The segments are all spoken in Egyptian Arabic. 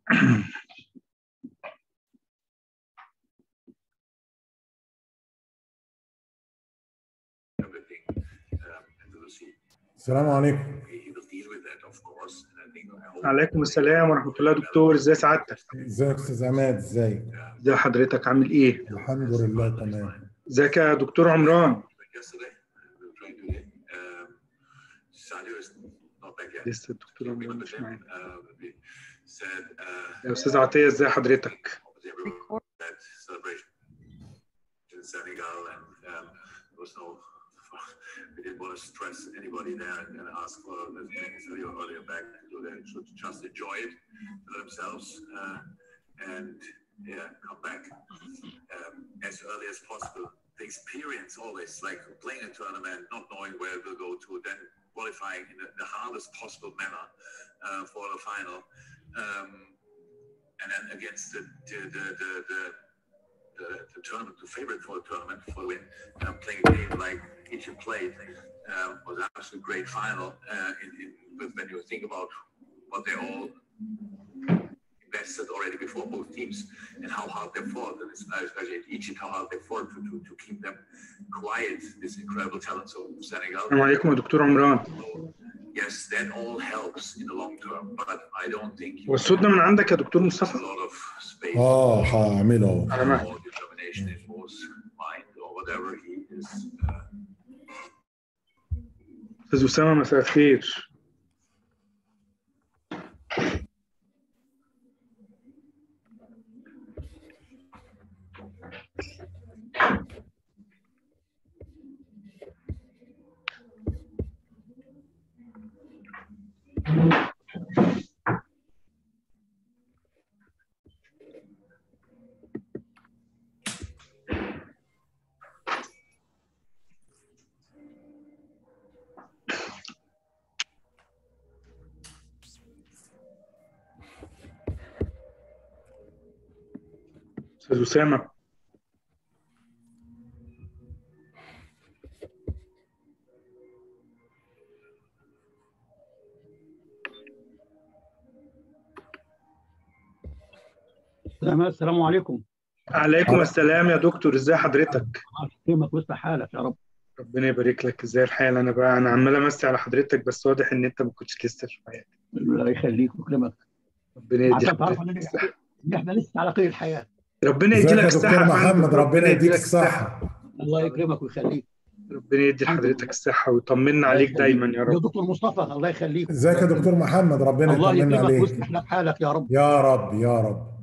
everything um, into the sea. السلام عليكم He will deal with that, of course, and I think I hope عليكم السلام ورحمة الله دكتور ازي سعادتك؟ ازيك استاذ عماد ازيك ازي حضرتك عامل ايه؟ الحمد لله تمام ازيك يا دكتور عمران؟ yesterday, we were trying today. Um, Sadio is not back yet. لسه الدكتور We عمران met مش with him. معانا Uh, we said, uh, يا استاذ عطية ازي حضرتك؟ obviously everyone had celebration in Senegal, and um, there was no, we didn't want to stress anybody there and, and ask for the things that you earlier back, so they should just enjoy it for themselves uh, and yeah, come back um, as early as possible. The experience always, like playing a tournament, not knowing where it will go to, then qualifying in the, the hardest possible manner uh, for the final. Um, and then against the the the the, the, the, the tournament, the favorite for the tournament for the win, um, playing a game like Egypt played um, was an absolutely great final. Uh, in, in, with- when you think about what they all invested already before both teams and how hard they fought, and it's- especially in Egypt, how hard they fought to, to, to keep them quiet, this incredible talent of Senegal. السلام عليكم يا دكتور عمران Yes, that all helps in the long term, but I don't think you والصوت ده من عندك يا دكتور a مصطفى؟ lot of space اه هعمله على مهلك or determination in Mo's mind or whatever he is. Uh, استاذ اسامة مساء الخير استاذ اسامة السلام السلام عليكم عليكم السلام يا دكتور ازي حضرتك؟ يكرمك ويصلح حالك يا رب ربنا يبارك لك ازاي الحال انا بقى انا عمال امسي على حضرتك بس واضح ان انت ما كنتش لسه في حياتك الله يخليك ويكرمك ربنا يدي عشان تعرف حضرتك ان الصحة. إن احنا لسه على قيد الحياه ربنا ازيك يدي يا لك دكتور الصحة يا فندم. محمد ربنا يديك الصحة الله يكرمك ويخليك ربنا يدي لحضرتك الصحة ويطمنا عليك دايما يا يا رب دكتور مصطفى الله يخليك ازيك يا دكتور محمد ربنا الله يطمنا يكرمك عليك ويصلح لك حالك يا رب يا رب يا رب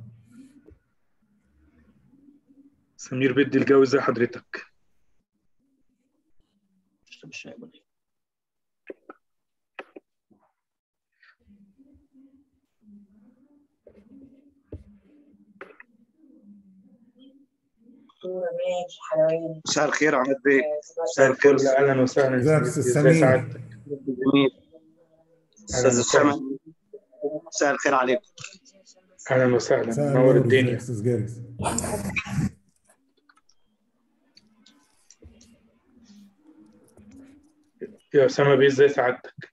سمير بدي الجو ازي حضرتك؟ اشرب الشاي يا بني. مساء الخير عماد بيه مساء الفل اهلا وسهلا ازيك سمير. أستاذ ازي سمير؟ سعادتك؟ جميل استاذ أهلاً اسامه مساء الخير عليكم اهلا وسهلا مساء نور النور الدنيا ازيك استاذ جارس يا اسامه بيه ازي سعادتك؟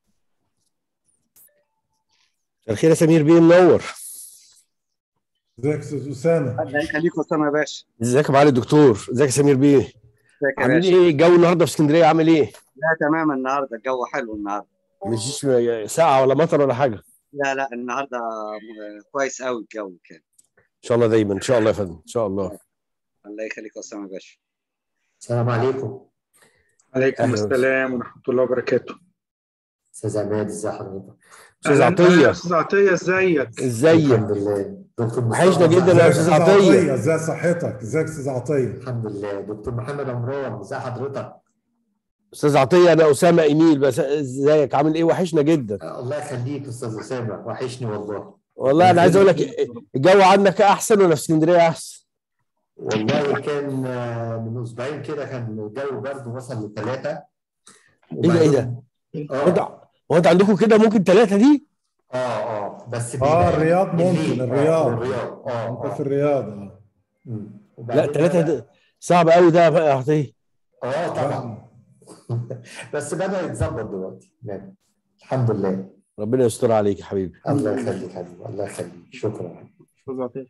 الخير يا سمير بيه منور ازيك استاذ اسامه الله يخليك اسامه يا باشا ازيك يا معالي الدكتور ازيك يا سمير بيه ازيك يا عاملين باشا ايه الجو النهارده في اسكندريه عامل ايه لا تمام النهارده الجو حلو النهارده مش ساعه ولا مطر ولا حاجه لا لا النهارده م- كويس قوي الجو كان ان شاء الله دايما ان شاء الله يا فندم ان شاء الله الله يخليك اسامه يا باشا السلام عليكم عليكم أهلاً السلام ورحمه الله وبركاته استاذ عماد ازي حضرتك استاذ أهلاً- أهلاً يا عطيه استاذ عطيه ازيك؟ ازيك الحمد لله دكتور وحشنا مصطفى جدا ازيك يا يا استاذ استاذ عطيه عطيه ازي صحتك ازيك استاذ عطيه الحمد لله دكتور محمد عمران ازي حضرتك استاذ عطيه انا اسامه ايميل بس ازيك عامل ايه وحشنا جدا آه، الله يخليك استاذ اسامه وحشني والله والله انا عايز اقول لك الجو عندك احسن ولا في اسكندريه احسن والله كان آه، من اسبوعين كده كان الجو برد وصل لثلاثه ايه ده ايه ده هو انت اه هو انت عندكم كده ممكن ثلاثه دي اه اه بس اه بيبقى الرياض ممكن بالليل. آه، الرياض الرياض اه انت في اه الرياض اه مم. لا وبعدين ثلاثه بدأ- ده صعب قوي ده بقى يا عطيه اه طبعا بس بدا يتظبط دلوقتي يعني الحمد لله ربنا يستر عليك يا حبيبي الله يخليك حبيبي الله يخليك شكرا استاذ عطيه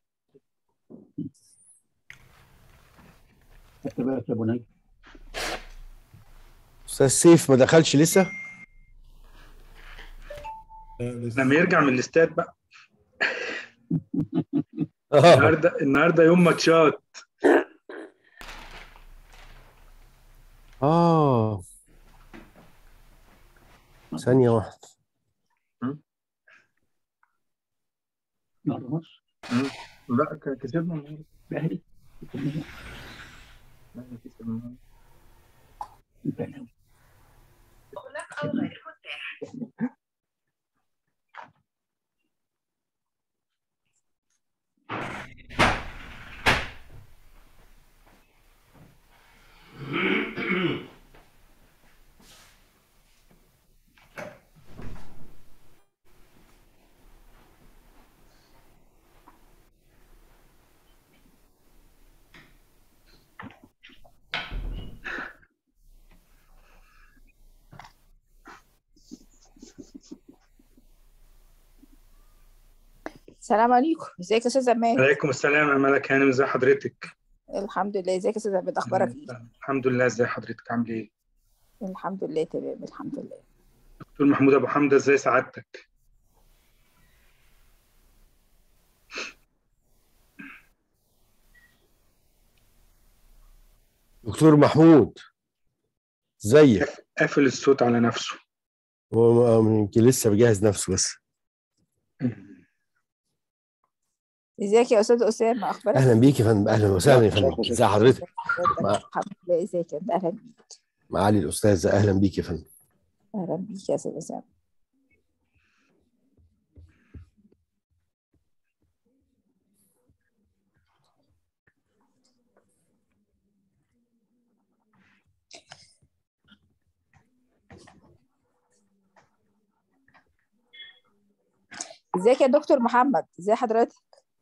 خدت بالك يا بني استاذ سيف ما دخلش لسه لا، لسه. لما يرجع من الاستاد بقى اه النهارده النهارده يوم ماتشات اه ثانية واحدة يلا بص لا ك- كسبنا النهارده الاهلي لا، كسبنا. الأهلي. السلام عليكم ازيك يا استاذ عماد عليكم السلام يا ملك هانم ازي حضرتك الحمد لله ازيك يا استاذ عماد اخبارك ايه الحمد لله ازي حضرتك عامل ايه الحمد لله تمام الحمد لله دكتور محمود ابو حمزه ازي سعادتك دكتور محمود ازيك قافل الصوت على نفسه هو يمكن لسه بيجهز نفسه بس ازيك يا استاذ اسامه اخبارك اهلا بيك يا فندم اهلا وسهلا يا فندم ازي حضرتك مع- الحمد لله ازيك انت اهلا بيك معالي الاستاذ اهلا بيك يا فندم اهلا بيك يا استاذ اسامه ازيك يا دكتور محمد ازي حضرتك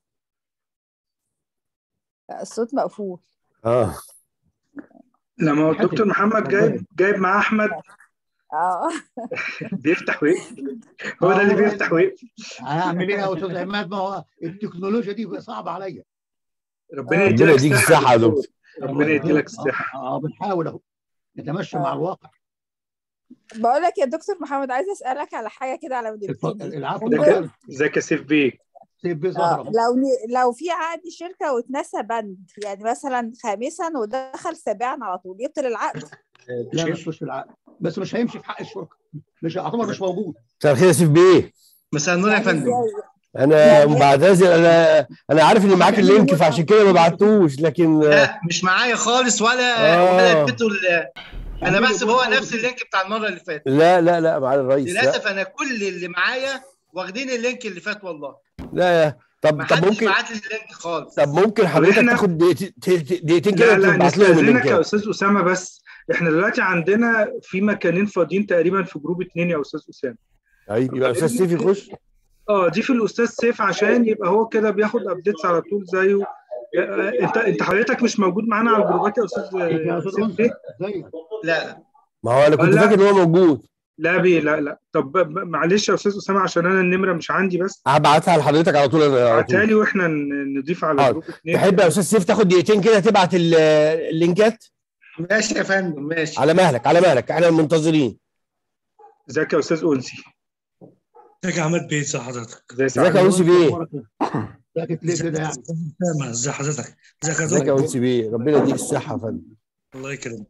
لا، الصوت مقفول اه لما هو الدكتور محمد جايب جايب معاه احمد اه بيفتح ويقفل هو ده اللي بيفتح ويقفل هعمل ايه يا استاذ عماد ما هو التكنولوجيا دي بقى صعبه عليا ربنا آه. يديلك ربنا يديك الصحة يا دكتور. دكتور ربنا يديلك الصحه اه آه، بنحاول اهو نتمشى آه. مع الواقع بقول لك يا دكتور محمد عايزه اسالك على حاجه كده على ودي اتفضل العفو ده اتفضل ازيك يا سيف بيه سيب بيه آه، ظهره لو ن- لو في عقد شركه واتنسى بند يعني مثلا خامسا ودخل سابعا على طول يبطل العقد لا مش مش العقد بس مش هيمشي في حق الشركه مش يعتبر مش موجود مساء الخير يا سيف بيه مساء النور يا يعني فندم إزاي؟ انا يعني- بعتذر انا انا عارف ان معاك اللينك فعشان كده ما بعتوش لكن لا مش معايا خالص ولا آه. ولا اديته ال- انا بحسب هو نفس اللينك بتاع المره اللي فاتت لا لا لا معالي الرئيس لا للاسف انا كل اللي معايا واخدين اللينك اللي فات والله لا طب ما طب حدش ممكن بعت لي اللينك خالص طب ممكن حضرتك إحنا- تاخد دقيقتين دقيقتين لا كده لا وتبعت لهم نستأذنك يا اللينك استاذ اسامه بس احنا دلوقتي عندنا في مكانين فاضيين تقريبا في جروب اتنين يا استاذ اسامه طيب يبقى استاذ سيف يخش اه دي في الاستاذ سيف عشان يبقى هو كده بياخد ابديتس على طول زيه آه، انت انت حضرتك مش موجود معانا على الجروبات يا استاذ يا آه، استاذ سيف انثى ليه؟ ازيك لا لا ما هو انا كنت لا. فاكر ان هو موجود لا بيه لا لا طب ب- معلش يا استاذ اسامه عشان انا النمره مش عندي بس هبعتها لحضرتك على طول انا على ابعتها طول لي واحنا ن- نضيف على حاضر. جروب اتنين تحب يا استاذ سيف تاخد دقيقتين كده تبعت ال- اللينكات ماشي يا فندم ماشي على مهلك على مهلك احنا منتظرين ازيك يا استاذ انسي ازيك يا عماد بيه ازي حضرتك؟ ازي ازيك يا سعادتك انسي بيه ساكت ليه كده يعني سامع ازي حضرتك؟ ازيك يا ازيك يا دكتور؟ انسي بيه ربنا يديك الصحه يا فندم الله يكرمك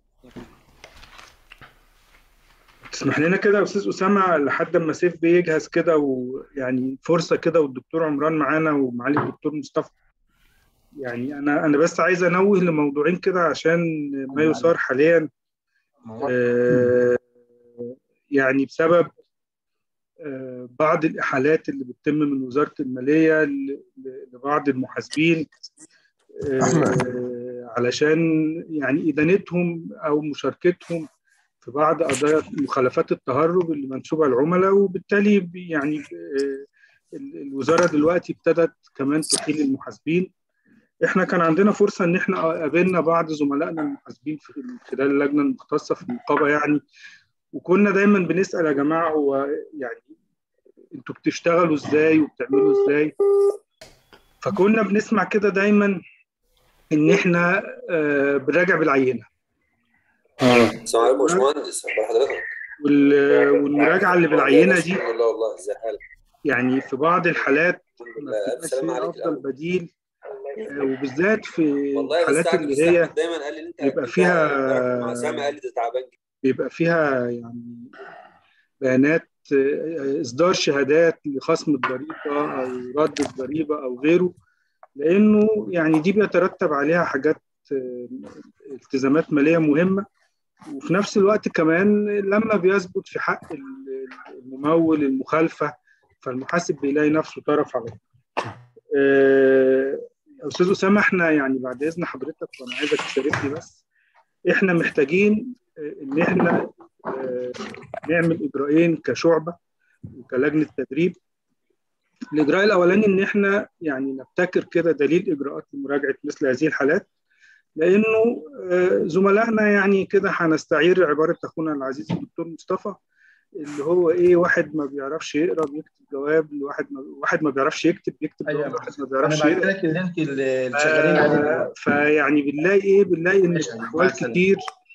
تسمح لنا كده يا استاذ اسامه لحد ما سيف بيجهز كده ويعني فرصه كده والدكتور عمران معانا ومعالي الدكتور مصطفى يعني انا انا بس عايز انوه لموضوعين كده عشان ما يثار حاليا آه، يعني بسبب آه، بعض الإحالات اللي بتتم من وزارة المالية ل- ل- لبعض المحاسبين آه، علشان يعني إدانتهم أو مشاركتهم في بعض قضايا مخالفات التهرب اللي منسوبة العملاء وبالتالي ب- يعني آه، ال- الوزارة دلوقتي ابتدت كمان تحيل المحاسبين احنا كان عندنا فرصة ان احنا قابلنا بعض زملائنا المحاسبين في خلال اللجنة المختصة في النقابة يعني وكنا دايما بنسأل يا جماعة هو يعني انتوا بتشتغلوا ازاي وبتعملوا ازاي فكنا بنسمع كده دايما ان احنا آه، بنراجع بالعينه السلام عليكم يا باشمهندس اخبار حضرتك؟ وال- والمراجعه اللي بالعينه دي الحمد لله والله ازي حالك؟ يعني في بعض الحالات الحمد ما لله الف بتبقاش سلامة هي عليك افضل الاول بديل آه، وبالذات في والله الحالات بستعجب اللي هي بستعجب دايما قال لي ان انت بيبقى انت فيها امبارح مع سامي قال لي ده تعبان جدا بيبقى فيها يعني بيانات آه، اصدار شهادات لخصم الضريبه او رد الضريبه او غيره لانه يعني دي بيترتب عليها حاجات آه، التزامات ماليه مهمه وفي نفس الوقت كمان لما بيثبت في حق ال- الممول المخالفه فالمحاسب بيلاقي نفسه طرف على آه، استاذ اسامه احنا يعني بعد اذن حضرتك وانا عايزك تشاركني بس احنا محتاجين آه، ان احنا آه، نعمل اجراءين كشعبه وكلجنه تدريب الاجراء الاولاني ان احنا يعني نبتكر كده دليل اجراءات لمراجعه مثل هذه الحالات لانه آه، زملائنا يعني كده هنستعير عباره اخونا العزيز الدكتور مصطفى اللي هو ايه واحد ما بيعرفش يقرا بيكتب جواب لواحد ما واحد ما بيعرفش يكتب بيكتب أيوة. جواب واحد ما انا بيعرفش بعت يقرا لك اللينك اللي اللي شغالين عليه آه، دلوقتي. فيعني بنلاقي ايه بنلاقي ان ماشي، في أنا احوال بعت لك. كتير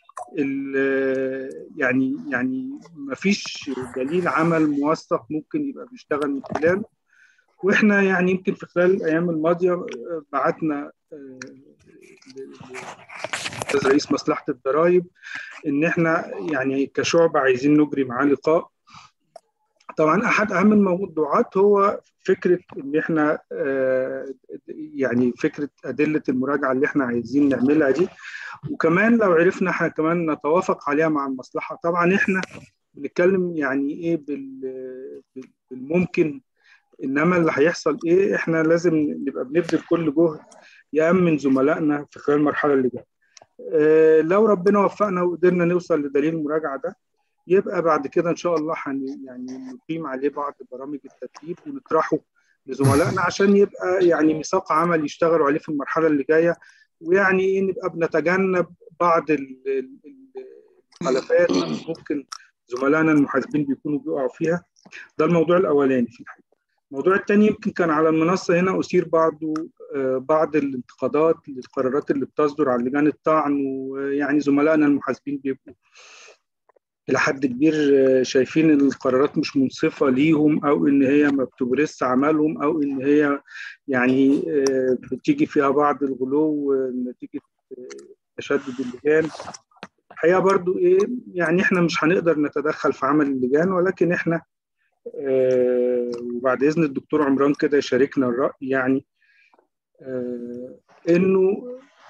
ال- يعني يعني ما فيش دليل عمل موثق ممكن يبقى بيشتغل من خلاله واحنا يعني يمكن في خلال الايام الماضيه آه، بعتنا آه، ل- ل- رئيس مصلحه الضرائب ان احنا يعني كشعب عايزين نجري معاه لقاء طبعا احد اهم الموضوعات هو فكره ان احنا آه، يعني فكره ادله المراجعه اللي احنا عايزين نعملها دي وكمان لو عرفنا احنا كمان نتوافق عليها مع المصلحه طبعا احنا بنتكلم يعني ايه بال- بال- بالممكن انما اللي هيحصل ايه احنا لازم نبقى بنبذل كل جهد يامن زملائنا في خلال المرحله اللي جايه آه، لو ربنا وفقنا وقدرنا نوصل لدليل المراجعه ده يبقى بعد كده ان شاء الله حن يعني نقيم عليه بعض برامج التدريب ونطرحه لزملائنا عشان يبقى يعني ميثاق عمل يشتغلوا عليه في المرحله اللي جايه ويعني ايه نبقى بنتجنب بعض ال- ال- ال- المخالفات اللي ممكن زملائنا المحاسبين بيكونوا بيقعوا فيها ده الموضوع الاولاني في الحقيقه الموضوع الثاني يمكن كان على المنصه هنا اثير بعض آه، بعض الانتقادات للقرارات اللي بتصدر عن لجان الطعن ويعني زملائنا المحاسبين بيبقوا إلى حد كبير آه، شايفين إن القرارات مش منصفة ليهم أو إن هي ما بتبرز عملهم أو إن هي يعني آه، بتيجي فيها بعض الغلو آه، نتيجة آه، تشدد اللجان الحقيقة برضو إيه يعني إحنا مش هنقدر نتدخل في عمل اللجان ولكن إحنا آه، وبعد إذن الدكتور عمران كده يشاركنا الرأي يعني آه، إنه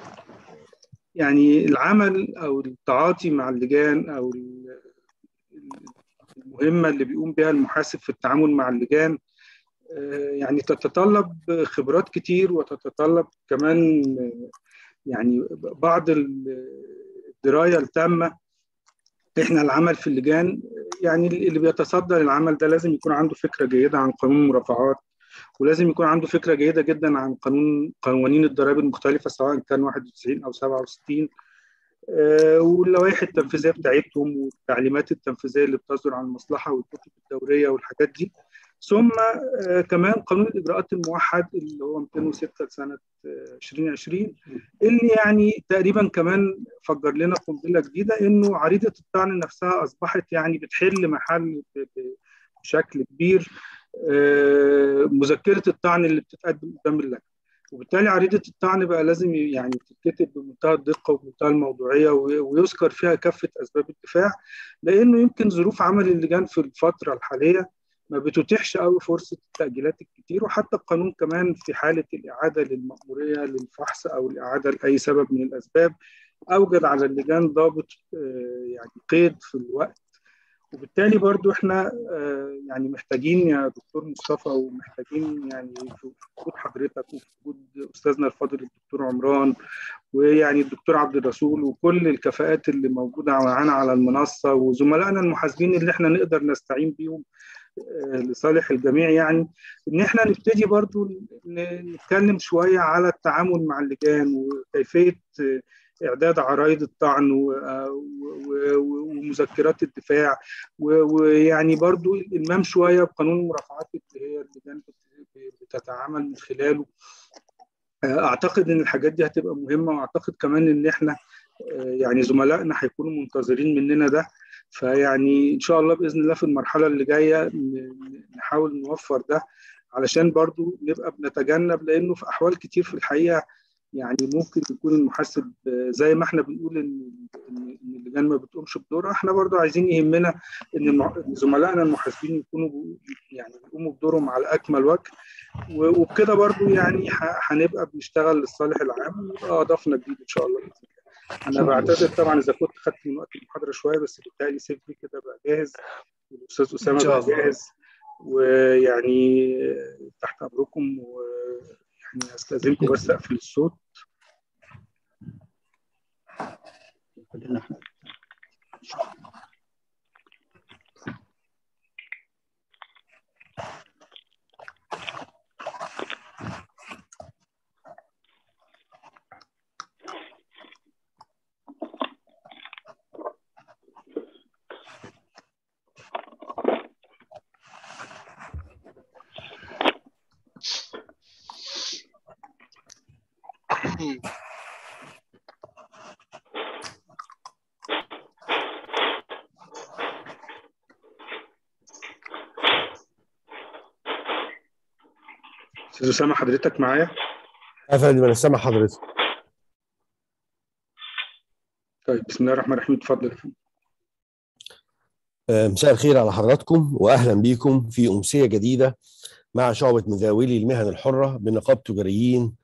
يعني العمل او التعاطي مع اللجان او ال- المهمه اللي بيقوم بها المحاسب في التعامل مع اللجان آه، يعني تتطلب خبرات كتير وتتطلب كمان آه، يعني بعض ال- الدرايه التامه احنا العمل في اللجان يعني اللي بيتصدى للعمل ده لازم يكون عنده فكره جيده عن قانون المرافعات ولازم يكون عنده فكره جيده جدا عن قانون قوانين الضرائب المختلفه سواء كان 91 او 67 آه، واللوائح التنفيذيه بتاعتهم والتعليمات التنفيذيه اللي بتصدر عن المصلحه والكتب الدوريه والحاجات دي ثم آه، كمان قانون الاجراءات الموحد اللي هو 206 لسنه آه، 2020 اللي يعني تقريبا كمان فجر لنا قنبله جديده انه عريضه الطعن نفسها اصبحت يعني بتحل محل ب- ب- بشكل كبير آه، مذكره الطعن اللي بتتقدم قدام اللجنه وبالتالي عريضه الطعن بقى لازم يعني تتكتب بمنتهى الدقه وبمنتهى الموضوعيه وي- ويذكر فيها كافه اسباب الدفاع لانه يمكن ظروف عمل اللجان في الفتره الحاليه ما بتتيحش قوي فرصه التاجيلات الكتير وحتى القانون كمان في حاله الاعاده للمأموريه للفحص او الاعاده لاي سبب من الاسباب اوجد على اللجان ضابط آه، يعني قيد في الوقت وبالتالي برضو احنا آه، يعني محتاجين يا دكتور مصطفى ومحتاجين يعني في وجود حضرتك وفي وجود استاذنا الفاضل الدكتور عمران ويعني الدكتور عبد الرسول وكل الكفاءات اللي موجوده معانا على المنصه وزملائنا المحاسبين اللي احنا نقدر نستعين بيهم آه، لصالح الجميع يعني ان احنا نبتدي برضو ن- نتكلم شويه على التعامل مع اللجان وكيفيه آه، اعداد عرايض الطعن و- و- و- ومذكرات الدفاع و- ويعني برضو الالمام شويه بقانون المرافعات اللي هي اللجان بت- بتتعامل من خلاله اعتقد ان الحاجات دي هتبقى مهمه واعتقد كمان ان احنا آه، يعني زملائنا هيكونوا منتظرين مننا ده فيعني ان شاء الله باذن الله في المرحله اللي جايه ن- نحاول نوفر ده علشان برضو نبقى بنتجنب لانه في احوال كتير في الحقيقه يعني ممكن يكون المحاسب آه، زي ما احنا بنقول ان ان إن اللجان ما بتقومش بدورها احنا برضو عايزين يهمنا ان المع- إن زملائنا المحاسبين يكونوا ب- يعني بيقوموا بدورهم على اكمل وجه و- وبكده برضو يعني ه- هنبقى بنشتغل للصالح العام ويبقى اضفنا جديد ان شاء الله بإذن الله. انا بعتذر طبعا اذا كنت خدت من وقت المحاضره شويه بس بالتالي سيف لي كده بقى جاهز والاستاذ اسامه إن شاء بقى الله. جاهز ويعني تحت امركم ويعني استاذنكم بس اقفل الصوت كلنا احنا استاذ اسامه حضرتك معايا يا فندم انا سامع حضرتك طيب بسم الله الرحمن الرحيم اتفضل يا فندم. آه، مساء الخير على حضراتكم واهلا بيكم في امسيه جديده مع شعبه مزاولي المهن الحره بنقابه تجاريين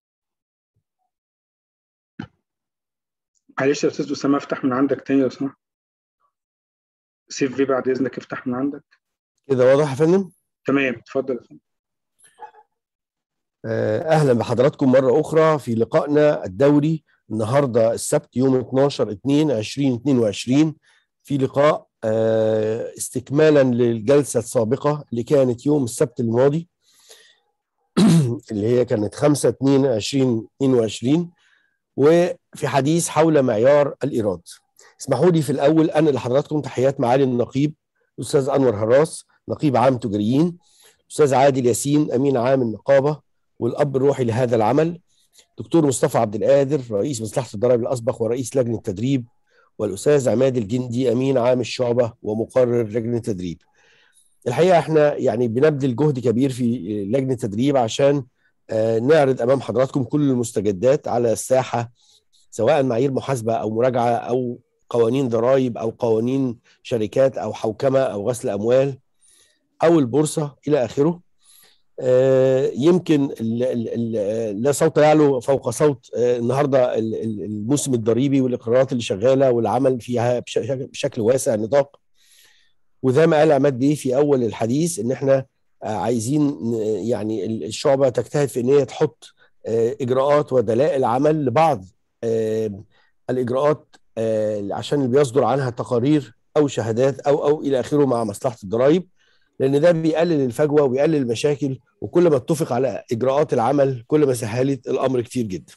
معلش يا استاذ اسامه افتح من عندك تاني لو سمحت سيف في بعد اذنك افتح من عندك كده واضح يا فندم تمام اتفضل يا فندم آه، اهلا بحضراتكم مره اخرى في لقائنا الدوري النهارده السبت يوم 12 2 2022 في لقاء آه، استكمالا للجلسه السابقه اللي كانت يوم السبت الماضي اللي هي كانت 5 2 2022 وفي حديث حول معيار الايراد اسمحوا لي في الاول انقل لحضراتكم تحيات معالي النقيب الاستاذ انور هراس نقيب عام تجاريين استاذ عادل ياسين امين عام النقابه والاب الروحي لهذا العمل دكتور مصطفى عبد القادر رئيس مصلحه الضرائب الاسبق ورئيس لجنه التدريب والاستاذ عماد الجندي امين عام الشعبه ومقرر لجنه التدريب الحقيقه احنا يعني بنبذل جهد كبير في لجنه التدريب عشان آه، نعرض امام حضراتكم كل المستجدات على الساحه سواء معايير محاسبه او مراجعه او قوانين ضرائب او قوانين شركات او حوكمه او غسل اموال او البورصه الى اخره آه، يمكن ال- ال- ال- لا صوت يعلو فوق صوت آه، النهارده ال- ال- الموسم الضريبي والاقرارات اللي شغاله والعمل فيها بش- بشكل واسع النطاق وزي ما قال عماد بيه في اول الحديث ان احنا آه، عايزين ن- يعني ال- الشعبه تجتهد في ان هي تحط آه، اجراءات ودلائل عمل لبعض آه، الاجراءات آه، عشان اللي بيصدر عنها تقارير او شهادات او او الى اخره مع مصلحه الضرائب لان ده بيقلل الفجوه وبيقلل المشاكل وكل ما اتفق على اجراءات العمل كل ما سهلت الامر كتير جدا.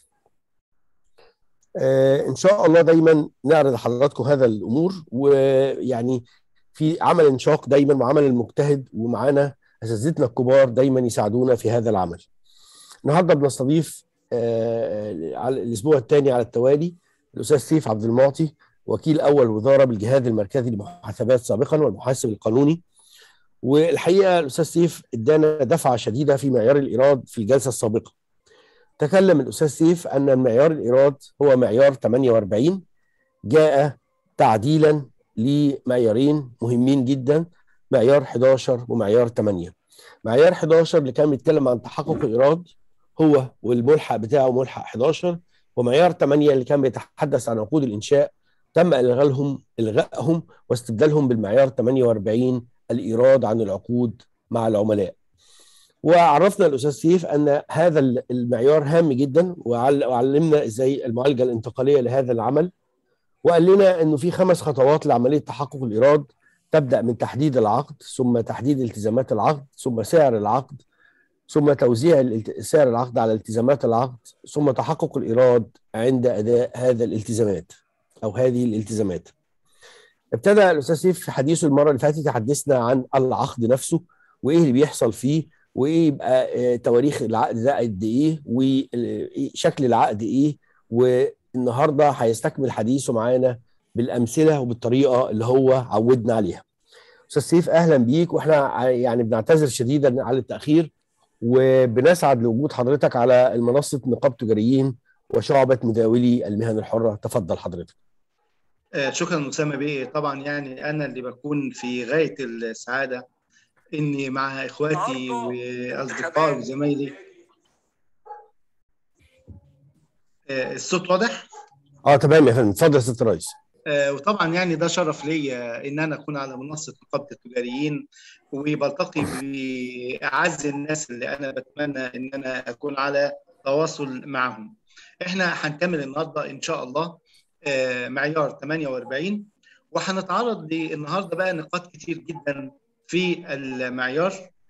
آه ان شاء الله دايما نعرض لحضراتكم هذا الامور ويعني في عمل انشاق دايما وعمل المجتهد ومعانا اساتذتنا الكبار دايما يساعدونا في هذا العمل. النهارده بنستضيف آه على الاسبوع الثاني على التوالي الاستاذ سيف عبد المعطي وكيل اول وزاره بالجهاز المركزي للمحاسبات سابقا والمحاسب القانوني والحقيقه الاستاذ سيف ادانا دفعه شديده في معيار الايراد في الجلسه السابقه. تكلم الاستاذ سيف ان معيار الايراد هو معيار 48 جاء تعديلا لمعيارين مهمين جدا معيار 11 ومعيار 8. معيار 11 اللي كان بيتكلم عن تحقق الايراد هو والملحق بتاعه ملحق 11 ومعيار 8 اللي كان بيتحدث عن عقود الانشاء تم الغائهم الغائهم واستبدالهم بالمعيار 48 الايراد عن العقود مع العملاء. وعرفنا الاستاذ سيف ان هذا المعيار هام جدا وعل- وعلمنا ازاي المعالجه الانتقاليه لهذا العمل وقال لنا انه في خمس خطوات لعمليه تحقق الايراد تبدا من تحديد العقد ثم تحديد التزامات العقد ثم سعر العقد ثم توزيع الالت- سعر العقد على التزامات العقد ثم تحقق الإيراد عند أداء هذا الالتزامات أو هذه الالتزامات ابتدى الأستاذ سيف في حديثه المرة اللي فاتت يحدثنا عن العقد نفسه وإيه اللي بيحصل فيه وإيه يبقى آه، تواريخ العقد ده قد إيه وشكل العقد إيه والنهاردة هيستكمل حديثه معانا بالأمثلة وبالطريقة اللي هو عودنا عليها أستاذ سيف أهلا بيك وإحنا ع- يعني بنعتذر شديدا على التأخير وبنسعد لوجود حضرتك على المنصة نقاب تجاريين وشعبة مداولي المهن الحرة تفضل حضرتك آه، شكرا أسامة بيه طبعا يعني أنا اللي بكون في غاية السعادة إني مع إخواتي وأصدقائي وزمايلي آه، الصوت واضح؟ اه تمام يا فندم اتفضل يا ست رئيس آه، وطبعا يعني ده شرف ليا ان انا اكون على منصه نقابه التجاريين وبلتقي باعز الناس اللي انا بتمنى ان انا اكون على تواصل معهم. احنا هنكمل النهارده ان شاء الله آه، معيار 48 وهنتعرض النهارده بقى نقاط كتير جدا في المعيار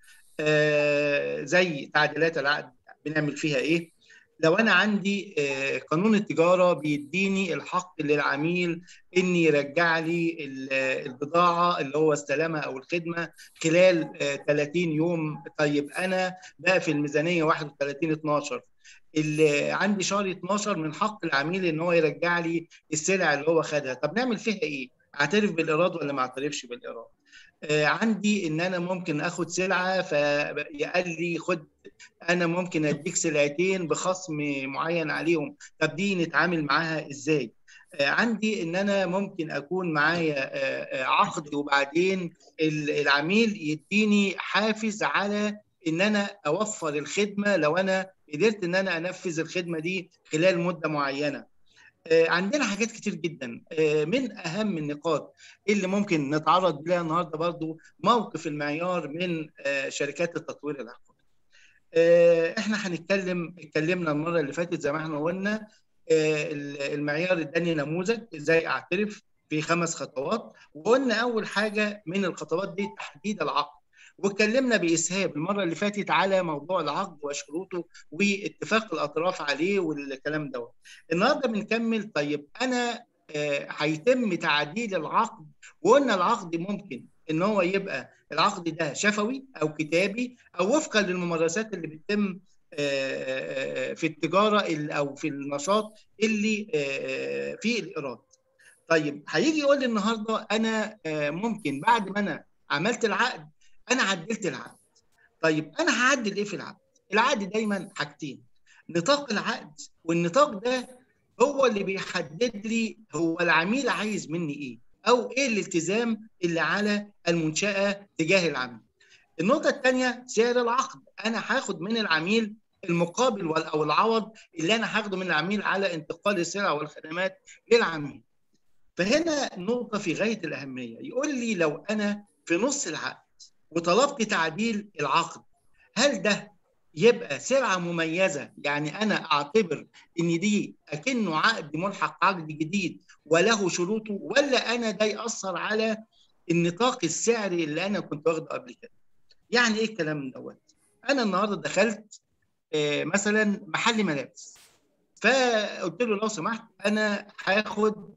آه، زي تعديلات العقد بنعمل فيها ايه؟ لو انا عندي آه، قانون التجاره بيديني الحق للعميل ان يرجع لي ال- البضاعه اللي هو استلمها او الخدمه خلال آه، 30 يوم طيب انا بقى في الميزانيه 31 12 اللي عندي شهر 12 من حق العميل ان هو يرجع لي السلع اللي هو خدها طب نعمل فيها ايه اعترف بالايراد ولا ما اعترفش بالايراد آه، عندي ان انا ممكن اخد سلعه فقال لي خد انا ممكن اديك سلعتين بخصم معين عليهم طب دي نتعامل معاها ازاي آه، عندي ان انا ممكن اكون معايا آه، آه، عقد وبعدين ال- العميل يديني حافز على ان انا اوفر الخدمه لو انا قدرت ان انا انفذ الخدمه دي خلال مده معينه آه، عندنا حاجات كتير جدا آه، من اهم النقاط اللي ممكن نتعرض لها النهارده برضو موقف المعيار من آه، شركات التطوير العقاري آه، احنا هنتكلم اتكلمنا المره اللي فاتت زي ما احنا قلنا آه، المعيار اداني نموذج ازاي اعترف في خمس خطوات وقلنا اول حاجه من الخطوات دي تحديد العقد واتكلمنا باسهاب المره اللي فاتت على موضوع العقد وشروطه واتفاق الاطراف عليه والكلام دوت النهارده بنكمل طيب انا آه، هيتم تعديل العقد وقلنا العقد ممكن ان هو يبقى العقد ده شفوي او كتابي او وفقا للممارسات اللي بتتم آه، آه، في التجاره ال- او في النشاط اللي آه، فيه الايراد. طيب هيجي يقول لي النهارده انا آه، ممكن بعد ما انا عملت العقد انا عدلت العقد. طيب انا هعدل ايه في العقد؟ العقد دايما حاجتين نطاق العقد والنطاق ده هو اللي بيحدد لي هو العميل عايز مني ايه او ايه الالتزام اللي على المنشاه تجاه العميل. النقطه الثانيه سعر العقد انا هاخد من العميل المقابل وال- او العوض اللي انا هاخده من العميل على انتقال السلع والخدمات للعميل. فهنا نقطه في غايه الاهميه يقول لي لو انا في نص العقد وطلبت تعديل العقد هل ده يبقى سلعه مميزه يعني انا اعتبر ان دي اكنه عقد ملحق عقد جديد وله شروطه ولا انا ده ياثر على النطاق السعري اللي انا كنت واخده قبل كده يعني ايه الكلام دوت انا النهارده دخلت آه، مثلا محل ملابس فقلت له لو سمحت انا هاخد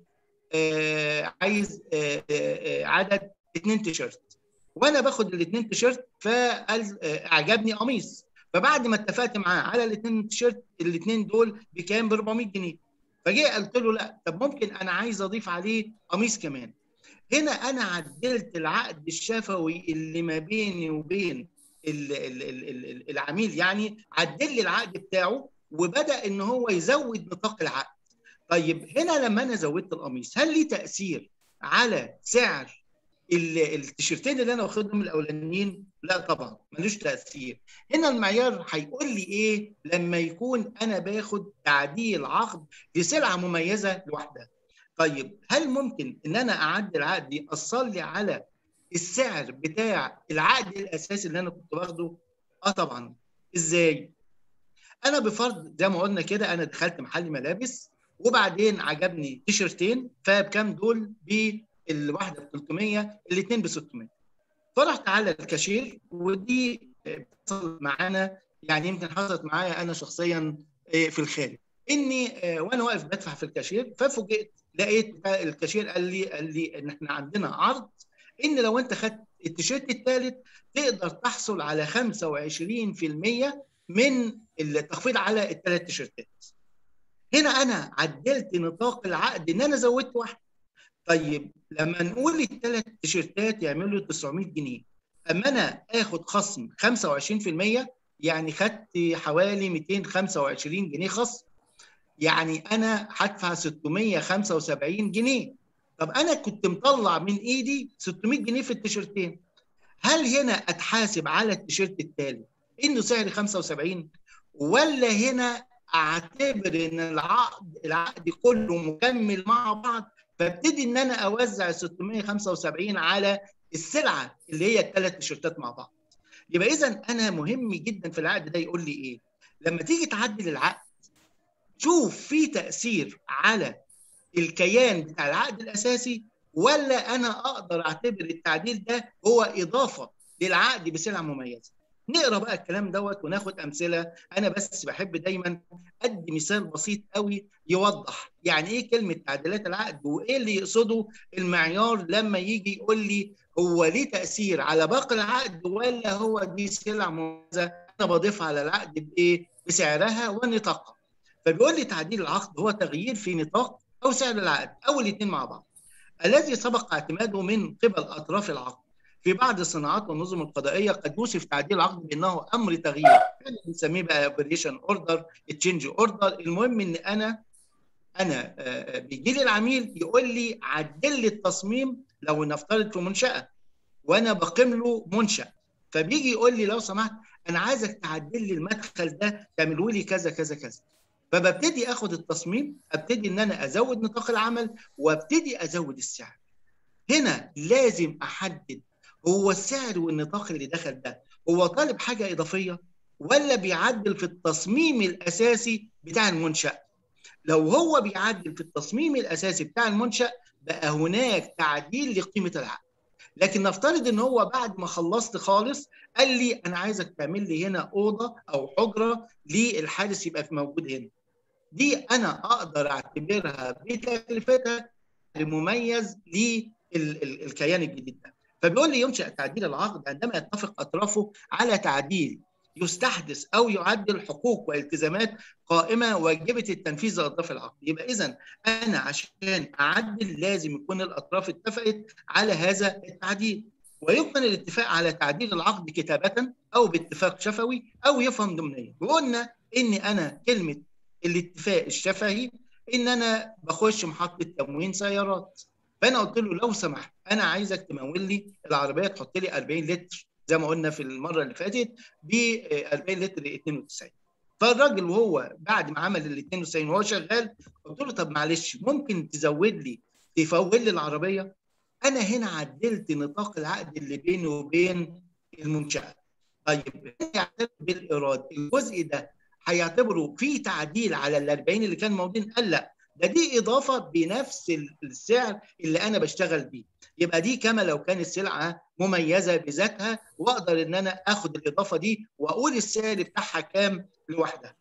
آه، عايز آه، آه، آه، عدد اتنين تيشيرت وانا باخد الاثنين تيشيرت فقال آه، عجبني قميص فبعد ما اتفقت معاه على الاثنين تيشيرت الاثنين دول بكام ب 400 جنيه فجي قلت له لا طب ممكن انا عايز اضيف عليه قميص كمان هنا انا عدلت العقد الشفوي اللي ما بيني وبين ال- ال- ال- ال- العميل يعني عدل لي العقد بتاعه وبدا ان هو يزود نطاق العقد طيب هنا لما انا زودت القميص هل ليه تاثير على سعر ال- التيشيرتين اللي انا واخدهم الاولانيين لا طبعا ملوش تاثير هنا المعيار هيقول لي ايه لما يكون انا باخد تعديل عقد لسلعه مميزه لوحدها طيب هل ممكن ان انا اعدل عقد ياثر لي على السعر بتاع العقد الاساسي اللي انا كنت واخده اه طبعا ازاي انا بفرض زي ما قلنا كده انا دخلت محل ملابس وبعدين عجبني تيشرتين فبكام دول بالواحده ب 300 الاثنين ب 600 فرحت على الكاشير ودي بتحصل معانا يعني يمكن حصلت معايا انا شخصيا آه، في الخارج اني آه، وانا واقف بدفع في الكاشير ففوجئت لقيت بتاع الكاشير قال لي قال لي ان احنا عندنا عرض ان لو انت خدت التيشيرت الثالث تقدر تحصل على 25% من التخفيض على الثلاث تيشيرتات. هنا انا عدلت نطاق العقد ان انا زودت واحد. طيب لما نقول الثلاث تيشيرتات يعملوا 900 جنيه اما انا اخد خصم 25% يعني خدت حوالي 225 جنيه خصم يعني انا هدفع 675 جنيه طب انا كنت مطلع من ايدي 600 جنيه في التيشيرتين هل هنا اتحاسب على التيشيرت التالي انه سعر 75 ولا هنا اعتبر ان العقد العقد كله مكمل مع بعض فابتدي ان انا اوزع 675 على السلعه اللي هي الثلاث تيشيرتات مع بعض يبقى اذا انا مهم جدا في العقد ده يقول لي ايه لما تيجي تعدل العقد شوف في تاثير على الكيان بتاع العقد الاساسي ولا انا اقدر اعتبر التعديل ده هو اضافه للعقد بسلعه مميزه نقرا بقى الكلام دوت وناخد امثله انا بس بحب دايما ادي مثال بسيط قوي يوضح يعني ايه كلمه تعديلات العقد وايه اللي يقصده المعيار لما يجي يقول لي هو ليه تاثير على باقي العقد ولا هو دي سلع مميزه انا بضيفها على العقد بايه بسعرها ونطاقها فبيقول لي تعديل العقد هو تغيير في نطاق او سعر العقد او الاثنين مع بعض الذي سبق اعتماده من قبل اطراف العقد في بعض الصناعات والنظم القضائيه قد يوصف تعديل العقد بانه امر تغيير يعني بنسميه بقى اوبريشن اوردر تشينج اوردر المهم ان انا انا بيجي لي العميل يقول لي عدل لي التصميم لو نفترض في منشاه وانا بقيم له منشا فبيجي يقول لي لو سمحت انا عايزك تعدل لي المدخل ده تعمله لي كذا كذا كذا فببتدي اخد التصميم ابتدي ان انا ازود نطاق العمل وابتدي ازود السعر هنا لازم احدد هو السعر والنطاق اللي دخل ده هو طالب حاجه اضافيه ولا بيعدل في التصميم الاساسي بتاع المنشا لو هو بيعدل في التصميم الاساسي بتاع المنشا بقى هناك تعديل لقيمه العقد لكن نفترض ان هو بعد ما خلصت خالص قال لي انا عايزك تعمل لي هنا اوضه او حجره للحارس يبقى موجود هنا دي انا اقدر اعتبرها بتكلفتها المميز للكيان الجديد ده فبيقول لي ينشا تعديل العقد عندما يتفق اطرافه على تعديل يستحدث او يعدل حقوق والتزامات قائمه واجبه التنفيذ لاطراف العقد يبقى اذا انا عشان اعدل لازم يكون الاطراف اتفقت على هذا التعديل ويمكن الاتفاق على تعديل العقد كتابه او باتفاق شفوي او يفهم ضمنيا وقلنا ان انا كلمه الاتفاق الشفهي ان انا بخش محطه تموين سيارات فانا قلت له لو سمحت انا عايزك تمول لي العربيه تحط لي 40 لتر زي ما قلنا في المره اللي فاتت ب 40 لتر 92 فالراجل وهو بعد ما عمل ال 92 وهو شغال قلت له طب معلش ممكن تزود لي تفول لي العربيه انا هنا عدلت نطاق العقد اللي بيني وبين المنشاه طيب يعتبر بالايراد الجزء ده هيعتبره في تعديل على ال 40 اللي كان موجودين قال لا ده دي اضافه بنفس السعر اللي انا بشتغل بيه يبقى دي كما لو كانت سلعه مميزه بذاتها واقدر ان انا اخد الاضافه دي واقول السعر بتاعها كام لوحدها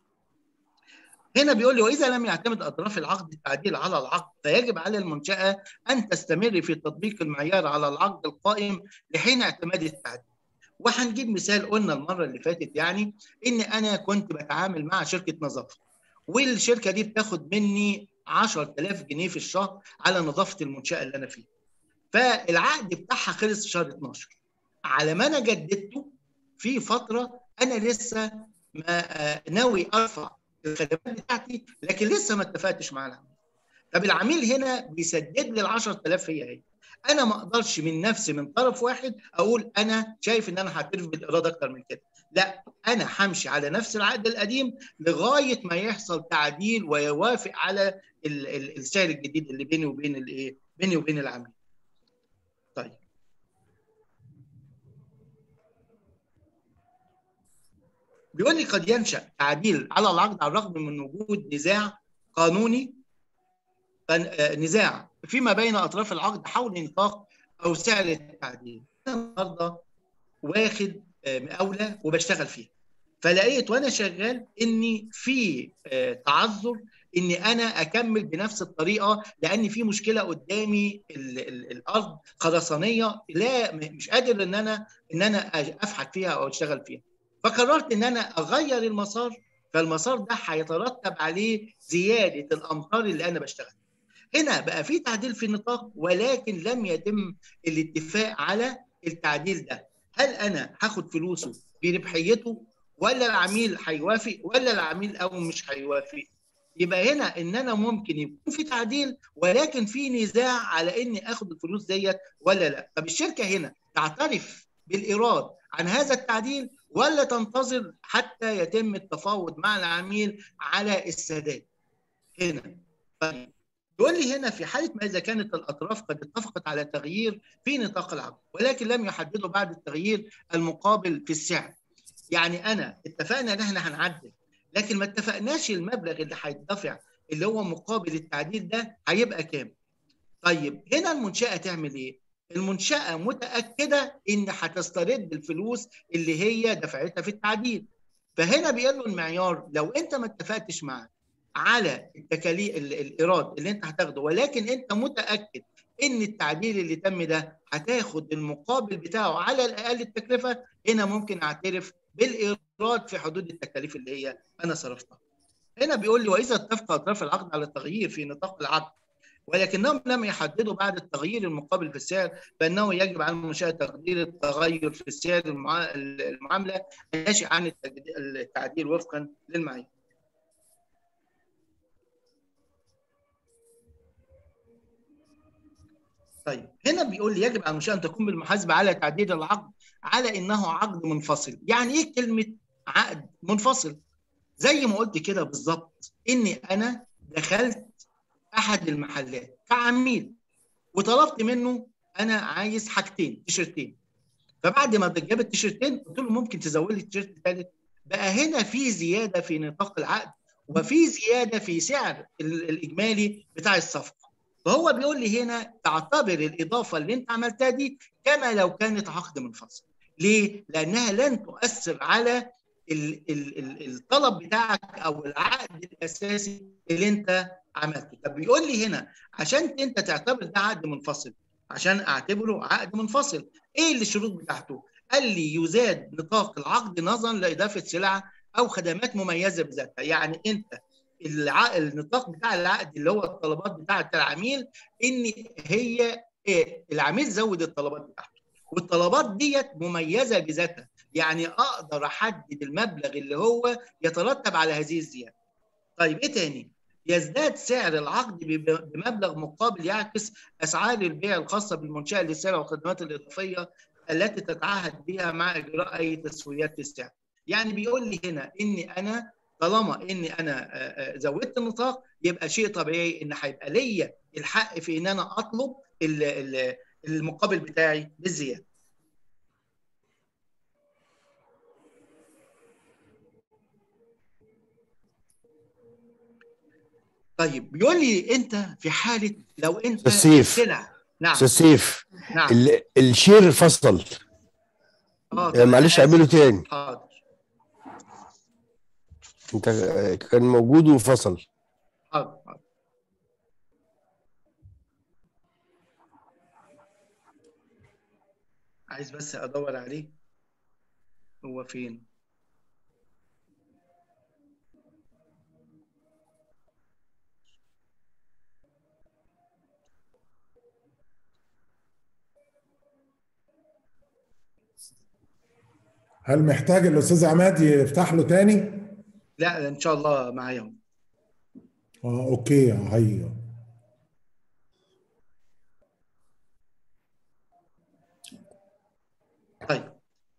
هنا بيقول لي واذا لم يعتمد اطراف العقد التعديل على العقد فيجب على المنشاه ان تستمر في تطبيق المعيار على العقد القائم لحين اعتماد التعديل وهنجيب مثال قلنا المره اللي فاتت يعني ان انا كنت بتعامل مع شركه نظافه والشركه دي بتاخد مني 10000 جنيه في الشهر على نظافه المنشاه اللي انا فيها فالعقد بتاعها خلص في شهر 12 على ما انا جددته في فتره انا لسه ما ناوي ارفع الخدمات بتاعتي لكن لسه ما اتفقتش مع العميل طب العميل هنا بيسدد لي ال 10000 هي هي انا ما اقدرش من نفسي من طرف واحد اقول انا شايف ان انا هعترف بالايراد اكتر من كده لا انا همشي على نفس العقد القديم لغايه ما يحصل تعديل ويوافق على ال ال السعر الجديد اللي بيني وبين الايه بيني وبين العميل طيب بيقول لي قد ينشا تعديل على العقد على الرغم من وجود نزاع قانوني نزاع فيما بين اطراف العقد حول نطاق او سعر التعديل انا النهارده واخد مقاوله وبشتغل فيها فلقيت وانا شغال اني في آه، تعذر اني انا اكمل بنفس الطريقه لان في مشكله قدامي ال ال الارض خرسانيه لا م- مش قادر ان انا ان انا أج- افحت فيها او اشتغل فيها فقررت ان انا اغير المسار فالمسار ده هيترتب عليه زياده الامطار اللي انا بشتغل هنا بقى في تعديل في النطاق ولكن لم يتم الاتفاق على التعديل ده هل انا هاخد فلوسه بربحيته ولا العميل هيوافق ولا العميل او مش هيوافق يبقى هنا ان انا ممكن يكون في تعديل ولكن في نزاع على اني اخد الفلوس ديت ولا لا طب الشركه هنا تعترف بالايراد عن هذا التعديل ولا تنتظر حتى يتم التفاوض مع العميل على السداد هنا طيب يقول لي هنا في حاله ما اذا كانت الاطراف قد اتفقت على تغيير في نطاق العقد ولكن لم يحددوا بعد التغيير المقابل في السعر يعني انا اتفقنا ان احنا هنعدل لكن ما اتفقناش المبلغ اللي هيدفع اللي هو مقابل التعديل ده هيبقى كام طيب هنا المنشاه تعمل ايه المنشاه متاكده ان هتسترد الفلوس اللي هي دفعتها في التعديل فهنا بيقول له المعيار لو انت ما اتفقتش معاه على التكاليف ال- الايراد اللي انت هتاخده ولكن انت متاكد ان التعديل اللي تم ده هتاخد المقابل بتاعه على الاقل التكلفه هنا ممكن اعترف بالايراد في حدود التكاليف اللي هي انا صرفتها. هنا بيقول لي واذا اتفق اطراف العقد على التغيير في نطاق العقد ولكنهم لم يحددوا بعد التغيير المقابل في السعر فانه يجب على المنشاه تقدير التغير في السعر المعا- المعامله الناشئ عن التجد- التعديل وفقا للمعايير. طيب هنا بيقول لي يجب على المنشاه ان تقوم بالمحاسبه على تعديل العقد على انه عقد منفصل، يعني ايه كلمه عقد منفصل؟ زي ما قلت كده بالظبط اني انا دخلت احد المحلات كعميل وطلبت منه انا عايز حاجتين تيشرتين فبعد ما جاب التيشرتين قلت له ممكن تزود لي تيشرت ثالث بقى هنا في زياده في نطاق العقد وفي زياده في سعر ال- الاجمالي بتاع الصفقه فهو بيقول لي هنا تعتبر الاضافه اللي انت عملتها دي كما لو كانت عقد منفصل ليه؟ لانها لن تؤثر على ال- ال- ال- الطلب بتاعك او العقد الاساسي اللي انت عملته طب بيقول لي هنا عشان انت تعتبر ده عقد منفصل عشان اعتبره عقد منفصل ايه اللي الشروط بتاعته قال لي يزاد نطاق العقد نظرا لاضافه سلع او خدمات مميزه بذاتها يعني انت الع... النطاق بتاع العقد اللي هو الطلبات بتاعه العميل ان هي إيه؟ العميل زود الطلبات بتاعته والطلبات ديت مميزه بذاتها يعني اقدر احدد المبلغ اللي هو يترتب على هذه الزياده طيب ايه تاني يزداد سعر العقد بب- بمبلغ مقابل يعكس اسعار البيع الخاصه بالمنشاه للسلع والخدمات الاضافيه التي تتعهد بها مع اجراء اي تسويات في السعر. يعني بيقول لي هنا اني انا طالما اني انا آه، آه، زودت النطاق يبقى شيء طبيعي ان هيبقى ليا الحق في ان انا اطلب ال- ال- المقابل بتاعي بالزياده. طيب بيقول لي انت في حاله لو انت أستاذ سيف. سلع نعم استاذ سيف نعم ال- الشير فصل اه آه، معلش اعمله تاني حاضر انت آه، كان موجود وفصل حاضر حاضر. عايز بس ادور عليه هو فين هل محتاج الاستاذ عماد يفتح له تاني؟ لا ان شاء الله معايا اه اوكي هي طيب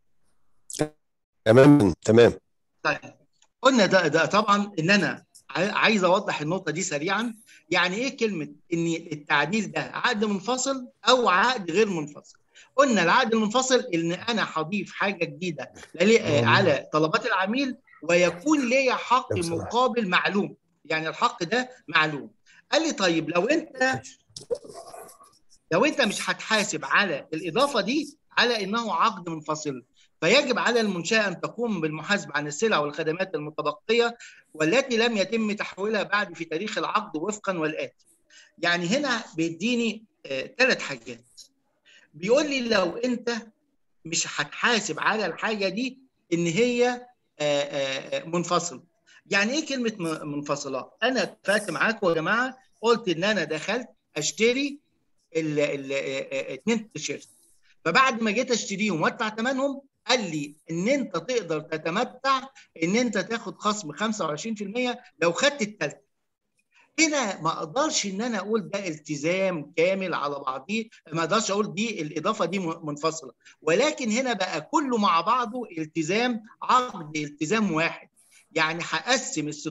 تمام تمام طيب قلنا ده ده طبعا ان انا عاي- عايز اوضح النقطه دي سريعا يعني ايه كلمه ان التعديل ده عقد منفصل او عقد غير منفصل قلنا العقد المنفصل ان انا هضيف حاجه جديده للي- آه، على طلبات العميل ويكون ليا حق لو سمحت. مقابل معلوم يعني الحق ده معلوم قال لي طيب لو انت لو انت مش هتحاسب على الاضافه دي على انه عقد منفصل فيجب على المنشاه ان تقوم بالمحاسبه عن السلع والخدمات المتبقيه والتي لم يتم تحويلها بعد في تاريخ العقد وفقا والاتي. يعني هنا بيديني ثلاث آه حاجات. بيقول لي لو انت مش هتحاسب على الحاجه دي ان هي آه آه منفصل. يعني ايه كلمه منفصله؟ انا اتفقت معاكم يا جماعه قلت ان انا دخلت اشتري الاثنين تيشيرت فبعد ما جيت اشتريهم وادفع ثمنهم قال لي ان انت تقدر تتمتع ان انت تاخد خصم 25% لو خدت الثالثه هنا ما اقدرش ان انا اقول ده التزام كامل على بعضيه ما اقدرش اقول دي الاضافه دي منفصله ولكن هنا بقى كله مع بعضه التزام عقد التزام واحد يعني هقسم ال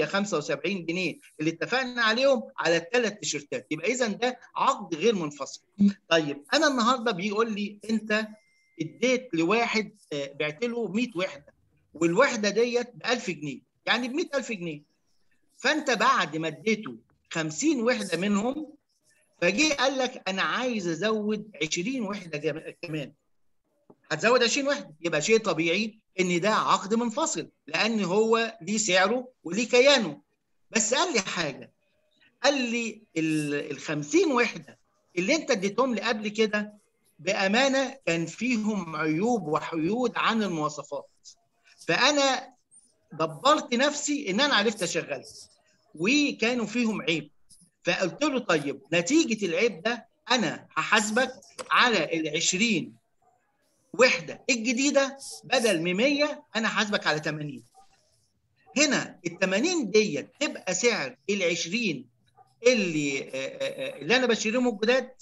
675 جنيه اللي اتفقنا عليهم على الثلاث تيشيرتات يبقى اذا ده عقد غير منفصل طيب انا النهارده بيقول لي انت اديت لواحد بعت له 100 وحده والوحده ديت ب 1000 جنيه يعني ب 100000 جنيه فانت بعد ما اديته 50 وحده منهم فجه قال لك انا عايز ازود 20 وحده كمان هتزود 20 وحده يبقى شيء طبيعي ان ده عقد منفصل لان هو ليه سعره وليه كيانه بس قال لي حاجه قال لي ال 50 وحده اللي انت اديتهم لي قبل كده بامانه كان فيهم عيوب وحيود عن المواصفات فانا دبرت نفسي ان انا عرفت اشغلها وكانوا فيهم عيب فقلت له طيب نتيجه العيب ده انا هحاسبك على ال 20 وحده الجديده بدل من 100 انا حاسبك على 80 هنا ال 80 ديت تبقى سعر ال 20 اللي اللي انا بشتريهم الجداد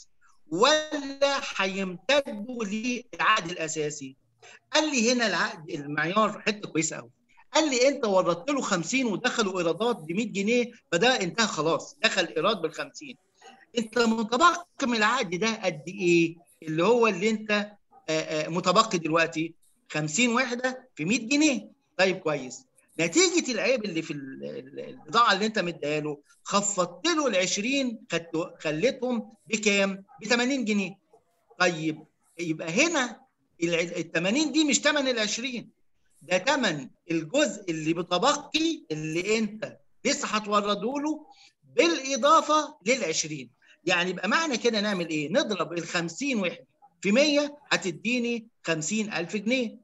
ولا هيمتدوا للعقد الاساسي قال لي هنا العقد المعيار حته كويسه قوي قال لي انت وردت له 50 ودخلوا ايرادات ب 100 جنيه فده انتهى خلاص دخل ايراد بال 50 انت متبقي من العقد ده قد ايه اللي هو اللي انت متبقي دلوقتي 50 وحده في 100 جنيه طيب كويس نتيجه العيب اللي في البضاعه اللي انت مديها له خفضت له ال 20 خليتهم بكام؟ ب 80 جنيه طيب يبقى هنا ال 80 دي مش ثمن ال 20 ده ثمن الجزء اللي متبقي اللي انت لسه هتورده له بالاضافه لل 20 يعني يبقى معنى كده نعمل ايه؟ نضرب ال 50 وحده في 100 هتديني 50000 جنيه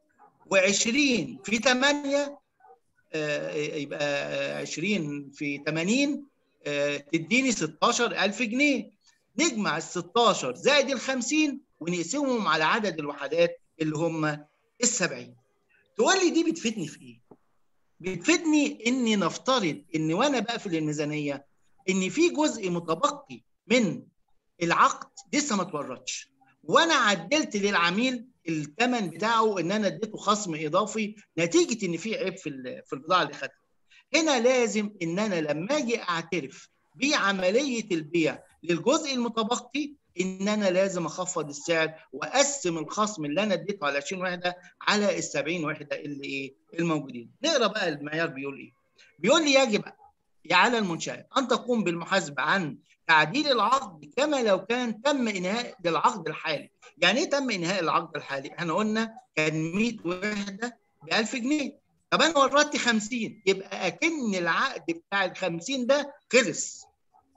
و20 في 8 آه يبقى 20 في 80 آه تديني 16000 جنيه نجمع ال 16 زائد ال 50 ونقسمهم على عدد الوحدات اللي هم ال 70 تقول لي دي بتفيدني في ايه؟ بتفيدني اني نفترض ان وانا بقفل الميزانيه ان في جزء متبقي من العقد لسه ما اتوردش وانا عدلت للعميل الثمن بتاعه ان انا اديته خصم اضافي نتيجه ان في عيب في في البضاعه اللي خدها. هنا لازم ان انا لما اجي اعترف بعمليه البيع للجزء المتبقي ان انا لازم اخفض السعر واقسم الخصم اللي انا اديته على 20 وحده على ال 70 وحده اللي ايه الموجودين. نقرا بقى المعيار بيقول ايه؟ بيقول لي يجب على المنشاه ان تقوم بالمحاسبه عن تعديل العقد كما لو كان تم انهاء العقد الحالي يعني ايه تم انهاء العقد الحالي احنا قلنا كان 100 وحده ب 1000 جنيه طب انا وردت 50 يبقى اكن العقد بتاع ال 50 ده خلص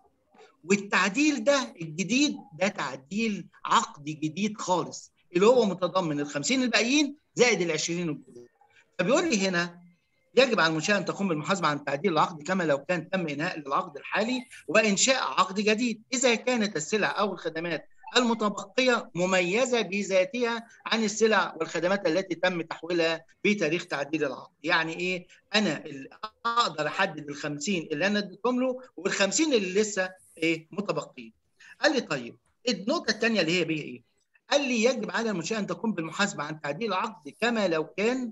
والتعديل ده الجديد ده تعديل عقد جديد خالص اللي هو متضمن ال 50 الباقيين زائد ال 20 الجداد فبيقول لي هنا يجب على المنشاه ان تقوم بالمحاسبه عن تعديل العقد كما لو كان تم انهاء للعقد الحالي وانشاء عقد جديد اذا كانت السلع او الخدمات المتبقيه مميزه بذاتها عن السلع والخدمات التي تم تحويلها بتاريخ تعديل العقد، يعني ايه؟ انا اقدر احدد ال 50 اللي انا اديتهم له وال 50 اللي لسه ايه متبقيين. قال لي طيب النقطه الثانيه اللي هي بيه ايه؟ قال لي يجب على المنشاه ان تقوم بالمحاسبه عن تعديل العقد كما لو كان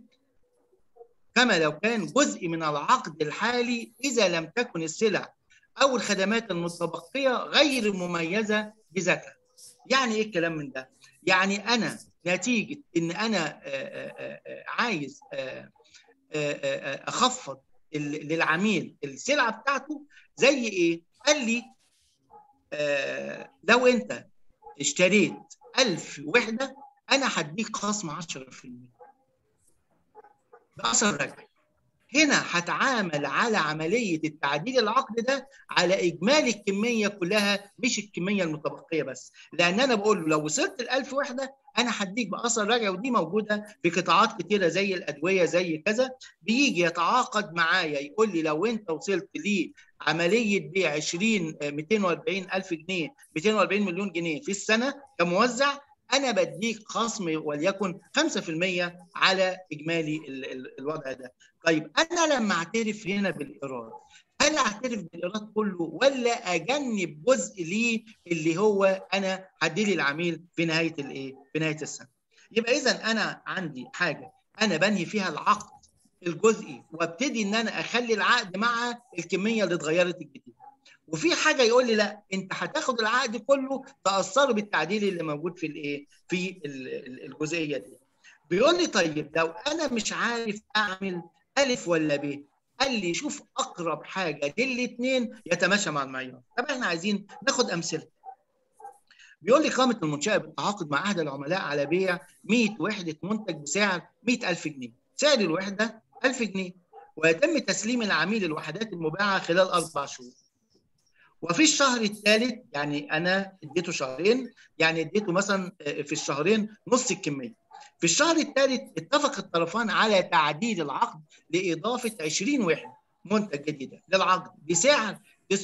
كما لو كان جزء من العقد الحالي اذا لم تكن السلع او الخدمات المتبقيه غير مميزه بذاتها. يعني ايه الكلام من ده؟ يعني انا نتيجه ان انا عايز اخفض للعميل السلعه بتاعته زي ايه؟ قال لي لو انت اشتريت 1000 وحده انا هديك خصم 10% باثر رجعي هنا هتعامل على عمليه التعديل العقد ده على اجمالي الكميه كلها مش الكميه المتبقيه بس لان انا بقول له لو وصلت ل 1000 وحده انا هديك باثر رجعي ودي موجوده في قطاعات كتيره زي الادويه زي كذا بيجي يتعاقد معايا يقول لي لو انت وصلت لعمليه بيع 20 آه، 240 الف جنيه 240 مليون جنيه في السنه كموزع انا بديك خصم وليكن 5% على اجمالي ال- ال- الوضع ده طيب انا لما اعترف هنا بالايراد هل اعترف بالايراد كله ولا اجنب جزء ليه اللي هو انا هديلي العميل في نهايه الايه في نهايه السنه يبقى اذا انا عندي حاجه انا بنهي فيها العقد الجزئي وابتدي ان انا اخلي العقد مع الكميه اللي اتغيرت الجديده وفي حاجه يقول لي لا انت هتاخد العقد كله تاثره بالتعديل اللي موجود في الايه في ال- ال- الجزئيه دي بيقول لي طيب لو انا مش عارف اعمل الف ولا ب قال لي شوف اقرب حاجه للاثنين يتماشى مع المعيار طب احنا عايزين ناخد امثله بيقول لي قامت المنشاه بالتعاقد مع احد العملاء على بيع 100 وحده منتج بسعر 100000 جنيه سعر الوحده 1000 جنيه ويتم تسليم العميل الوحدات المباعه خلال اربع شهور وفي الشهر الثالث يعني انا اديته شهرين يعني اديته مثلا في الشهرين نص الكميه في الشهر الثالث اتفق الطرفان على تعديل العقد لاضافه 20 وحده منتج جديده للعقد بسعر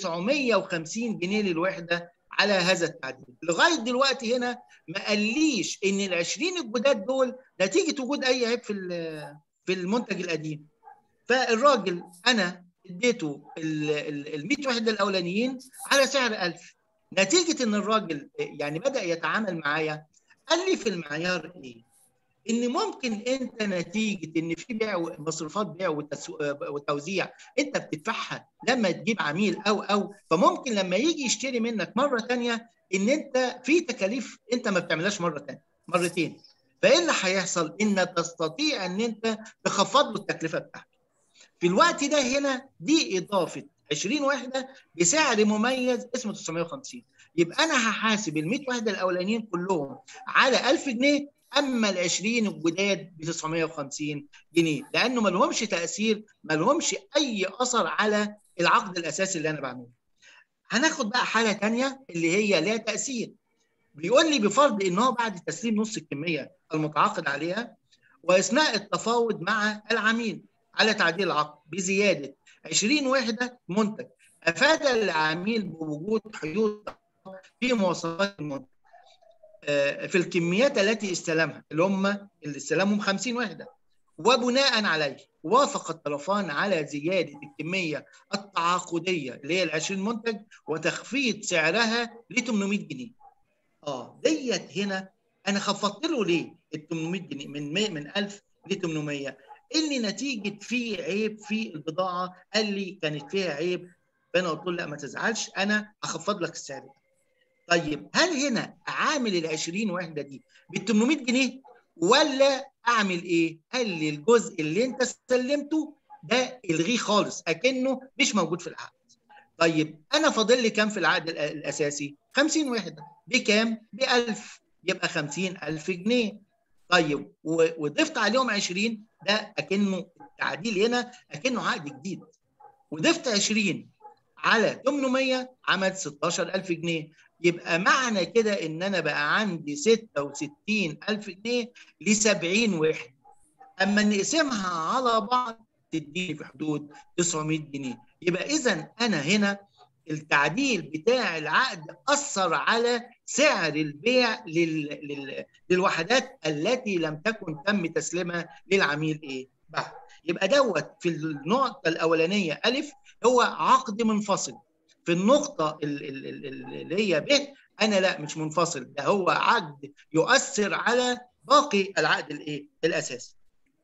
950 جنيه للوحده على هذا التعديل لغايه دلوقتي هنا ما قاليش ان ال 20 الجداد دول نتيجه وجود اي عيب في ال- في المنتج القديم فالراجل انا اديته ال 100 وحده الاولانيين على سعر 1000 نتيجه ان الراجل يعني بدا يتعامل معايا قال لي في المعيار ايه؟ ان ممكن انت نتيجه ان في بيع مصروفات بيع وتسو- وتوزيع انت بتدفعها لما تجيب عميل او او فممكن لما يجي يشتري منك مره ثانيه ان انت في تكاليف انت ما بتعملهاش مره ثانيه مرتين فايه اللي هيحصل؟ ان تستطيع ان انت تخفض له التكلفه بتاعته. في الوقت ده هنا دي اضافه 20 وحده بسعر مميز اسمه 950 يبقى انا هحاسب ال 100 وحده الاولانيين كلهم على 1000 جنيه اما ال 20 الجداد ب 950 جنيه لانه ما لهمش تاثير ما لهمش اي اثر على العقد الاساسي اللي انا بعمله. هناخد بقى حاله ثانيه اللي هي لها تاثير. بيقول لي بفرض ان هو بعد تسليم نص الكميه المتعاقد عليها واثناء التفاوض مع العميل على تعديل العقد بزياده 20 وحده منتج افاد العميل بوجود حدود في مواصفات المنتج آه، في الكميات التي استلمها اللي هم اللي استلمهم 50 وحده وبناء عليه وافق الطرفان على زياده الكميه التعاقديه اللي هي ال 20 منتج وتخفيض سعرها ل 800 جنيه. اه ديت هنا انا خفضت له ليه ال 800 جنيه من 100 من 1000 ل 800 اللي نتيجه في عيب في البضاعه قال لي كانت فيها عيب فانا قلت له لا ما تزعلش انا هخفض لك السعر ده. طيب هل هنا اعامل ال 20 وحده دي ب 800 جنيه ولا اعمل ايه؟ قال لي الجزء اللي انت سلمته ده الغيه خالص اكنه مش موجود في العقد. طيب انا فاضل لي كام في العقد الأ- الاساسي؟ 50 وحده بكام؟ ب 1000 يبقى 50000 جنيه. طيب و- وضفت عليهم 20 ده اكنه التعديل هنا اكنه عقد جديد. وضفت 20 على 800 عمل 16000 جنيه يبقى معنى كده ان انا بقى عندي 66000 جنيه ل 70 وحده اما نقسمها على بعض تديني في حدود 900 جنيه يبقى اذا انا هنا التعديل بتاع العقد اثر على سعر البيع لل... لل... للوحدات التي لم تكن تم تسليمها للعميل ايه بعد يبقى دوت في النقطه الاولانيه الف هو عقد منفصل في النقطة ال- ال- ال- ال- اللي هي ب أنا لا مش منفصل ده هو عقد يؤثر على باقي العقد الإيه؟ الأساسي.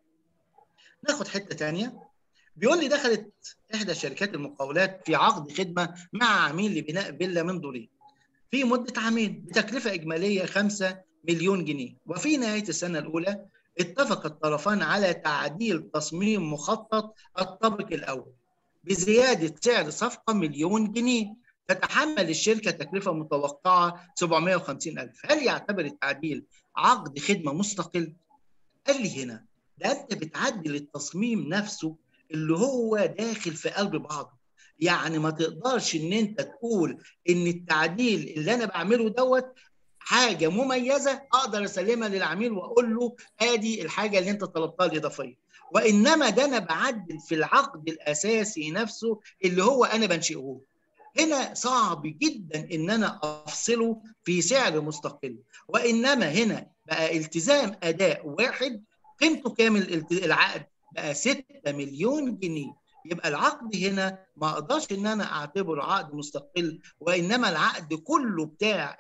ناخد حتة تانية بيقول لي دخلت إحدى شركات المقاولات في عقد خدمة مع عميل لبناء فيلا من دورين في مدة عامين بتكلفة إجمالية 5 مليون جنيه وفي نهاية السنة الأولى اتفق الطرفان على تعديل تصميم مخطط الطابق الأول بزيادة سعر صفقة مليون جنيه تتحمل الشركه تكلفه متوقعه 750 الف هل يعتبر التعديل عقد خدمه مستقل قال لي هنا ده انت بتعدل التصميم نفسه اللي هو داخل في قلب بعضه يعني ما تقدرش ان انت تقول ان التعديل اللي انا بعمله دوت حاجه مميزه اقدر اسلمها للعميل واقول له ادي الحاجه اللي انت طلبتها الاضافيه وانما ده انا بعدل في العقد الاساسي نفسه اللي هو انا بنشئه هنا صعب جدا ان انا افصله في سعر مستقل وانما هنا بقى التزام اداء واحد قيمته كامل العقد بقى 6 مليون جنيه يبقى العقد هنا ما اقدرش ان انا اعتبره عقد مستقل وانما العقد كله بتاع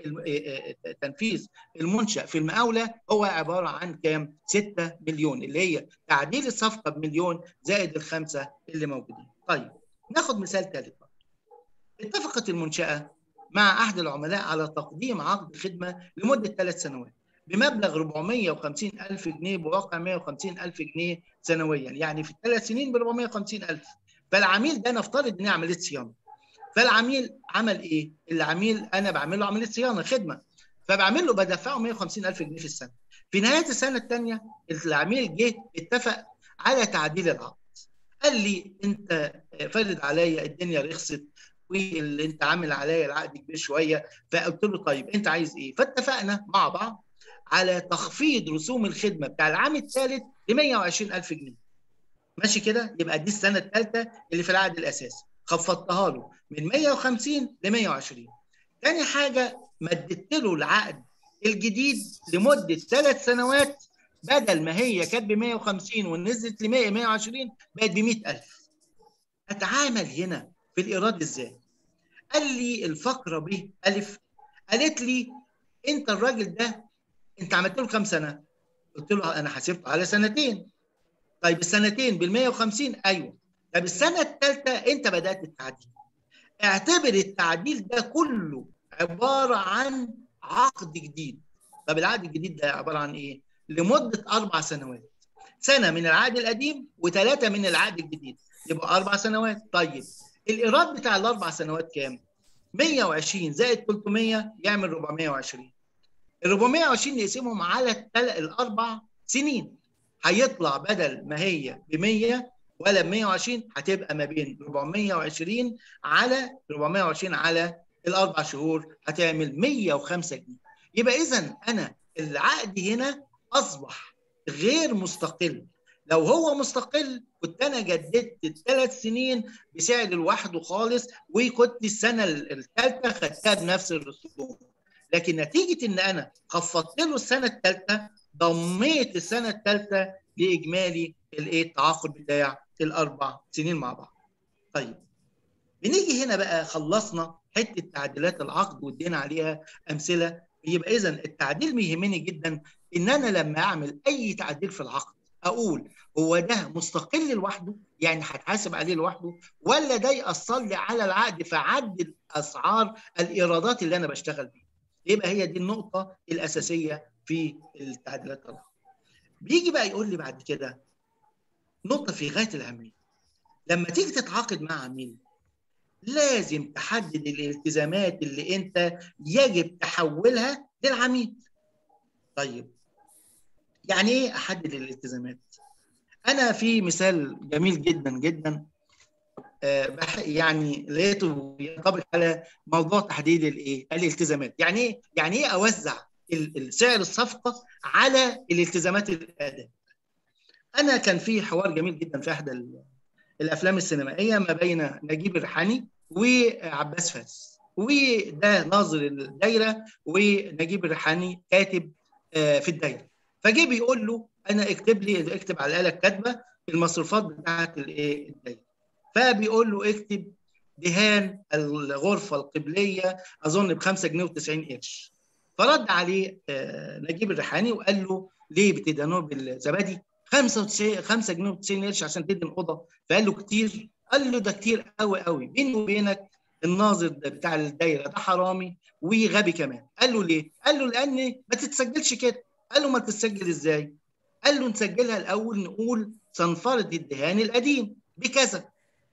تنفيذ المنشا في المقاوله هو عباره عن كام 6 مليون اللي هي تعديل الصفقه بمليون زائد الخمسه اللي موجودين طيب ناخد مثال ثالث اتفقت المنشاه مع احد العملاء على تقديم عقد خدمه لمده ثلاث سنوات بمبلغ 450 ألف جنيه بواقع 150 ألف جنيه سنويا يعني في الثلاث سنين ب 450 ألف فالعميل ده نفترض إن عملية صيانة فالعميل عمل إيه؟ العميل أنا بعمل له عملية صيانة خدمة فبعمل له بدفعه 150 ألف جنيه في السنة في نهاية السنة الثانية العميل جه اتفق على تعديل العقد قال لي أنت فرد عليا الدنيا رخصت واللي انت عامل عليا العقد كبير شويه فقلت له طيب انت عايز ايه؟ فاتفقنا مع بعض على تخفيض رسوم الخدمه بتاع العام الثالث ل 120000 جنيه. ماشي كده؟ يبقى دي السنه الثالثه اللي في العقد الاساسي، خفضتها له من 150 ل 120. تاني حاجه مددت له العقد الجديد لمده ثلاث سنوات بدل ما هي كانت ب 150 ونزلت ل 100 120 بقت ب 100000. اتعامل هنا في الايراد ازاي؟ قال لي الفقره ب الف قالت لي انت الراجل ده انت عملت له كام سنه؟ قلت له انا حاسبته على سنتين. طيب السنتين بال 150 ايوه. طب السنه الثالثه انت بدات التعديل. اعتبر التعديل ده كله عباره عن عقد جديد. طب العقد الجديد ده عباره عن ايه؟ لمده اربع سنوات. سنه من العقد القديم وثلاثه من العقد الجديد. يبقى اربع سنوات. طيب الايراد بتاع الاربع سنوات كام؟ 120 زائد 300 يعمل 420. ال 420 نقسمهم على التل... الاربع سنين هيطلع بدل ما هي ب 100 ولا ب 120 هتبقى ما بين 420 على 420 على الاربع شهور هتعمل 105 جنيه يبقى اذا انا العقد هنا اصبح غير مستقل لو هو مستقل كنت انا جددت الثلاث سنين بسعر لوحده خالص وكنت السنه الثالثه خدتها بنفس الرسوم لكن نتيجه ان انا خفضت له السنه الثالثه ضميت السنه الثالثه لاجمالي الايه التعاقد بتاع الاربع سنين مع بعض. طيب بنيجي هنا بقى خلصنا حته تعديلات العقد وادينا عليها امثله يبقى اذا التعديل بيهمني جدا ان انا لما اعمل اي تعديل في العقد اقول هو ده مستقل لوحده يعني هتحاسب عليه لوحده ولا ده ياثر لي على العقد فعدل اسعار الايرادات اللي انا بشتغل بيها. يبقى هي دي النقطة الأساسية في التعديلات العقد. بيجي بقى يقول لي بعد كده نقطة في غاية الأهمية. لما تيجي تتعاقد مع عميل لازم تحدد الالتزامات اللي أنت يجب تحولها للعميل. طيب يعني إيه أحدد الالتزامات؟ أنا في مثال جميل جدا جدا يعني لقيته ينطبق على موضوع تحديد الايه؟ الالتزامات، يعني ايه؟ يعني ايه اوزع سعر الصفقه على الالتزامات الاداء؟ انا كان في حوار جميل جدا في احدى الافلام السينمائيه ما بين نجيب الريحاني وعباس فاس وده ناظر الدايره ونجيب الريحاني كاتب في الدايره فجه بيقول له انا اكتب لي اكتب على الاله الكاتبه المصروفات بتاعت الايه الدايره فبيقول له اكتب دهان الغرفه القبليه اظن ب 5 جنيه و90 قرش فرد عليه نجيب الريحاني وقال له ليه بتدهنوه بالزبادي 95 5 جنيه و90 قرش عشان تدهن اوضه فقال له كتير قال له ده كتير قوي قوي بيني وبينك الناظر بتاع الدايره ده حرامي وغبي كمان قال له ليه قال له لان ما تتسجلش كده قال له ما تتسجل ازاي قال له نسجلها الاول نقول سنفرض الدهان القديم بكذا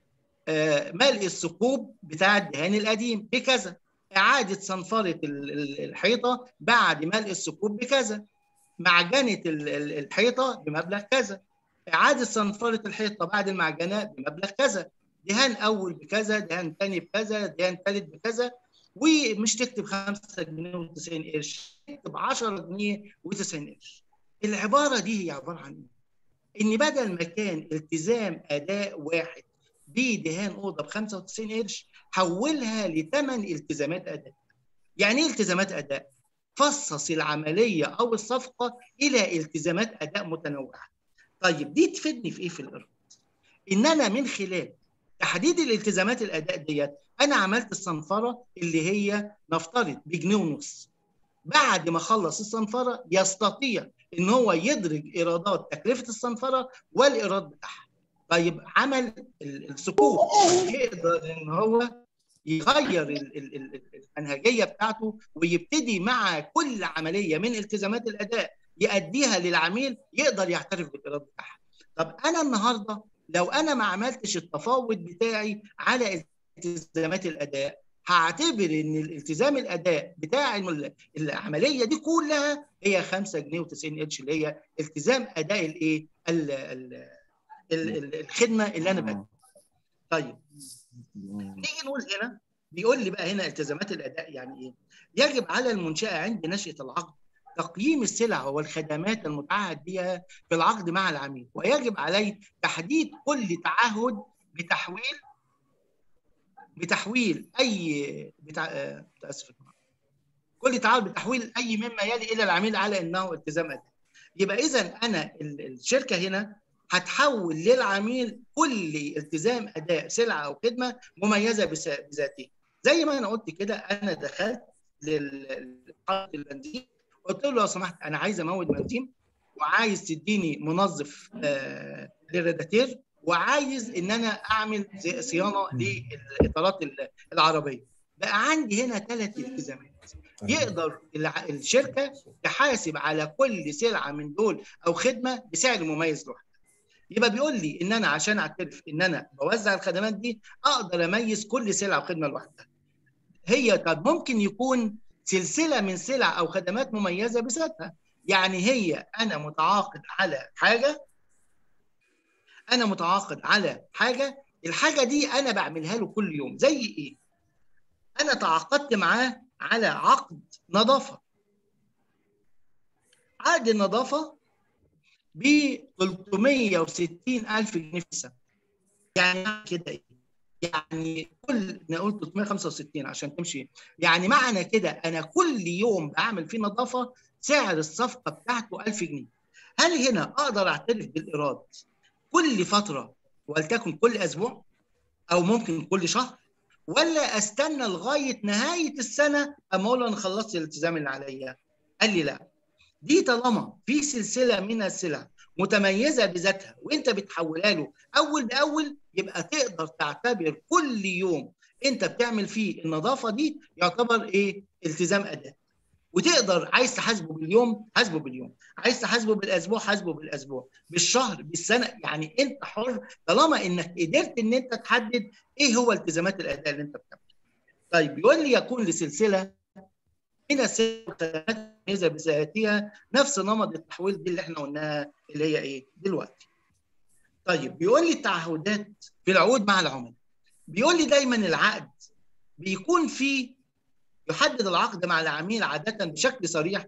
آه، ملء الثقوب بتاع الدهان القديم بكذا اعاده صنفره ال- ال- الحيطه بعد ملء الثقوب بكذا معجنه ال- ال- الحيطه بمبلغ كذا اعاده صنفره الحيطه بعد المعجنه بمبلغ كذا دهان اول بكذا دهان ثاني بكذا دهان ثالث بكذا ومش تكتب 5 جنيه و90 قرش تكتب 10 جنيه و90 قرش العباره دي هي عباره عن ايه؟ ان بدل ما كان التزام اداء واحد بدهان اوضه ب 95 قرش حولها لثمان التزامات اداء. يعني ايه التزامات اداء؟ فصص العمليه او الصفقه الى التزامات اداء متنوعه. طيب دي تفيدني في ايه في الارض؟ ان انا من خلال تحديد الالتزامات الاداء ديت انا عملت الصنفره اللي هي نفترض بجنيه ونص. بعد ما خلص الصنفره يستطيع ان هو يدرج ايرادات تكلفه الصنفره والايراد بتاعها. طيب عمل ال- السكوت يقدر ان هو يغير ال- ال- ال- المنهجيه بتاعته ويبتدي مع كل عمليه من التزامات الاداء يأديها للعميل يقدر يعترف بالايراد بتاعها. طب انا النهارده لو انا ما عملتش التفاوض بتاعي على التزامات الاداء هعتبر ان الالتزام الاداء بتاع الم- العمليه دي كلها هي 5 جنيه و90 قرش اللي هي التزام اداء الايه؟ ال- ال- ال- ال- الخدمه اللي انا بديها. طيب نيجي نقول هنا بيقول لي بقى هنا التزامات الاداء يعني ايه؟ يجب على المنشاه عند نشاه العقد تقييم السلع والخدمات المتعهد بها في العقد مع العميل ويجب عليه تحديد كل تعهد بتحويل بتحويل اي بتاع آه، متاسف يا جماعة. كل تعهد بتحويل اي مما يلي الى العميل على انه التزام اداء يبقى اذا انا ال- الشركه هنا هتحول للعميل كل التزام اداء سلعه او خدمه مميزه بس- بذاته زي ما انا قلت كده انا دخلت للحاره البنزين قلت له لو سمحت انا عايز امود بنزين وعايز تديني منظف آه، للراداتير وعايز ان انا اعمل زي- صيانه للاطارات ال- العربيه بقى عندي هنا ثلاث التزامات يقدر الع- الشركه تحاسب على كل سلعه من دول او خدمه بسعر مميز لوحده يبقى بيقول لي ان انا عشان اعترف ان انا بوزع الخدمات دي اقدر اميز كل سلعه وخدمه لوحدها هي طب ممكن يكون سلسله من سلع او خدمات مميزه بذاتها يعني هي انا متعاقد على حاجه انا متعاقد على حاجه الحاجه دي انا بعملها له كل يوم زي ايه انا تعاقدت معاه على عقد نظافه عقد النظافه ب 360 الف جنيه في السنه يعني معنى كده ايه يعني كل نقول 365 عشان تمشي يعني معنى كده انا كل يوم بعمل فيه نظافه سعر الصفقه بتاعته 1000 جنيه هل هنا اقدر اعترف بالايراد كل فتره ولتكن كل اسبوع او ممكن كل شهر ولا استنى لغايه نهايه السنه اما اقول له انا خلصت الالتزام اللي عليا قال لي لا دي طالما في سلسله من السلع متميزه بذاتها وانت بتحولها له اول باول يبقى تقدر تعتبر كل يوم انت بتعمل فيه النظافه دي يعتبر ايه التزام اداء وتقدر عايز تحاسبه باليوم حاسبه باليوم عايز تحاسبه بالاسبوع حاسبه بالاسبوع بالشهر بالسنه يعني انت حر طالما انك قدرت ان انت تحدد ايه هو التزامات الاداء اللي انت بتعملها طيب يقول لي يكون لسلسله من السلع والخدمات المتميزه بذاتها نفس نمط التحويل دي اللي احنا قلناها اللي هي ايه دلوقتي طيب بيقول لي التعهدات في العقود مع العملاء بيقول لي دايما العقد بيكون فيه يحدد العقد مع العميل عادة بشكل صريح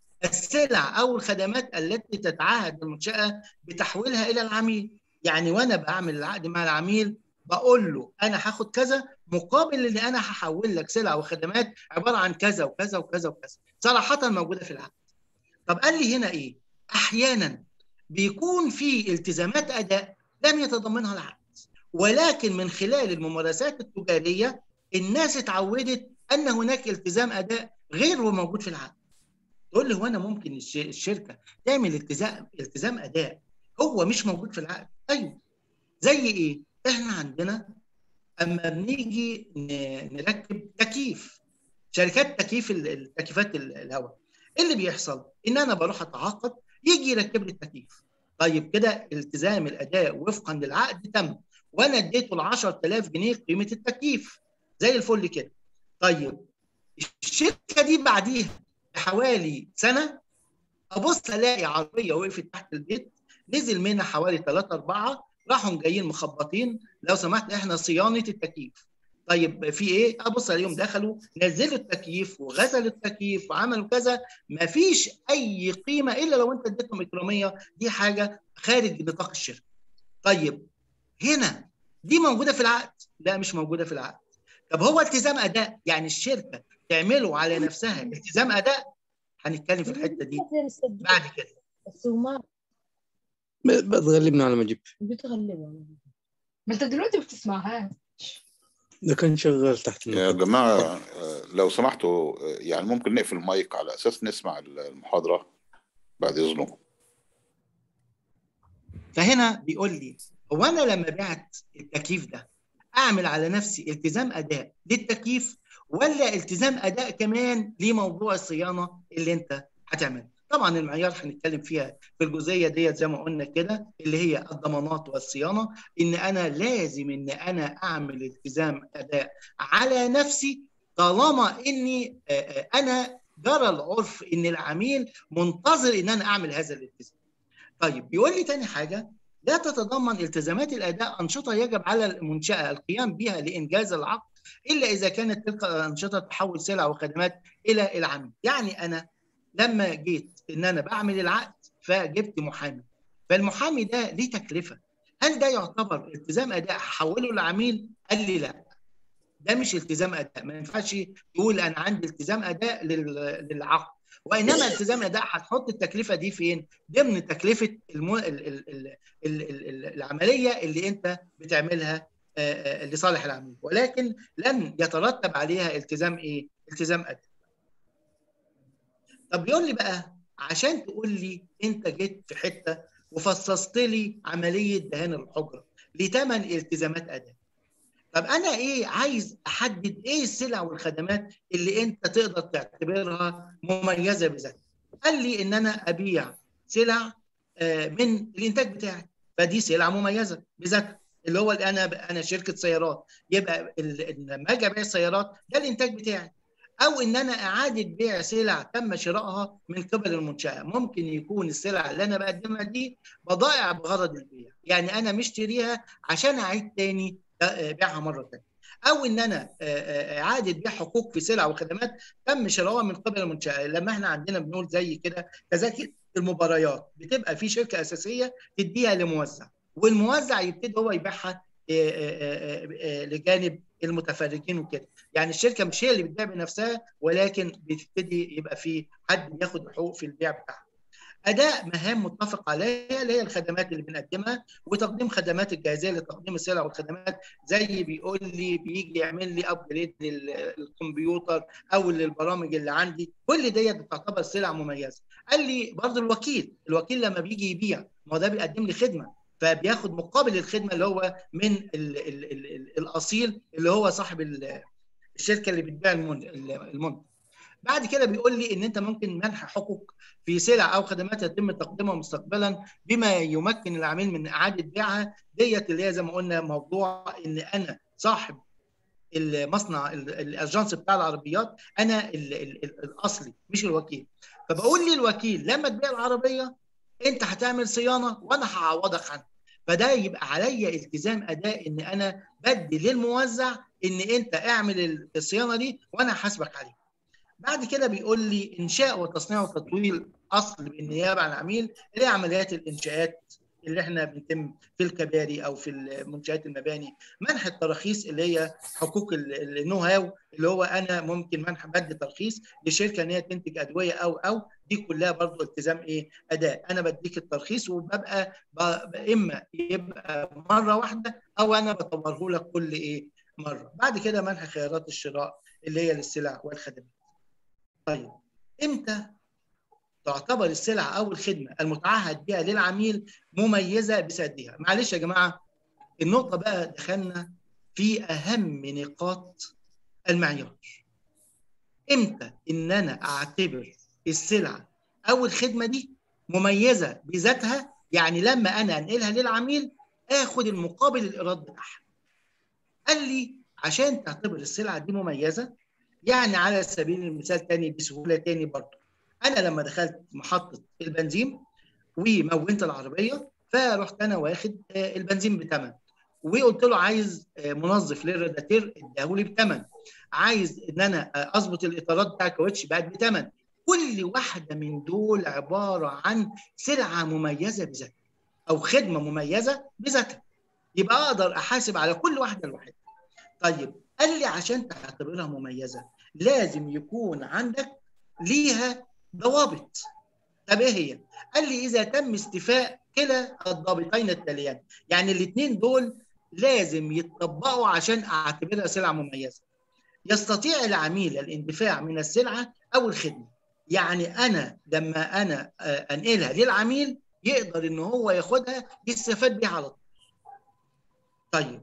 السلع أو الخدمات التي تتعهد المنشأة بتحويلها إلى العميل يعني وأنا بعمل العقد مع العميل بقول له أنا هاخد كذا مقابل إن أنا هحول لك سلع وخدمات عبارة عن كذا وكذا وكذا وكذا صراحة موجودة في العقد طب قال لي هنا إيه أحيانا بيكون في التزامات أداء لم يتضمنها العقد ولكن من خلال الممارسات التجارية الناس اتعودت ان هناك التزام اداء غير موجود في العقد تقول لي هو انا ممكن الش- الشركه تعمل التزام التزام اداء هو مش موجود في العقد ايوه زي ايه احنا عندنا اما بنيجي ن- نركب تكييف شركات تكييف ال- التكييفات ال- الهواء ايه اللي بيحصل ان انا بروح اتعاقد يجي يركب لي التكييف طيب كده التزام الاداء وفقا للعقد تم وانا اديته ال 10000 جنيه قيمه التكييف زي الفل كده طيب الشركه دي بعديها بحوالي سنه ابص الاقي عربيه وقفت تحت البيت نزل منها حوالي ثلاثة أربعة راحوا جايين مخبطين لو سمحت احنا صيانة التكييف طيب في ايه؟ ابص عليهم دخلوا نزلوا التكييف وغسلوا التكييف وعملوا كذا مفيش اي قيمه الا لو انت اديتهم اكراميه دي حاجه خارج نطاق الشركه. طيب هنا دي موجوده في العقد؟ لا مش موجوده في العقد. طب هو التزام اداء يعني الشركه تعمله على نفسها التزام اداء هنتكلم في الحته دي بعد كده. بس وما بتغلبنا على ما اجيب بتغلبها ما انت دلوقتي ما بتسمعهاش ده كان شغال تحت يا جماعة آه، لو سمحتوا آه، يعني ممكن نقفل المايك على أساس نسمع المحاضرة بعد إذنكم فهنا بيقول لي هو انا لما بعت التكييف ده اعمل على نفسي التزام اداء للتكييف ولا التزام اداء كمان لموضوع الصيانه اللي انت هتعملها طبعا المعيار هنتكلم فيها في الجزئيه ديت زي ما قلنا كده اللي هي الضمانات والصيانه ان انا لازم ان انا اعمل التزام اداء على نفسي طالما اني آه، آه، انا جرى العرف ان العميل منتظر ان انا اعمل هذا الالتزام. طيب بيقول لي تاني حاجه لا تتضمن التزامات الاداء انشطه يجب على المنشاه القيام بها لانجاز العقد الا اذا كانت تلك الانشطه تحول سلع وخدمات الى العميل، يعني انا لما جيت ان انا بعمل العقد فجبت محامي فالمحامي ده ليه تكلفه هل ده يعتبر التزام اداء هحوله للعميل قال لي لا ده مش التزام اداء ما ينفعش تقول انا عندي التزام اداء لل- للعقد وانما التزام اداء هتحط التكلفه دي فين ضمن تكلفه الم... ال... ال... ال... ال... ال... العمليه اللي انت بتعملها آه، آه، لصالح العميل ولكن لن يترتب عليها التزام ايه التزام اداء طب بيقول لي بقى عشان تقول لي انت جيت في حته وفصصت لي عمليه دهان الحجره لثمان التزامات اداء طب انا ايه عايز احدد ايه السلع والخدمات اللي انت تقدر تعتبرها مميزه بذاتها قال لي ان انا ابيع سلع آه، من الانتاج بتاعي فدي سلعه مميزه بذاتها اللي هو اللي انا انا شركه سيارات يبقى ال- لما اجي ابيع السيارات ده الانتاج بتاعي او ان انا اعاده بيع سلع تم شرائها من قبل المنشاه ممكن يكون السلع اللي انا بقدمها دي بضائع بغرض البيع يعني انا مشتريها عشان اعيد تاني آه، بيعها مره ثانيه او ان انا آه، آه، اعاده بيع حقوق في سلع وخدمات تم شرائها من قبل المنشاه لما احنا عندنا بنقول زي كده تذاكر المباريات بتبقى في شركه اساسيه تديها لموزع والموزع يبتدي هو يبيعها آه، آه، آه، آه، لجانب المتفرجين وكده يعني الشركه مش هي اللي بتبيع بنفسها ولكن بتبتدي يبقى في حد بياخد حقوق في البيع بتاعها اداء مهام متفق عليها اللي هي الخدمات اللي بنقدمها وتقديم خدمات الجاهزيه لتقديم السلع والخدمات زي بيقول لي بيجي يعمل لي ابجريد للكمبيوتر او للبرامج اللي عندي كل ديت بتعتبر سلع مميزه قال لي برضه الوكيل الوكيل لما بيجي يبيع ما هو ده بيقدم لي خدمه فبياخد مقابل الخدمه اللي هو من ال ال ال ال الاصيل اللي هو صاحب ال- الشركه اللي بتبيع المن- المنتج بعد كده بيقول لي ان انت ممكن منح حقوق في سلع او خدمات يتم تقديمها مستقبلا بما يمكن العميل من اعاده بيعها ديت اللي هي زي ما قلنا موضوع ان انا صاحب المصنع ال- الاجانس بتاع العربيات انا ال ال ال الاصلي مش الوكيل فبقول للوكيل لما تبيع العربيه انت هتعمل صيانه وانا هعوضك عنها فده يبقى عليا التزام اداء ان انا بدي للموزع ان انت اعمل الصيانه دي وانا هحاسبك عليها بعد كده بيقول لي انشاء وتصنيع وتطوير اصل بالنيابه عن العميل اللي هي عمليات الانشاءات اللي احنا بنتم في الكباري او في منشات المباني منح التراخيص اللي هي حقوق ال- النو هاو اللي هو انا ممكن منح بدي ترخيص لشركه ان هي تنتج ادويه او او دي كلها برضو التزام ايه اداء انا بديك الترخيص وببقى ب- اما يبقى مره واحده او انا بطوره لك كل ايه مره بعد كده منح خيارات الشراء اللي هي للسلع والخدمات طيب امتى تعتبر السلعه او الخدمه المتعهد بها للعميل مميزه بسدها معلش يا جماعه النقطه بقى دخلنا في اهم نقاط المعيار امتى ان انا اعتبر السلعه او الخدمه دي مميزه بذاتها يعني لما انا انقلها للعميل اخد المقابل الايراد بتاعها قال لي عشان تعتبر السلعه دي مميزه يعني على سبيل المثال تاني بسهوله تاني برضه انا لما دخلت محطه البنزين ومونت العربيه فرحت انا واخد آه، البنزين بثمن وقلت له عايز آه، منظف للراداتير اداهولي بثمن عايز ان انا آه، اظبط الاطارات بتاع الكاوتش بقت بثمن كل واحده من دول عباره عن سلعه مميزه بذاتها او خدمه مميزه بذاتها يبقى اقدر احاسب على كل واحده لوحدها طيب قال لي عشان تعتبرها مميزه لازم يكون عندك ليها ضوابط طب ايه هي؟ قال لي اذا تم استيفاء كلا الضابطين التاليان يعني الاثنين دول لازم يتطبقوا عشان اعتبرها سلعه مميزه يستطيع العميل الاندفاع من السلعه او الخدمه يعني انا لما انا آه، انقلها للعميل يقدر ان هو ياخدها يستفاد بيها على طول طيب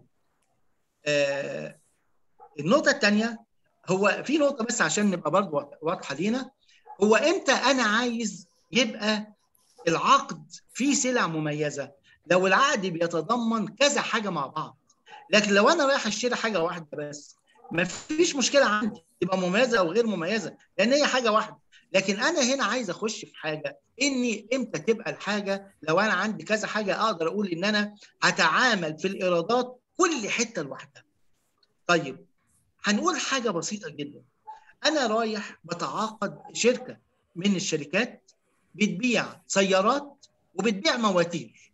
آه النقطه الثانيه هو في نقطه بس عشان نبقى برضو واضحه لينا هو امتى انا عايز يبقى العقد فيه سلع مميزه لو العقد بيتضمن كذا حاجه مع بعض لكن لو انا رايح اشتري حاجه واحده بس ما فيش مشكله عندي تبقى مميزه او غير مميزه لان هي حاجه واحده لكن انا هنا عايز اخش في حاجه اني امتى تبقى الحاجه لو انا عندي كذا حاجه اقدر اقول ان انا هتعامل في الايرادات كل حته لوحدها طيب هنقول حاجه بسيطه جدا انا رايح بتعاقد شركه من الشركات بتبيع سيارات وبتبيع مواتير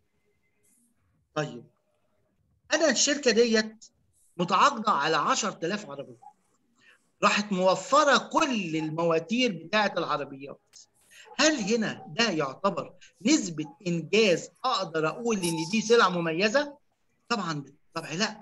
طيب انا الشركه ديت متعاقده على 10000 عربيه راحت موفره كل المواتير بتاعه العربيات هل هنا ده يعتبر نسبه انجاز اقدر اقول ان دي سلعه مميزه طبعا بالطبع لا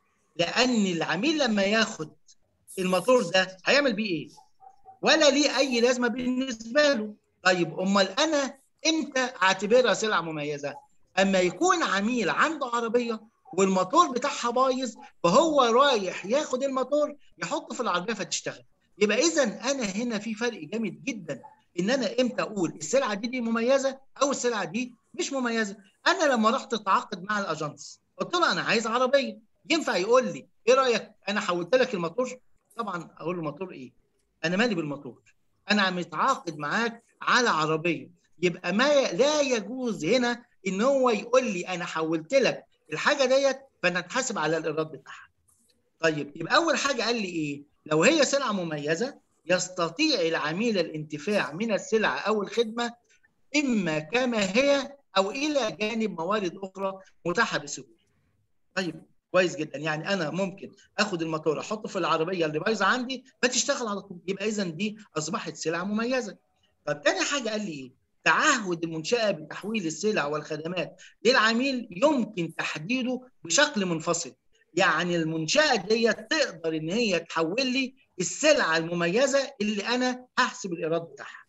لان العميل لما ياخد الموتور ده هيعمل بيه ايه ولا ليه اي لازمه بالنسبه له طيب امال انا امتى اعتبرها سلعه مميزه اما يكون عميل عنده عربيه والموتور بتاعها بايظ فهو رايح ياخد الموتور يحطه في العربيه فتشتغل يبقى اذا انا هنا في فرق جامد جدا ان انا امتى اقول السلعه دي دي مميزه او السلعه دي مش مميزه انا لما رحت اتعاقد مع الاجانس قلت له انا عايز عربيه ينفع يقول لي ايه رايك انا حولت لك الموتور طبعا اقول له الموتور ايه انا مالي بالموتور انا متعاقد معاك على عربيه يبقى ما لا يجوز هنا ان هو يقول لي انا حولت لك الحاجه ديت فانا اتحاسب على الايراد بتاعها طيب يبقى اول حاجه قال لي ايه لو هي سلعه مميزه يستطيع العميل الانتفاع من السلعه او الخدمه اما كما هي او الى جانب موارد اخرى متاحه بسهوله طيب كويس جدا يعني انا ممكن اخد الموتور احطه في العربيه اللي بايظه عندي فتشتغل على طول يبقى اذا دي اصبحت سلعه مميزه طب تاني حاجه قال لي ايه تعهد المنشاه بتحويل السلع والخدمات للعميل يمكن تحديده بشكل منفصل يعني المنشاه دي تقدر ان هي تحول لي السلعه المميزه اللي انا هحسب الايراد بتاعها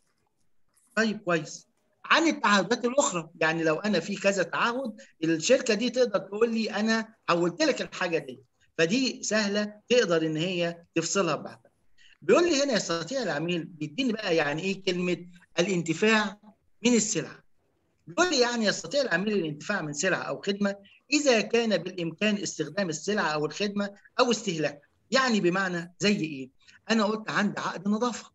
طيب كويس عن التعهدات الاخرى يعني لو انا في كذا تعهد الشركه دي تقدر تقول لي انا حولت لك الحاجه دي فدي سهله تقدر ان هي تفصلها ببعضها بيقول لي هنا يستطيع العميل بيديني بقى يعني ايه كلمه الانتفاع من السلعه بيقول لي يعني يستطيع العميل الانتفاع من سلعه او خدمه اذا كان بالامكان استخدام السلعه او الخدمه او استهلاكها يعني بمعنى زي ايه انا قلت عندي عقد نظافه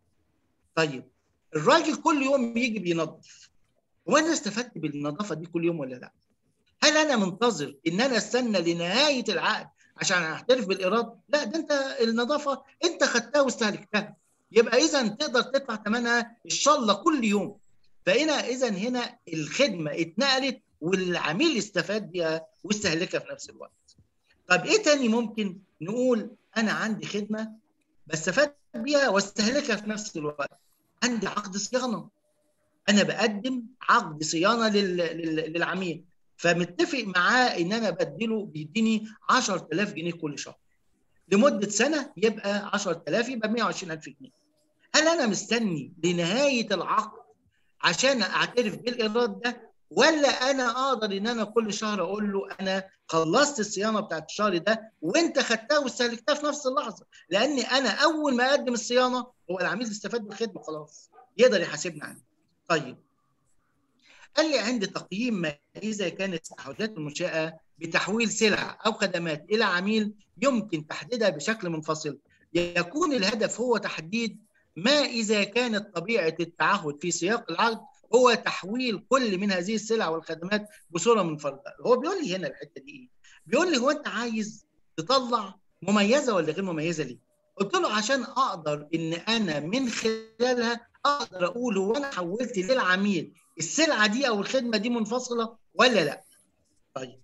طيب الراجل كل يوم بيجي بينظف وانا استفدت بالنظافه دي كل يوم ولا لا هل انا منتظر ان انا استنى لنهايه العقد عشان اعترف بالايراد لا ده انت النظافه انت خدتها واستهلكتها يبقى اذا تقدر تدفع ثمنها ان شاء الله كل يوم فهنا اذا هنا الخدمه اتنقلت والعميل استفاد بيها واستهلكها في نفس الوقت طب ايه تاني ممكن نقول انا عندي خدمه بستفاد بيها واستهلكها في نفس الوقت عندي عقد صيانه انا بقدم عقد صيانه لل... لل... للعميل فمتفق معاه ان انا بديله بيديني 10000 جنيه كل شهر لمده سنه يبقى 10000 يبقى 120000 جنيه هل انا مستني لنهايه العقد عشان اعترف بالايراد ده ولا انا اقدر ان انا كل شهر اقول له انا خلصت الصيانه بتاعت الشهر ده وانت خدتها واستهلكتها في نفس اللحظه لان انا اول ما اقدم الصيانه هو العميل استفاد بالخدمه خلاص يقدر يحاسبني عنها طيب قال لي عند تقييم ما اذا كانت تعهدات المنشاه بتحويل سلع او خدمات الى عميل يمكن تحديدها بشكل منفصل يكون الهدف هو تحديد ما اذا كانت طبيعه التعهد في سياق العقد هو تحويل كل من هذه السلع والخدمات بصوره منفرده هو بيقول لي هنا الحته دي ايه بيقول لي هو انت عايز تطلع مميزه ولا غير مميزه ليه قلت له عشان اقدر ان انا من خلالها اقدر اقول هو انا حولت للعميل السلعه دي او الخدمه دي منفصله ولا لا طيب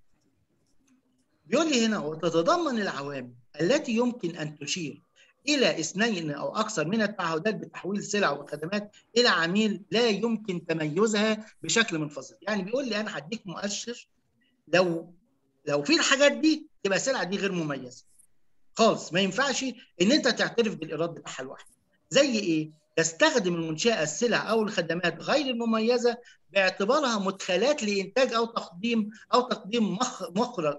بيقول لي هنا وتتضمن العوامل التي يمكن ان تشير الى اثنين او اكثر من التعهدات بتحويل سلع وخدمات الى عميل لا يمكن تميزها بشكل منفصل يعني بيقول لي انا هديك مؤشر لو لو في الحاجات دي تبقى السلعه دي غير مميزه خالص ما ينفعش ان انت تعترف بالايراد بتاعها لوحده زي ايه تستخدم المنشاه السلع او الخدمات غير المميزه باعتبارها مدخلات لانتاج او تقديم او تقديم مخ... مخرج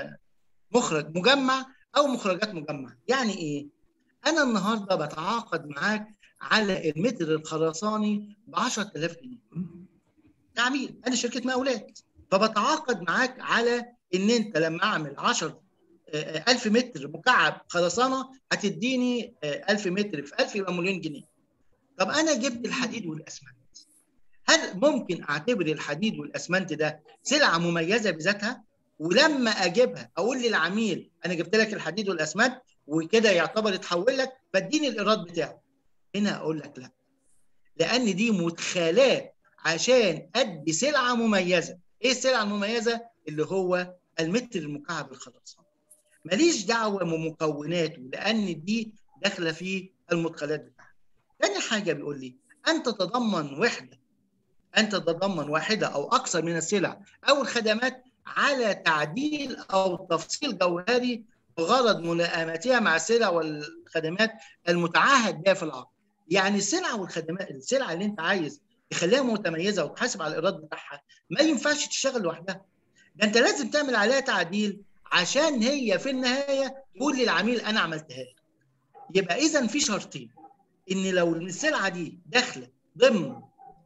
مخرج مجمع او مخرجات مجمع يعني ايه انا النهارده بتعاقد معاك على المتر الخرساني ب 10000 جنيه تعميل انا شركه مقاولات فبتعاقد معاك على ان انت لما اعمل 10 1000 متر مكعب خرسانه هتديني 1000 متر في 1000 يبقى مليون جنيه طب انا جبت الحديد والاسمنت هل ممكن اعتبر الحديد والاسمنت ده سلعه مميزه بذاتها ولما اجيبها اقول للعميل انا جبت لك الحديد والاسمنت وكده يعتبر اتحول لك فاديني الايراد بتاعه هنا اقول لك لا لان دي مدخلات عشان ادي سلعه مميزه ايه السلعه المميزه اللي هو المتر المكعب الخرسانه ماليش دعوه بمكوناته لان دي داخله في المدخلات بتاعها تاني حاجه بيقول لي ان تتضمن وحده ان تتضمن واحده او اكثر من السلع او الخدمات على تعديل او تفصيل جوهري بغرض ملائمتها مع السلع والخدمات المتعهد بها في العقد. يعني السلع والخدمات السلع اللي انت عايز تخليها متميزه وتحاسب على الايراد بتاعها ما ينفعش تشتغل لوحدها. ده انت لازم تعمل عليها تعديل عشان هي في النهايه تقول للعميل انا عملتها لك. يبقى اذا في شرطين ان لو السلعه دي داخله ضمن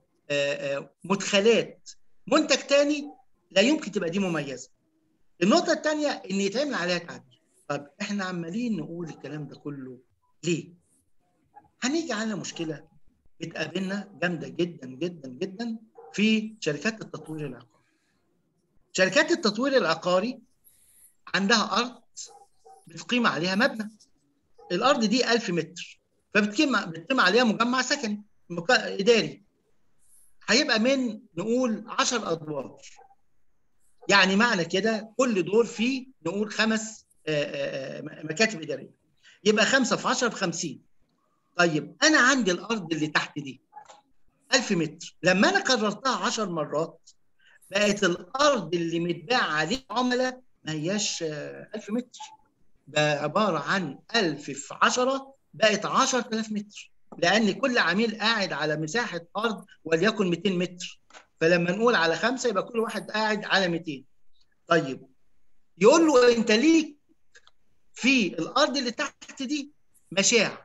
مدخلات منتج تاني لا يمكن تبقى دي مميزه. النقطه الثانيه ان يتعمل عليها تعديل. طب احنا عمالين نقول الكلام ده كله ليه؟ هنيجي على مشكله بتقابلنا جامده جدا جدا جدا في شركات التطوير العقاري. شركات التطوير العقاري عندها ارض بتقيم عليها مبنى. الارض دي 1000 متر فبتقيم بتقيم عليها مجمع سكني اداري. هيبقى من نقول 10 ادوار. يعني معنى كده كل دور فيه نقول خمس مكاتب اداريه يبقى 5 في 10 ب 50 طيب انا عندي الارض اللي تحت دي 1000 متر لما انا كررتها 10 مرات بقت الارض اللي متباع عليه عملاء ما هياش 1000 متر ده عباره عن 1000 في 10 بقت 10000 متر لان كل عميل قاعد على مساحه ارض وليكن 200 متر فلما نقول على خمسه يبقى كل واحد قاعد على 200 طيب يقول له انت ليك في الارض اللي تحت دي مشاع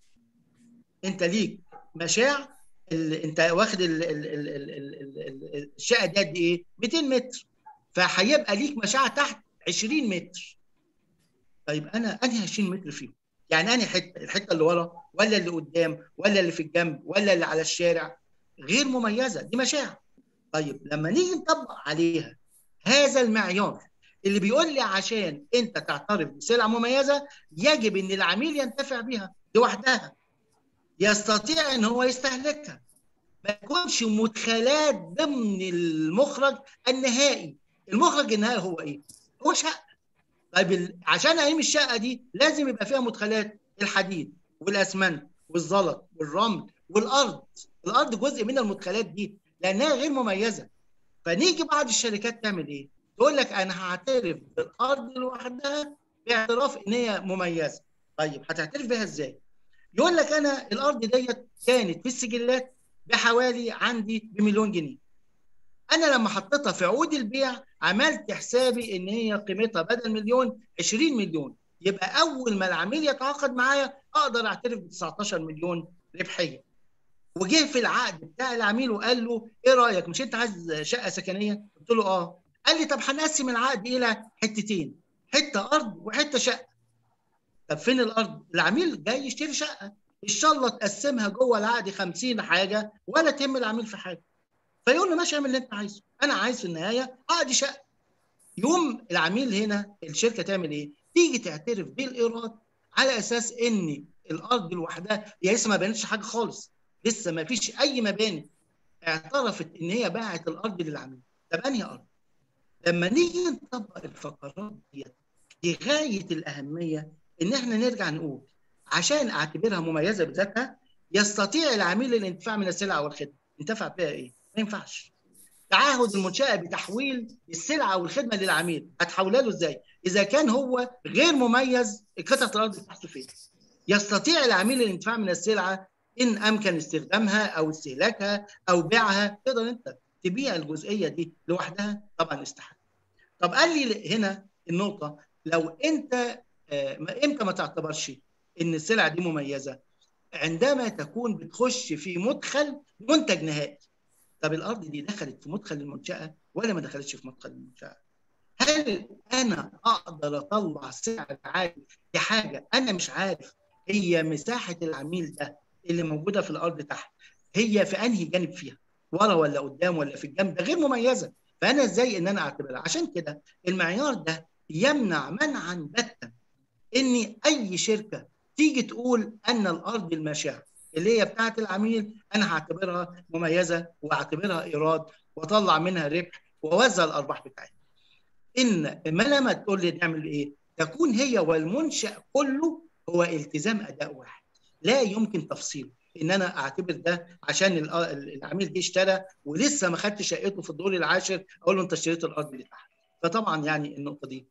انت ليك مشاع انت واخد ال ال ال ال ال ال الشقه دي قد ايه 200 متر فهيبقى ليك مشاع تحت 20 متر طيب انا انهي 20 متر فيهم يعني انهي حته الحته اللي ورا ولا اللي قدام ولا اللي في الجنب ولا اللي على الشارع غير مميزه دي مشاع طيب لما نيجي نطبق عليها هذا المعيار اللي بيقول لي عشان انت تعترف بسلعه مميزه يجب ان العميل ينتفع بها لوحدها يستطيع ان هو يستهلكها ما يكونش مدخلات ضمن المخرج النهائي المخرج النهائي هو ايه هو شقه طيب عشان اقيم الشقه دي لازم يبقى فيها مدخلات الحديد والاسمنت والزلط والرمل والارض الارض جزء من المدخلات دي لانها غير مميزه فنيجي بعض الشركات تعمل ايه تقول لك انا هعترف بالارض لوحدها باعتراف ان هي مميزه طيب هتعترف بها ازاي يقول لك انا الارض ديت كانت في السجلات بحوالي عندي بمليون جنيه انا لما حطيتها في عقود البيع عملت حسابي ان هي قيمتها بدل مليون 20 مليون يبقى اول ما العميل يتعاقد معايا اقدر اعترف ب 19 مليون ربحيه وجه في العقد بتاع العميل وقال له ايه رايك مش انت عايز شقه سكنيه قلت له اه قال لي طب هنقسم العقد الى حتتين حته ارض وحته شقه طب فين الارض العميل جاي يشتري شقه ان شاء الله تقسمها جوه العقد 50 حاجه ولا تهم العميل في حاجه فيقول له ماشي اعمل اللي انت عايزه انا عايز في النهايه عقد شقه يوم العميل هنا الشركه تعمل ايه تيجي تعترف بالايراد على اساس ان الارض لوحدها هي لسه ما بنتش حاجه خالص لسه ما فيش اي مباني اعترفت ان هي باعت الارض للعميل طب انهي ارض لما نيجي نطبق الفقرات دي دي غايه الاهميه ان احنا نرجع نقول عشان اعتبرها مميزه بذاتها يستطيع العميل الانتفاع من السلعه والخدمه ينتفع بها ايه ما ينفعش تعهد المنشاه بتحويل السلعه والخدمه للعميل هتحولها له ازاي اذا كان هو غير مميز قطعه الارض بتاعته فين يستطيع العميل الانتفاع من السلعه ان امكن استخدامها او استهلاكها او بيعها تقدر انت تبيع الجزئيه دي لوحدها طبعا استحاله طب قال لي هنا النقطه لو انت امتى ما تعتبرش ان السلعه دي مميزه عندما تكون بتخش في مدخل منتج نهائي طب الارض دي دخلت في مدخل المنشاه ولا ما دخلتش في مدخل المنشاه هل انا اقدر اطلع سعر عالي لحاجه انا مش عارف هي مساحه العميل ده اللي موجوده في الارض تحت هي في انهي جانب فيها ورا ولا قدام ولا في الجنب ده غير مميزه فانا ازاي ان انا اعتبرها عشان كده المعيار ده يمنع منعا باتا ان اي شركه تيجي تقول ان الارض الماشيه اللي هي بتاعه العميل انا هعتبرها مميزه واعتبرها ايراد واطلع منها ربح واوزع الارباح بتاعتي ان ما لما تقول لي نعمل ايه تكون هي والمنشا كله هو التزام اداء واحد لا يمكن تفصيله ان انا اعتبر ده عشان العميل جه اشترى ولسه ما خدش شقته في الدور العاشر اقول له انت اشتريت الارض اللي تحت فطبعا يعني النقطه دي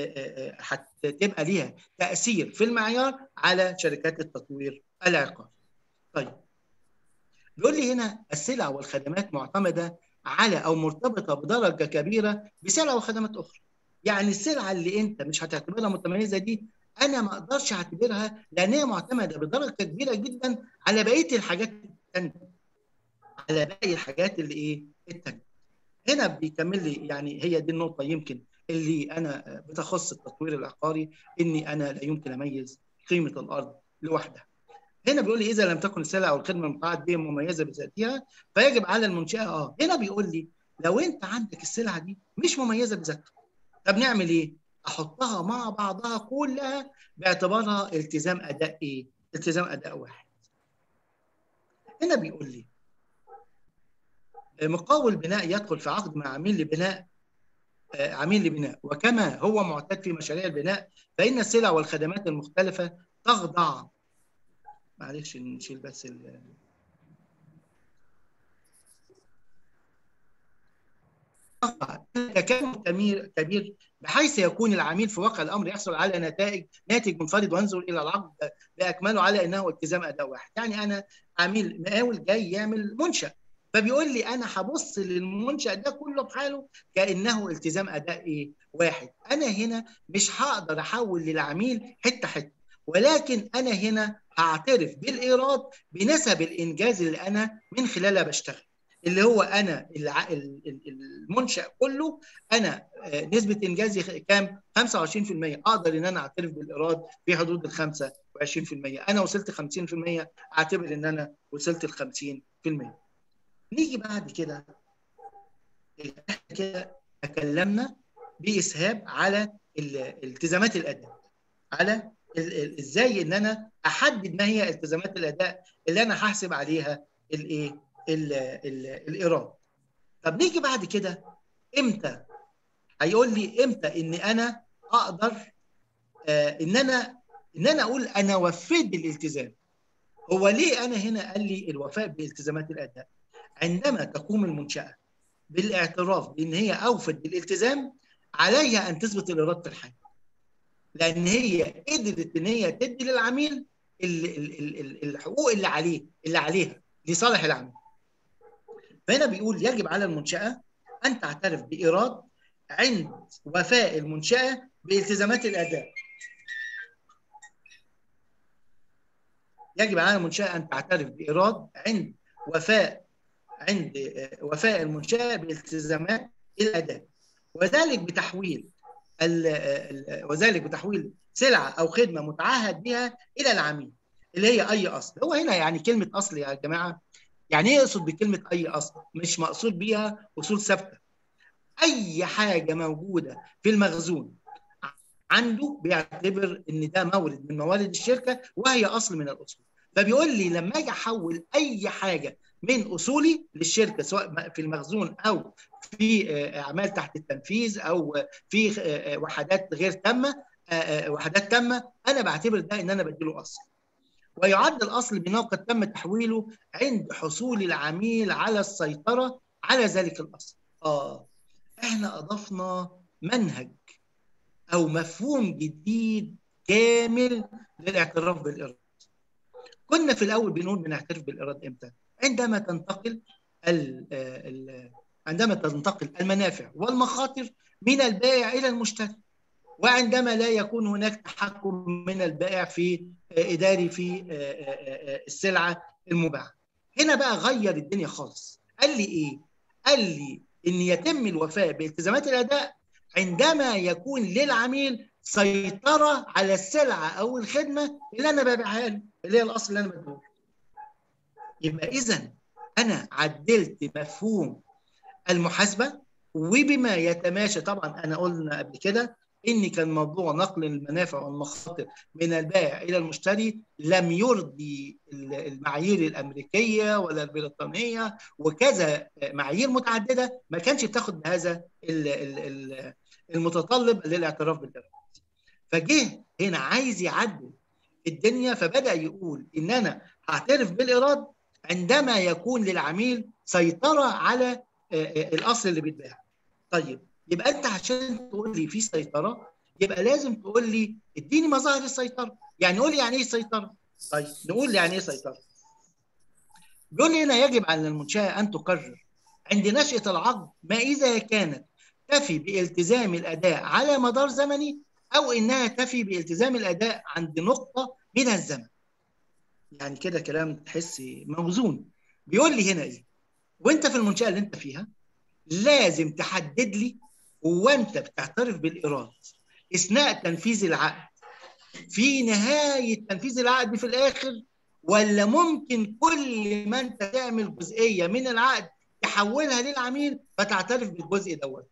هتبقى ليها تاثير في المعيار على شركات التطوير العقاري. طيب بيقول لي هنا السلع والخدمات معتمده على او مرتبطه بدرجه كبيره بسلع وخدمات اخرى. يعني السلعه اللي انت مش هتعتبرها متميزه دي انا ما اقدرش اعتبرها لان هي معتمده بدرجه كبيره جدا على بقيه الحاجات الثانيه. على باقي الحاجات اللي ايه؟ الثانيه. هنا بيكمل لي يعني هي دي النقطه يمكن اللي انا بتخص التطوير العقاري اني انا لا يمكن اميز قيمه الارض لوحدها. هنا بيقول لي اذا لم تكن السلع او الخدمه المتعاقد بها مميزه بذاتها فيجب على المنشاه اه هنا بيقول لي لو انت عندك السلعه دي مش مميزه بذاتها طب نعمل ايه؟ احطها مع بعضها كلها باعتبارها التزام اداء ايه؟ التزام اداء واحد. هنا بيقول لي مقاول بناء يدخل في عقد مع عميل لبناء عميل لبناء وكما هو معتاد في مشاريع البناء فإن السلع والخدمات المختلفة تخضع معلش نشيل بس ال تكامل كبير كبير بحيث يكون العميل في واقع الامر يحصل على نتائج ناتج منفرد وينظر الى العقد باكمله على انه التزام اداء واحد، يعني انا عميل مقاول جاي يعمل منشأ فبيقول لي انا هبص للمنشأ ده كله بحاله كانه التزام اداء ايه؟ واحد، انا هنا مش هقدر احول للعميل حته حته ولكن انا هنا هعترف بالايراد بنسب الانجاز اللي انا من خلالها بشتغل. اللي هو انا المنشا كله انا نسبه انجازي كام 25% اقدر ان انا اعترف بالايراد في حدود ال 25% انا وصلت 50% اعتبر ان انا وصلت ل 50% نيجي بعد كده كده تكلمنا باسهاب على التزامات الاداء على ازاي ان انا احدد ما هي التزامات الاداء اللي انا هحسب عليها الايه الايراد طب نيجي بعد كده امتى هيقول لي امتى ان انا اقدر آه ان انا ان انا اقول انا وفيت بالالتزام هو ليه انا هنا قال لي الوفاء بالالتزامات الاداء عندما تقوم المنشاه بالاعتراف بان هي اوفت بالالتزام عليها ان تثبت الايراد في الحال لان هي قدرت ان هي تدي للعميل الحقوق اللي عليه اللي عليها لصالح العميل فهنا بيقول يجب على المنشأة أن تعترف بإيراد عند وفاء المنشأة بالتزامات الأداء يجب على المنشأة أن تعترف بإيراد عند وفاء عند آه، وفاء المنشاه بالتزامات الاداء وذلك بتحويل ال- ال- وذلك بتحويل سلعه او خدمه متعهد بها الى العميل اللي هي اي اصل هو هنا يعني كلمه اصل يا جماعه يعني ايه يقصد بكلمه اي اصل مش مقصود بيها اصول ثابته اي حاجه موجوده في المخزون عنده بيعتبر ان ده مورد من موارد الشركه وهي اصل من الاصول فبيقول لي لما اجي احول اي حاجه من اصولي للشركه سواء في المخزون او في آه، اعمال تحت التنفيذ او في آه، آه، وحدات غير تامه آه، آه، وحدات تامه انا بعتبر ده ان انا بديله اصل ويعد الاصل بما قد تم تحويله عند حصول العميل على السيطره على ذلك الاصل اه احنا اضفنا منهج او مفهوم جديد كامل للاعتراف بالاراده كنا في الاول بنقول بنعترف بالاراده امتى عندما تنتقل ال ال عندما تنتقل المنافع والمخاطر من البائع الى المشتري وعندما لا يكون هناك تحكم من البائع في اداري في السلعه المباعه هنا بقى غير الدنيا خالص قال لي ايه قال لي ان يتم الوفاء بالتزامات الاداء عندما يكون للعميل سيطره على السلعه او الخدمه اللي انا ببيعها له اللي هي الاصل اللي انا بديه يبقى اذا انا عدلت مفهوم المحاسبه وبما يتماشى طبعا انا قلنا قبل كده ان كان موضوع نقل المنافع والمخاطر من البائع الى المشتري لم يرضي المعايير الامريكيه ولا البريطانيه وكذا معايير متعدده ما كانش بتاخد بهذا المتطلب للاعتراف بالاراده. فجه هنا عايز يعدل الدنيا فبدا يقول ان انا هعترف بالاراد عندما يكون للعميل سيطره على الاصل اللي بيتباع. طيب يبقى انت عشان تقول لي في سيطره يبقى لازم تقول لي اديني مظاهر السيطره يعني قول لي يعني ايه سيطره طيب نقول يعني ايه سيطره بيقول لي هنا يجب على المنشاه ان تقرر عند نشاه العقد ما اذا كانت تفي بالتزام الاداء على مدار زمني او انها تفي بالتزام الاداء عند نقطه من الزمن يعني كده كلام تحسي موزون بيقول لي هنا ايه وانت في المنشاه اللي انت فيها لازم تحدد لي هو انت بتعترف بالايراد اثناء تنفيذ العقد في نهايه تنفيذ العقد في الاخر ولا ممكن كل ما انت تعمل جزئيه من العقد تحولها للعميل فتعترف بالجزء دوت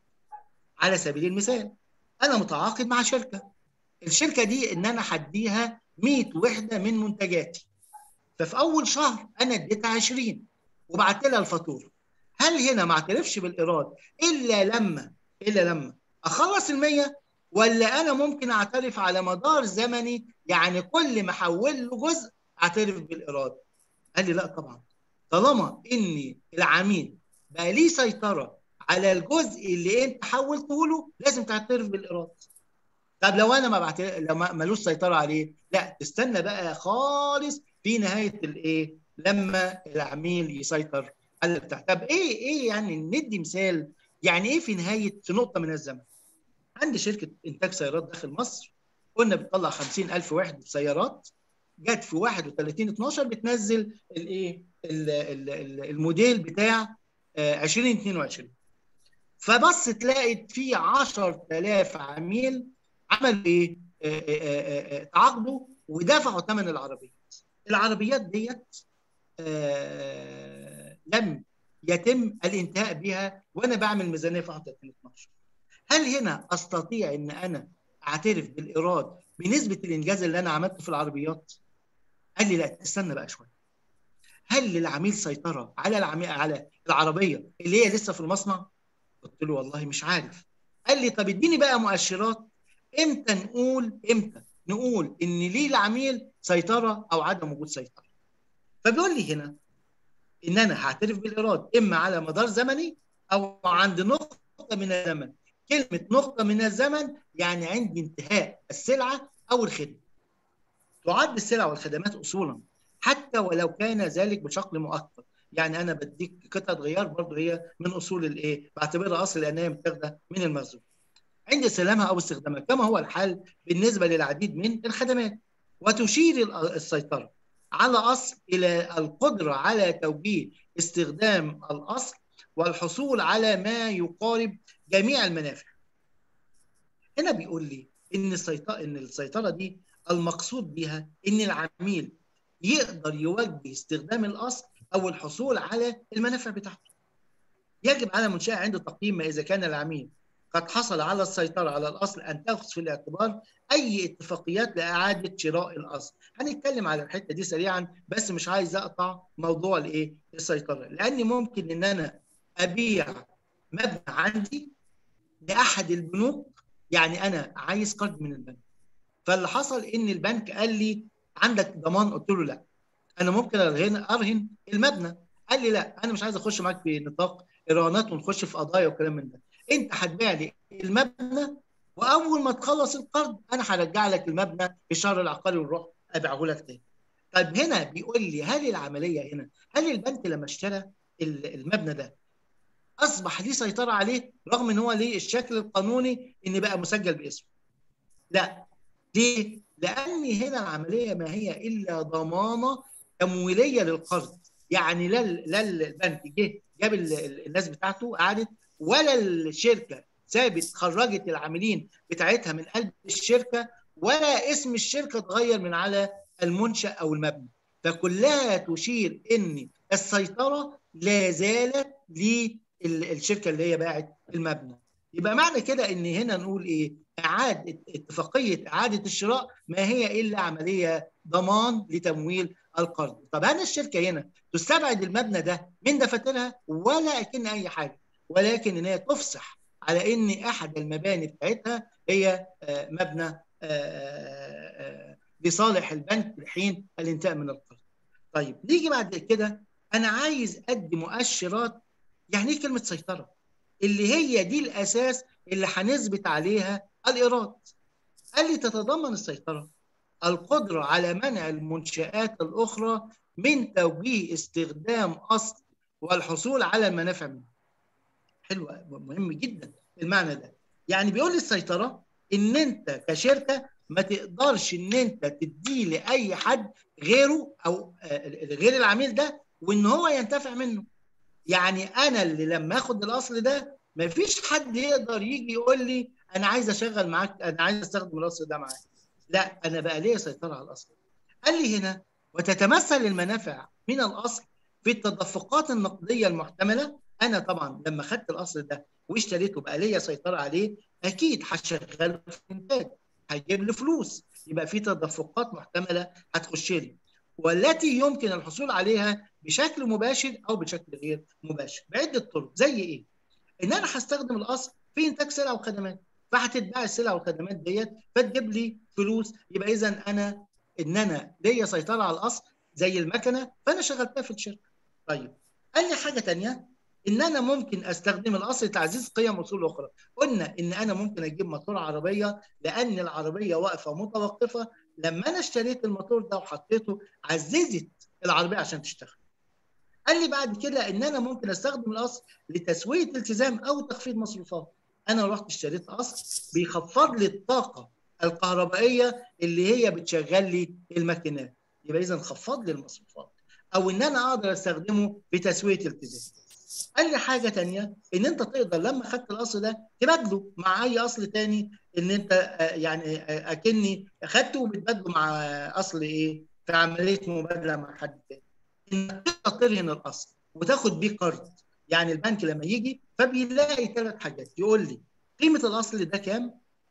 على سبيل المثال انا متعاقد مع شركه الشركه دي ان انا هديها 100 وحده من منتجاتي ففي اول شهر انا اديتها 20 وبعت لها الفاتوره هل هنا ما اعترفش بالايراد الا لما الا لما اخلص ال100 ولا انا ممكن اعترف على مدار زمني يعني كل ما احول له جزء اعترف بالايراد قال لي لا طبعا طالما ان العميل بقى ليه سيطره على الجزء اللي انت حولته له لازم تعترف بالايراد طب لو انا ما بعت لو ملوش سيطره عليه لا تستنى بقى خالص في نهايه الايه لما العميل يسيطر على البتاع طب ايه ايه يعني ندي مثال يعني ايه في نهايه في نقطه من الزمن عندي شركه انتاج سيارات داخل مصر كنا بنطلع 50000 وحده سيارات جت في 31 12 بتنزل الايه الموديل بتاع 2022 فبصت لقت في 10000 عميل عملوا ايه؟ تعاقدوا ودفعوا ثمن العربيات. العربيات ديت لم يتم الانتهاء بها وانا بعمل ميزانيه في 31 12 هل هنا استطيع ان انا اعترف بالايراد بنسبه الانجاز اللي انا عملته في العربيات؟ قال لي لا استنى بقى شويه. هل للعميل سيطره على العميل على العربيه اللي هي لسه في المصنع؟ قلت له والله مش عارف. قال لي طب اديني بقى مؤشرات امتى نقول امتى نقول ان ليه العميل سيطره او عدم وجود سيطره. فبيقول لي هنا ان انا هعترف بالايراد اما على مدار زمني او عند نقطه من الزمن. كلمه نقطه من الزمن يعني عند انتهاء السلعه او الخدمه. تعد السلع والخدمات اصولا حتى ولو كان ذلك بشكل مؤقت يعني انا بديك قطعه غيار برضه هي من اصول الايه بعتبرها اصل لان هي متاخده من المخزون عند استلامها او استخدامها كما هو الحال بالنسبه للعديد من الخدمات وتشير السيطره على اصل الى القدره على توجيه استخدام الاصل والحصول على ما يقارب جميع المنافع. هنا بيقول لي ان السيطره ان السيطره دي المقصود بها ان العميل يقدر يوجه استخدام الاصل او الحصول على المنافع بتاعته. يجب على منشاه عند تقييم ما اذا كان العميل قد حصل على السيطره على الاصل ان تاخذ في الاعتبار اي اتفاقيات لاعاده شراء الاصل. هنتكلم على الحته دي سريعا بس مش عايز اقطع موضوع الايه؟ السيطره لان ممكن ان انا ابيع مبنى عندي لاحد البنوك يعني انا عايز قرض من البنك فاللي حصل ان البنك قال لي عندك ضمان قلت له لا انا ممكن ارهن ارهن المبنى قال لي لا انا مش عايز اخش معاك في نطاق ايرانات ونخش في قضايا وكلام من ده انت هتبيع لي المبنى واول ما تخلص القرض انا هرجع لك المبنى في الشهر العقاري ونروح ابيعه لك تاني طيب هنا بيقول لي هل العمليه هنا هل البنك لما اشترى المبنى ده اصبح ليه سيطره عليه رغم ان هو ليه الشكل القانوني ان بقى مسجل باسمه لا ليه لان هنا العمليه ما هي الا ضمانه تمويليه للقرض يعني لا لا البنك جه جاب الناس بتاعته قعدت ولا الشركه سابت خرجت العاملين بتاعتها من قلب الشركه ولا اسم الشركه اتغير من على المنشا او المبنى فكلها تشير ان السيطره لا زالت للشركه اللي هي باعت المبنى يبقى معنى كده ان هنا نقول ايه اعاده اتفاقيه اعاده الشراء ما هي الا عمليه ضمان لتمويل القرض طب هل الشركه هنا تستبعد المبنى ده من دفاترها ولا اكن اي حاجه ولكن ان هي تفصح على ان احد المباني بتاعتها هي مبنى لصالح البنك لحين الانتهاء من القرض طيب نيجي بعد كده انا عايز ادي مؤشرات يعني ايه كلمه سيطره اللي هي دي الاساس اللي هنثبت عليها الايراد قال لي تتضمن السيطره القدره على منع المنشات الاخرى من توجيه استخدام اصل والحصول على المنافع منه حلو مهم جدا المعنى ده يعني بيقول لي السيطره ان انت كشركه ما تقدرش ان انت تديه لاي حد غيره او غير العميل ده وان هو ينتفع منه يعني انا اللي لما اخد الاصل ده ما فيش حد يقدر يجي يقول لي انا عايز اشغل معاك انا عايز استخدم الاصل ده معاك لا انا بقى ليا سيطره على الاصل قال لي هنا وتتمثل المنافع من الاصل في التدفقات النقديه المحتمله انا طبعا لما خدت الاصل ده واشتريته بقى ليا سيطره عليه اكيد هشغله في انتاج هيجيب لي فلوس يبقى في تدفقات محتمله هتخش لي والتي يمكن الحصول عليها بشكل مباشر او بشكل غير مباشر بعده طرق زي ايه؟ ان انا هستخدم الاصل في انتاج سلع وخدمات فهتتباع السلع والخدمات ديت فتجيب لي فلوس يبقى اذا انا ان انا ليا سيطره على الاصل زي المكنه فانا شغلتها في الشركه. طيب قال لي حاجه ثانيه ان انا ممكن استخدم الاصل لتعزيز قيم اصول اخرى قلنا ان انا ممكن اجيب موتور عربيه لان العربيه واقفه متوقفه لما انا اشتريت الموتور ده وحطيته عززت العربيه عشان تشتغل قال لي بعد كده ان انا ممكن استخدم الاصل لتسويه التزام او تخفيض مصروفات انا رحت اشتريت اصل بيخفض لي الطاقه الكهربائيه اللي هي بتشغل لي الماكينات يبقى اذا خفض لي المصروفات او ان انا اقدر استخدمه بتسويه التزام قال لي حاجه تانية ان انت تقدر لما خدت الاصل ده تبادله مع اي اصل تاني ان انت يعني اكني اخدته وبتبادله مع اصل ايه في عمليه مبادله مع حد تاني انك تقدر ترهن الاصل وتاخد بيه قرض يعني البنك لما يجي فبيلاقي ثلاث حاجات يقول لي قيمه الاصل ده كام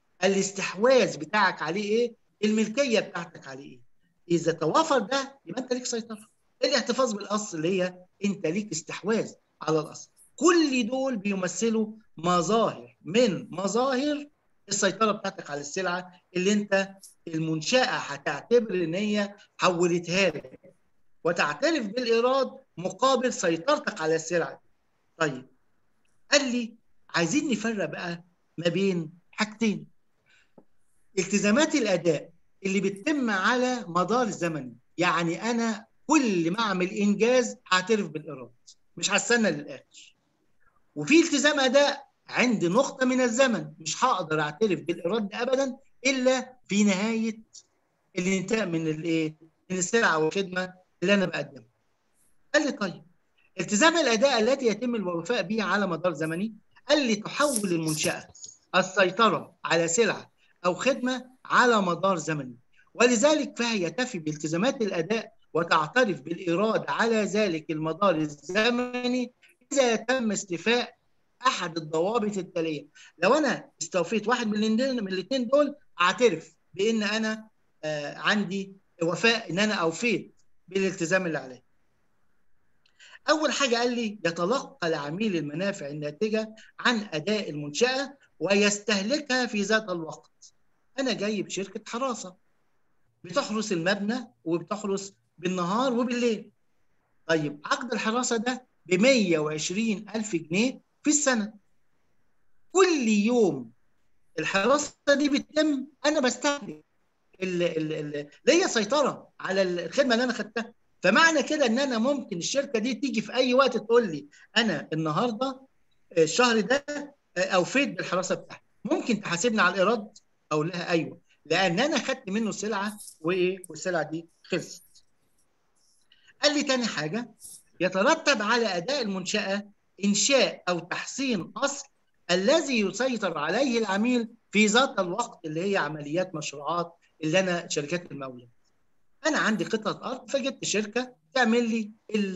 الاستحواذ بتاعك عليه ايه الملكيه بتاعتك عليه ايه اذا توافر ده يبقى انت ليك سيطره الاحتفاظ بالاصل اللي هي انت ليك استحواذ على الاصل كل دول بيمثلوا مظاهر من مظاهر السيطره بتاعتك على السلعه اللي انت المنشاه هتعتبر ان هي حولتها لك وتعترف بالايراد مقابل سيطرتك على السلعه طيب قال لي عايزين نفرق بقى ما بين حاجتين التزامات الاداء اللي بتتم على مدار الزمن يعني انا كل ما اعمل انجاز هعترف بالايراد مش هستنى للاخر وفي التزام اداء عند نقطه من الزمن مش هقدر اعترف بالايراد ابدا الا في نهايه الانتهاء من الايه من السلعه والخدمه اللي انا بقدمها قال لي طيب التزام الاداء التي يتم الوفاء به على مدار زمني قال لي تحول المنشاه السيطره على سلعه او خدمه على مدار زمني ولذلك فهي تفي بالتزامات الاداء وتعترف بالايراد على ذلك المدار الزمني اذا تم استيفاء احد الضوابط التاليه لو انا استوفيت واحد من الاثنين من الاثنين دول اعترف بان انا آه عندي وفاء ان انا اوفيت بالالتزام اللي عليه اول حاجه قال لي يتلقى العميل المنافع الناتجه عن اداء المنشاه ويستهلكها في ذات الوقت انا جاي بشركه حراسه بتحرس المبنى وبتحرس بالنهار وبالليل طيب عقد الحراسه ده ب 120 ألف جنيه في السنة كل يوم الحراسة دي بتتم أنا بستهلك ليا سيطرة على الخدمة اللي أنا خدتها فمعنى كده إن أنا ممكن الشركة دي تيجي في أي وقت تقول لي أنا النهاردة الشهر ده أوفيت بالحراسة بتاعتي ممكن تحاسبني على الإيراد أقول لها أيوه لأن أنا خدت منه سلعة وإيه والسلعة دي خلصت قال لي تاني حاجة يترتب على أداء المنشأة إنشاء أو تحسين أصل الذي يسيطر عليه العميل في ذات الوقت اللي هي عمليات مشروعات اللي أنا شركات المقاولات. أنا عندي قطعة أرض فجبت شركة تعمل لي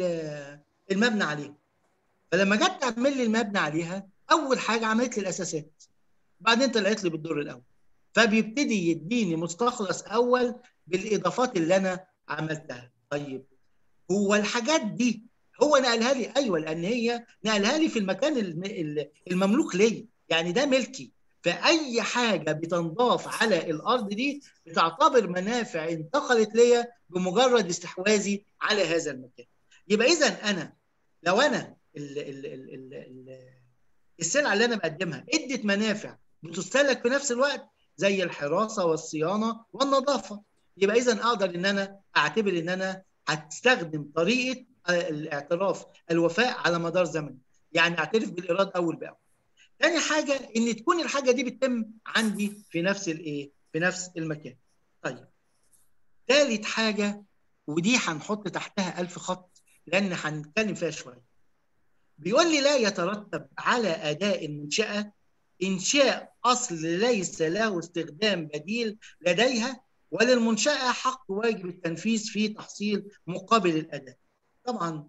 المبنى عليها. فلما جت تعمل لي المبنى عليها أول حاجة عملت لي الأساسات. بعدين طلعت لي بالدور الأول. فبيبتدي يديني مستخلص أول بالإضافات اللي أنا عملتها. طيب هو الحاجات دي هو نقلها لي ايوه لان هي نقلها لي في المكان المملوك ليا يعني ده ملكي فاي حاجه بتنضاف على الارض دي بتعتبر منافع انتقلت ليا بمجرد استحواذي على هذا المكان يبقى اذا انا لو انا ال ال ال ال ال السلعه اللي انا بقدمها ادت منافع بتستهلك في نفس الوقت زي الحراسه والصيانه والنظافه يبقى اذا اقدر ان انا اعتبر ان انا هتستخدم طريقه الاعتراف الوفاء على مدار زمني يعني اعترف بالايراد اول باول تاني حاجه ان تكون الحاجه دي بتتم عندي في نفس الايه في نفس المكان طيب ثالث حاجه ودي هنحط تحتها ألف خط لان هنتكلم فيها شويه بيقول لي لا يترتب على اداء المنشاه انشاء اصل ليس له استخدام بديل لديها وللمنشاه حق واجب التنفيذ في تحصيل مقابل الاداء طبعا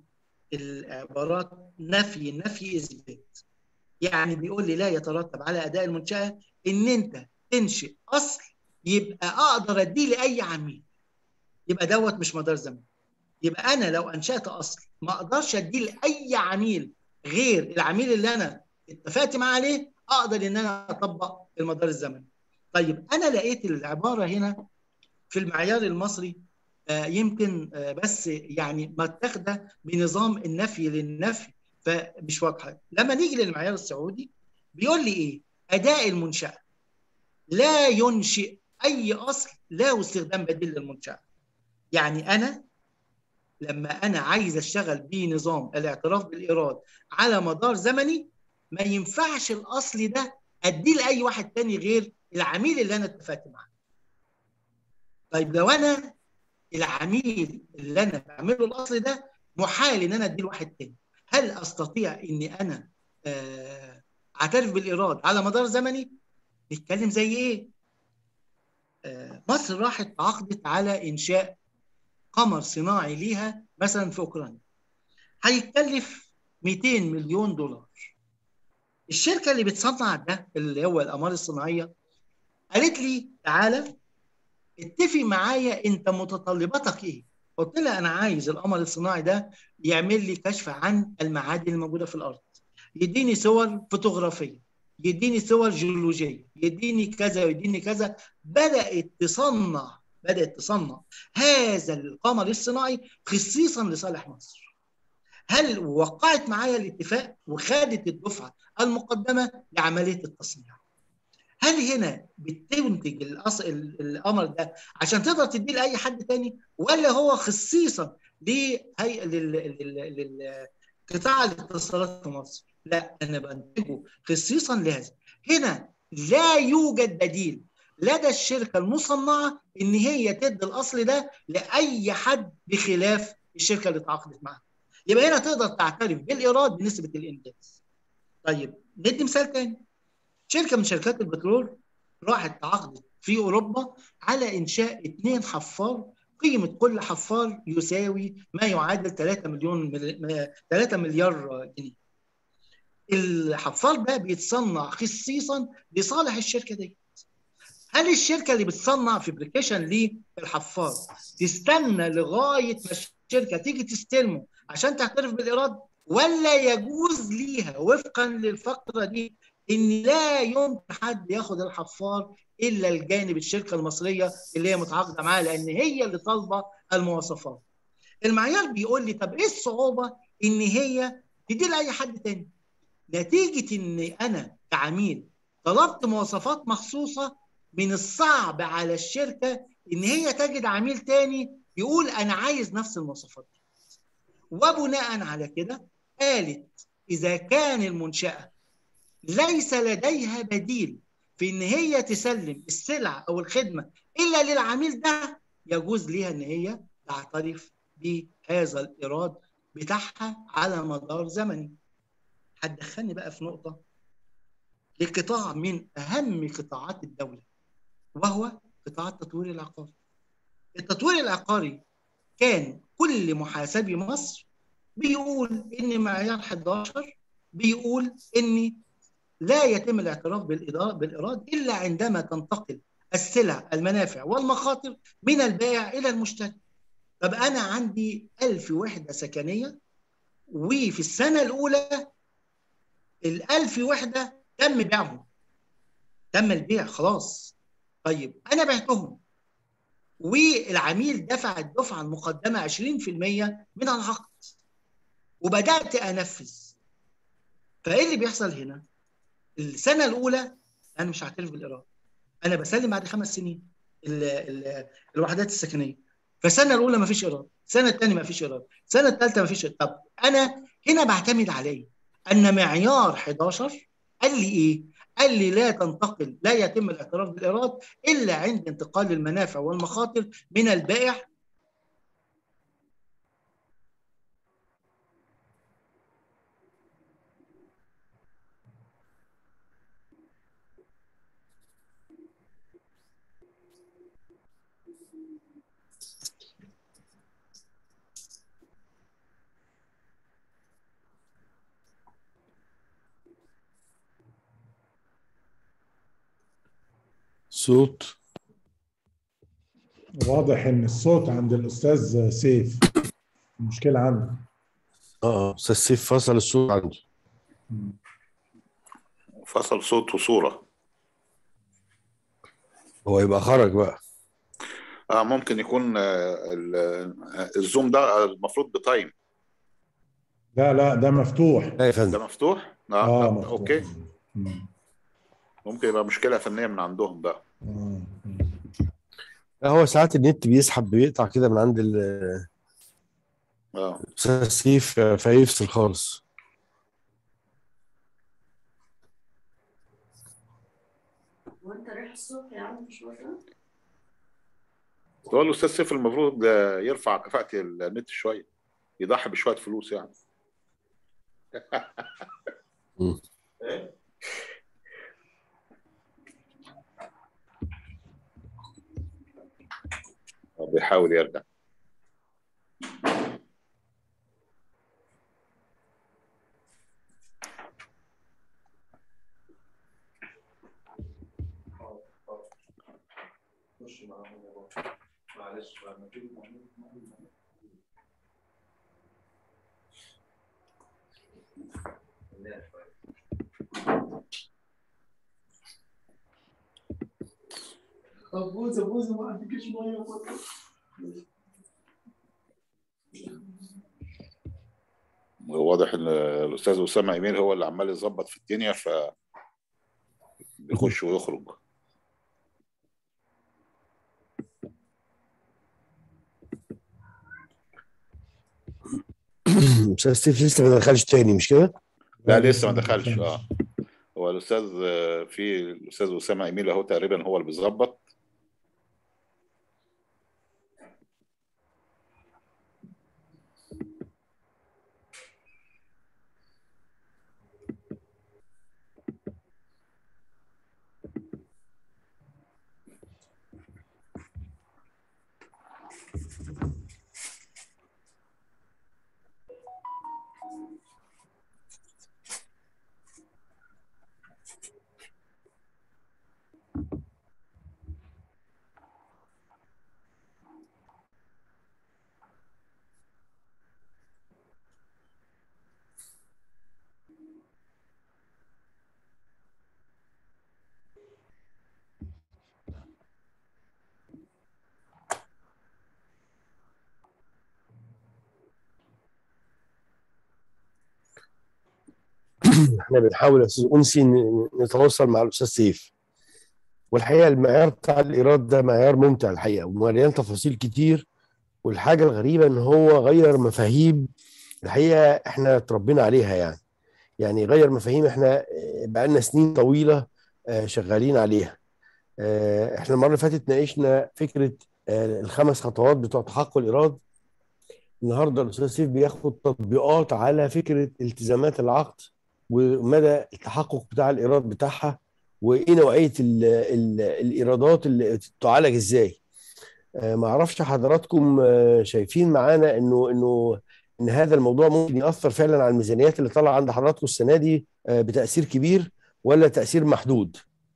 العبارات نفي نفي اثبات يعني بيقول لي لا يترتب على اداء المنشاه ان انت تنشئ اصل يبقى اقدر اديه لاي عميل يبقى دوت مش مدار زمن يبقى انا لو انشات اصل ما اقدرش اديه لاي عميل غير العميل اللي انا اتفقت معاه عليه اقدر ان انا اطبق المدار الزمني طيب انا لقيت العباره هنا في المعيار المصري آه يمكن آه بس يعني متاخده بنظام النفي للنفي فمش واضحه لما نيجي للمعيار السعودي بيقول لي ايه اداء المنشاه لا ينشئ اي اصل له استخدام بديل للمنشاه يعني انا لما انا عايز اشتغل بنظام الاعتراف بالايراد على مدار زمني ما ينفعش الاصل ده اديه لاي واحد تاني غير العميل اللي انا اتفقت معاه طيب لو انا العميل اللي انا بعمله الاصل ده محال ان انا اديه لواحد تاني هل استطيع اني انا اعترف بالايراد على مدار زمني نتكلم زي ايه مصر راحت عقدت على انشاء قمر صناعي ليها مثلا في اوكرانيا هيتكلف 200 مليون دولار الشركه اللي بتصنع ده اللي هو الاقمار الصناعيه قالت لي تعالى اتفق معايا انت متطلباتك ايه قلت لها انا عايز القمر الصناعي ده يعمل لي كشف عن المعادن الموجوده في الارض يديني صور فوتوغرافيه يديني صور جيولوجيه يديني كذا ويديني كذا بدات تصنع بدات تصنع هذا القمر الصناعي خصيصا لصالح مصر هل وقعت معايا الاتفاق وخدت الدفعه المقدمه لعمليه التصنيع هل هنا بتنتج القمر ده عشان تقدر تديه لاي حد تاني ولا هو خصيصا لقطاع الاتصالات في مصر؟ لا انا بنتجه خصيصا لهذا هنا لا يوجد بديل لدى الشركه المصنعه ان هي تدي الاصل ده لاي حد بخلاف الشركه اللي تعاقدت معاها يبقى هنا تقدر تعترف بالايراد بنسبه الانجاز طيب ندي مثال تاني شركه من شركات البترول راحت تعاقدت في اوروبا على انشاء اثنين حفار قيمه كل حفار يساوي ما يعادل 3 مليون 3 مليار جنيه الحفار ده بيتصنع خصيصا لصالح الشركه دي هل الشركه اللي بتصنع فيبريكيشن للحفار تستنى لغايه ما الشركه تيجي تستلمه عشان تعترف بالايراد ولا يجوز ليها وفقا للفقره دي ان لا يمكن حد ياخد الحفار الا الجانب الشركه المصريه اللي هي متعاقده معاها لان هي اللي طالبه المواصفات. المعيار بيقول لي طب ايه الصعوبه ان هي تدي لاي حد تاني؟ نتيجه ان انا كعميل طلبت مواصفات مخصوصه من الصعب على الشركه ان هي تجد عميل تاني يقول انا عايز نفس المواصفات دي. وبناء على كده قالت اذا كان المنشاه ليس لديها بديل في ان هي تسلم السلعه او الخدمه الا للعميل ده يجوز ليها ان هي تعترف بهذا الايراد بتاعها على مدار زمني. هتدخلني بقى في نقطه لقطاع من اهم قطاعات الدوله وهو قطاع التطوير العقاري. التطوير العقاري كان كل محاسبي مصر بيقول ان معيار 11 بيقول ان لا يتم الاعتراف بالإيراد إلا عندما تنتقل السلع المنافع والمخاطر من البائع إلى المشتري طب أنا عندي ألف وحدة سكنية وفي السنة الأولى الألف وحدة تم بيعهم تم البيع خلاص طيب أنا بعتهم والعميل دفع الدفعة المقدمة 20% من العقد وبدأت أنفذ فإيه اللي بيحصل هنا؟ السنه الاولى انا مش هعترف بالايراد انا بسلم بعد خمس سنين ال ال الوحدات السكنيه فالسنه الاولى ما فيش ايراد السنه الثانيه ما فيش ايراد السنه الثالثه ما فيش طب انا هنا بعتمد عليه ان معيار 11 قال لي ايه قال لي لا تنتقل لا يتم الاعتراف بالايراد الا عند انتقال المنافع والمخاطر من البائع صوت واضح ان الصوت عند الاستاذ سيف المشكله عنده اه استاذ سيف فصل الصوت عندي فصل صوت وصورة هو يبقى خرج بقى آه ممكن يكون آه ال- آه، الزوم ده المفروض بتايم لا لا ده مفتوح لا يا فندم ده مفتوح؟ اه, اه آه مفتوح اوكي ممكن يبقى مشكلة فنية من عندهم بقى لا هو ساعات النت بيسحب بيقطع كده من عند ال- اه الاستاذ سيف آه، فيفصل خالص وانت رايح الصبح يا عم مش بره هو الاستاذ سيف المفروض آه، يرفع كفاءة النت شوية يضحي بشوية فلوس يعني هو بيحاول يرجع خش معاهم يا بابا معلش بقى ما تيجي طب بوزه بوزه ما عندكش ميه برضه واضح ان الاستاذ اسامه امير هو اللي عمال يظبط في الدنيا ف بيخش ويخرج استاذ سيف لسه ما دخلش تاني مش كده؟ لا لسه ما دخلش اه هو الاستاذ آه، في الاستاذ اسامه ايميل اهو تقريبا هو اللي بيظبط احنا بنحاول يا استاذ انسي ن- نتواصل مع الاستاذ سيف والحقيقه المعيار بتاع الايراد ده معيار ممتع الحقيقه ومليان تفاصيل كتير والحاجه الغريبه ان هو غير مفاهيم الحقيقه احنا اتربينا عليها يعني يعني غير مفاهيم احنا آه، بقالنا سنين طويله آه، شغالين عليها آه، احنا المره اللي فاتت ناقشنا فكره آه، الخمس خطوات بتوع تحقق الايراد النهارده الاستاذ سيف بياخد تطبيقات على فكره التزامات العقد ومدى التحقق بتاع الايراد بتاعها وايه نوعيه ال ال الايرادات اللي تعالج ازاي آه، ما اعرفش حضراتكم آه، شايفين معانا انه انه ان هذا الموضوع ممكن ياثر فعلا على الميزانيات اللي طالعه عند حضراتكم السنه دي آه، بتاثير كبير ولا تاثير محدود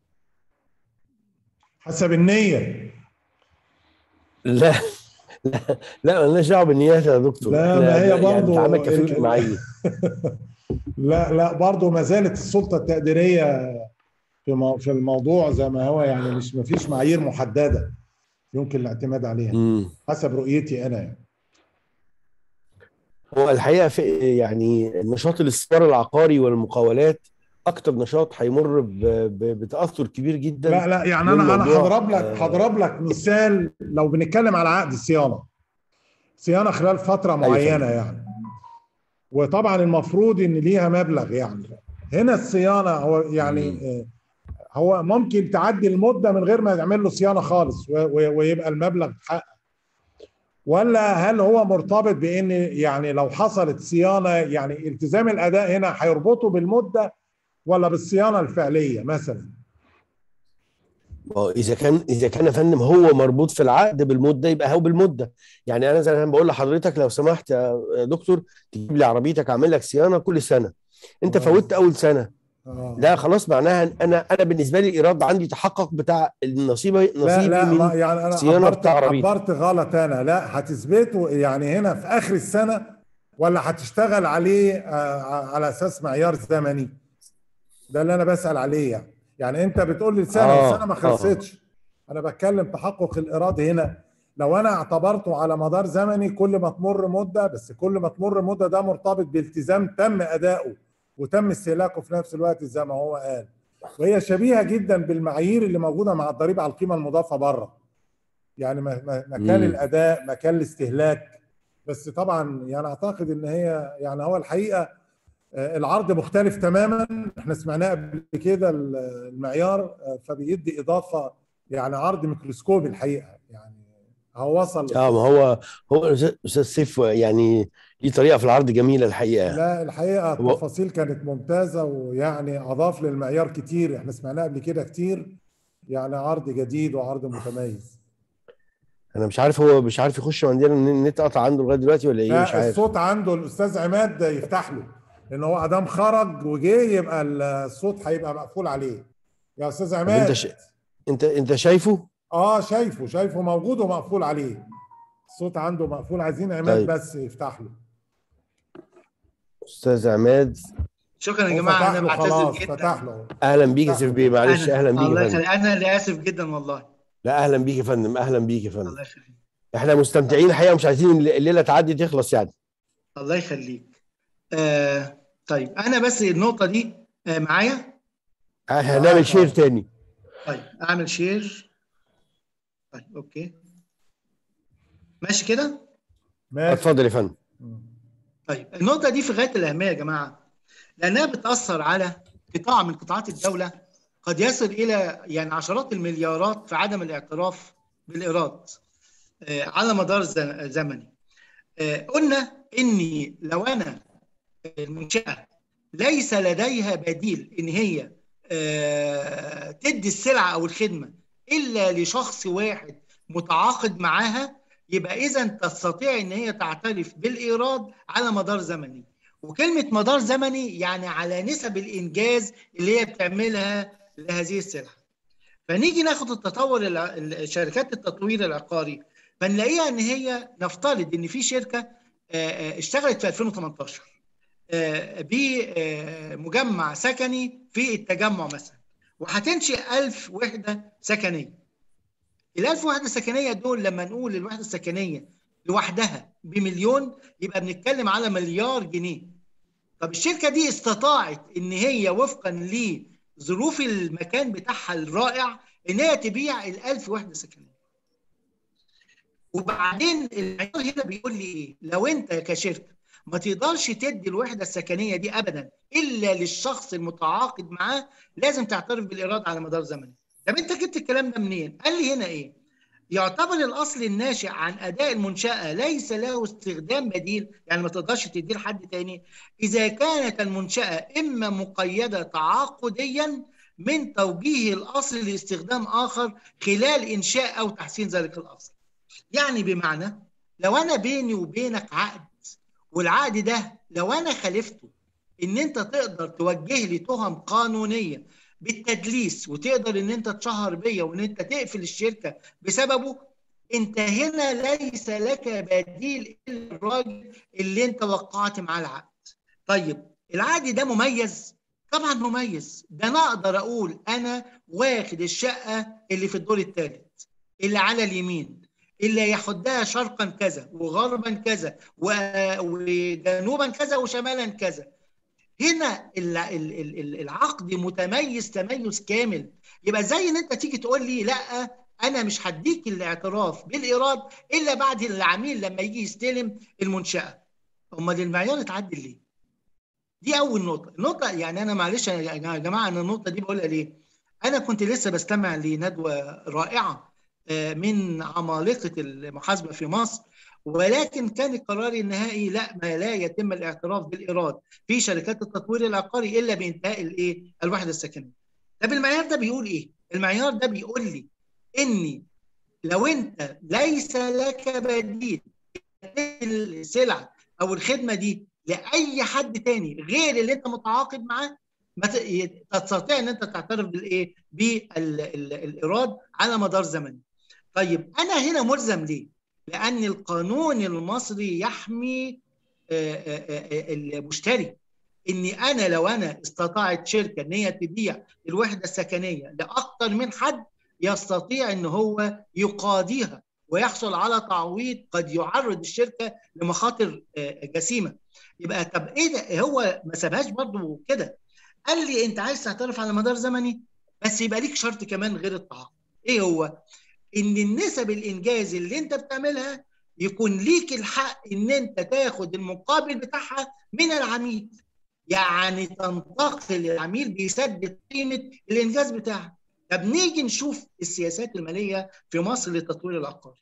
حسب النية لا لا لا مالناش دعوه بالنيات يا دكتور لا احنا ما هي يعني برضه بنتعامل كفريق ال- اجتماعي لا لا برضه ما زالت السلطة التقديرية في مو- في الموضوع زي ما هو يعني مش ما فيش معايير محددة يمكن الاعتماد عليها مم. حسب رؤيتي انا يعني هو الحقيقه في يعني نشاط الاستثمار العقاري والمقاولات اكتر نشاط هيمر ب- ب- بتاثر كبير جدا لا لا يعني من انا انا موضوع، هضرب لك آه، هضرب لك مثال لو بنتكلم على عقد الصيانه صيانه خلال فتره أيوة معينه فندم. يعني وطبعا المفروض ان ليها مبلغ يعني هنا الصيانه هو يعني آه، هو ممكن تعدي المده من غير ما يعمل له صيانه خالص و- و- ويبقى المبلغ اتحقق ولا هل هو مرتبط بان يعني لو حصلت صيانه يعني التزام الاداء هنا هيربطه بالمده ولا بالصيانه الفعليه مثلا ما هو اذا كان اذا كان يا فندم هو مربوط في العقد بالمده يبقى هو بالمده يعني انا زي ما بقول لحضرتك لو سمحت يا دكتور تجيب لي عربيتك اعمل لك صيانه كل سنه انت فوتت اول سنه آه. لا خلاص معناها إن انا انا بالنسبه لي الايراد عندي تحقق بتاع النصيب لا نصيبي لا من ما يعني انا صيانه عبرت بتاع عربيتي عبرت غلط انا لا هتثبته يعني هنا في اخر السنه ولا هتشتغل عليه آه، على اساس معيار زمني ده اللي انا بسال عليه يعني يعني انت بتقول لي سنه آه، والسنه ما آه. خلصتش انا بتكلم تحقق الايراد هنا لو انا اعتبرته على مدار زمني كل ما تمر مده بس كل ما تمر مده ده مرتبط بالتزام تم اداؤه وتم استهلاكه في نفس الوقت زي ما هو قال وهي شبيهه جدا بالمعايير اللي موجوده مع الضريبه على القيمه المضافه بره يعني م- م- مكان مم. الاداء مكان الاستهلاك بس طبعا يعني اعتقد ان هي يعني هو الحقيقه آه، العرض مختلف تماما احنا سمعناه قبل كده ال- المعيار آه، فبيدي اضافه يعني عرض ميكروسكوبي الحقيقه يعني هو وصل اه ما هو هو الاستاذ أستاذ سيف يعني ليه طريقه في العرض جميله الحقيقه لا الحقيقه هو- التفاصيل كانت ممتازه ويعني اضاف للمعيار كتير احنا سمعناه قبل كده كتير يعني عرض جديد وعرض متميز انا مش عارف هو مش عارف يخش عندنا النت قطع عنده لغايه دلوقتي ولا ايه مش لا عارف الصوت عنده الاستاذ عماد يفتح له لان هو ادام خرج وجه يبقى الصوت هيبقى مقفول عليه يا استاذ طب عماد انت ش... انت انت شايفه اه شايفه شايفه موجود ومقفول عليه الصوت عنده مقفول عايزين عماد طيب. بس يفتح له استاذ عماد شكرا يا هو جماعه فتح انا له بعتذر خلاص جدا فتح له اهلا بيك يا سيف بيه معلش أنا- اهلا بيك الله يا فندم يخليك انا اللي اسف جدا والله لا اهلا بيك يا فندم اهلا بيك يا فندم الله يخليك احنا مستمتعين الحقيقه مش عايزين الليله تعدي تخلص يعني الله يخليك آه طيب انا بس النقطه دي آه معايا هنعمل شير تاني طيب اعمل شير طيب اوكي ماشي كده اتفضل يا فندم طيب النقطة دي في غاية الأهمية يا جماعة لأنها بتأثر على قطاع من قطاعات الدوله قد يصل الى يعني عشرات المليارات في عدم الاعتراف بالايراد آه، على مدار ز- زمني آه، قلنا اني لو انا المنشاه ليس لديها بديل ان هي آه، تدي السلعه او الخدمه الا لشخص واحد متعاقد معاها يبقى اذا تستطيع ان هي تعترف بالايراد على مدار زمني وكلمه مدار زمني يعني على نسب الانجاز اللي هي بتعملها لهذه السلعه فنيجي ناخد التطور الع- ال- شركات التطوير العقاري فنلاقيها ان هي نفترض ان في شركه آه، آه، اشتغلت في 2018 آه، بمجمع سكني في التجمع مثلا وهتنشئ 1000 وحده سكنيه ال 1000 وحده سكنيه دول لما نقول الوحده السكنيه لوحدها بمليون يبقى بنتكلم على مليار جنيه طب الشركه دي استطاعت ان هي وفقا لظروف المكان بتاعها الرائع ان هي تبيع ال 1000 وحده سكنيه وبعدين المعيار هنا بيقول لي ايه لو انت كشركه ما تقدرش تدي الوحده السكنيه دي ابدا الا للشخص المتعاقد معاه لازم تعترف بالايراد على مدار زمني طب انت جبت الكلام ده منين قال لي هنا ايه يعتبر الاصل الناشئ عن اداء المنشاه ليس له استخدام بديل يعني ما تقدرش تديه لحد تاني اذا كانت المنشاه اما مقيده تعاقديا من توجيه الاصل لاستخدام اخر خلال انشاء او تحسين ذلك الاصل يعني بمعنى لو انا بيني وبينك عقد والعقد ده لو انا خالفته ان انت تقدر توجه لي تهم قانونيه بالتدليس وتقدر ان انت تشهر بيا وان انت تقفل الشركه بسببه انت هنا ليس لك بديل الا الراجل اللي انت وقعت معاه العقد. طيب العقد ده مميز؟ طبعا مميز، ده انا اقدر اقول انا واخد الشقه اللي في الدور الثالث اللي على اليمين اللي يحدها شرقا كذا وغربا كذا و- وجنوبا كذا وشمالا كذا هنا ال- ال- ال- ال- العقد متميز تميز كامل يبقى زي ان انت تيجي تقول لي لا انا مش هديك الاعتراف بالايراد الا بعد العميل لما يجي يستلم المنشاه امال المعيار اتعدل ليه دي اول نقطه النقطه يعني انا معلش يا جماعه انا النقطه دي بقولها ليه انا كنت لسه بستمع لندوه رائعه آه، من عمالقه المحاسبه في مصر ولكن كان القرار النهائي لا ما لا يتم الاعتراف بالايراد في شركات التطوير العقاري الا بانتهاء الايه الوحده السكنيه طب المعيار ده بيقول ايه المعيار ده بيقول لي اني لو انت ليس لك بديل السلعه او الخدمه دي لاي حد تاني غير اللي انت متعاقد معاه ما ت- تستطيع ان انت تعترف بالايه بالايراد على مدار زمني طيب انا هنا ملزم ليه لان القانون المصري يحمي آه، آه، آه، المشتري اني انا لو انا استطاعت شركه ان هي تبيع الوحده السكنيه لاكثر من حد يستطيع ان هو يقاضيها ويحصل على تعويض قد يعرض الشركه لمخاطر آه، جسيمه يبقى طب ايه ده هو ما سابهاش برضه كده قال لي انت عايز تعترف على مدار زمني بس يبقى ليك شرط كمان غير التعاقد ايه هو ان النسب الانجاز اللي انت بتعملها يكون ليك الحق ان انت تاخد المقابل بتاعها من العميل يعني تنتقل العميل بيسدد قيمه الانجاز بتاعك طب نيجي نشوف السياسات الماليه في مصر للتطوير العقاري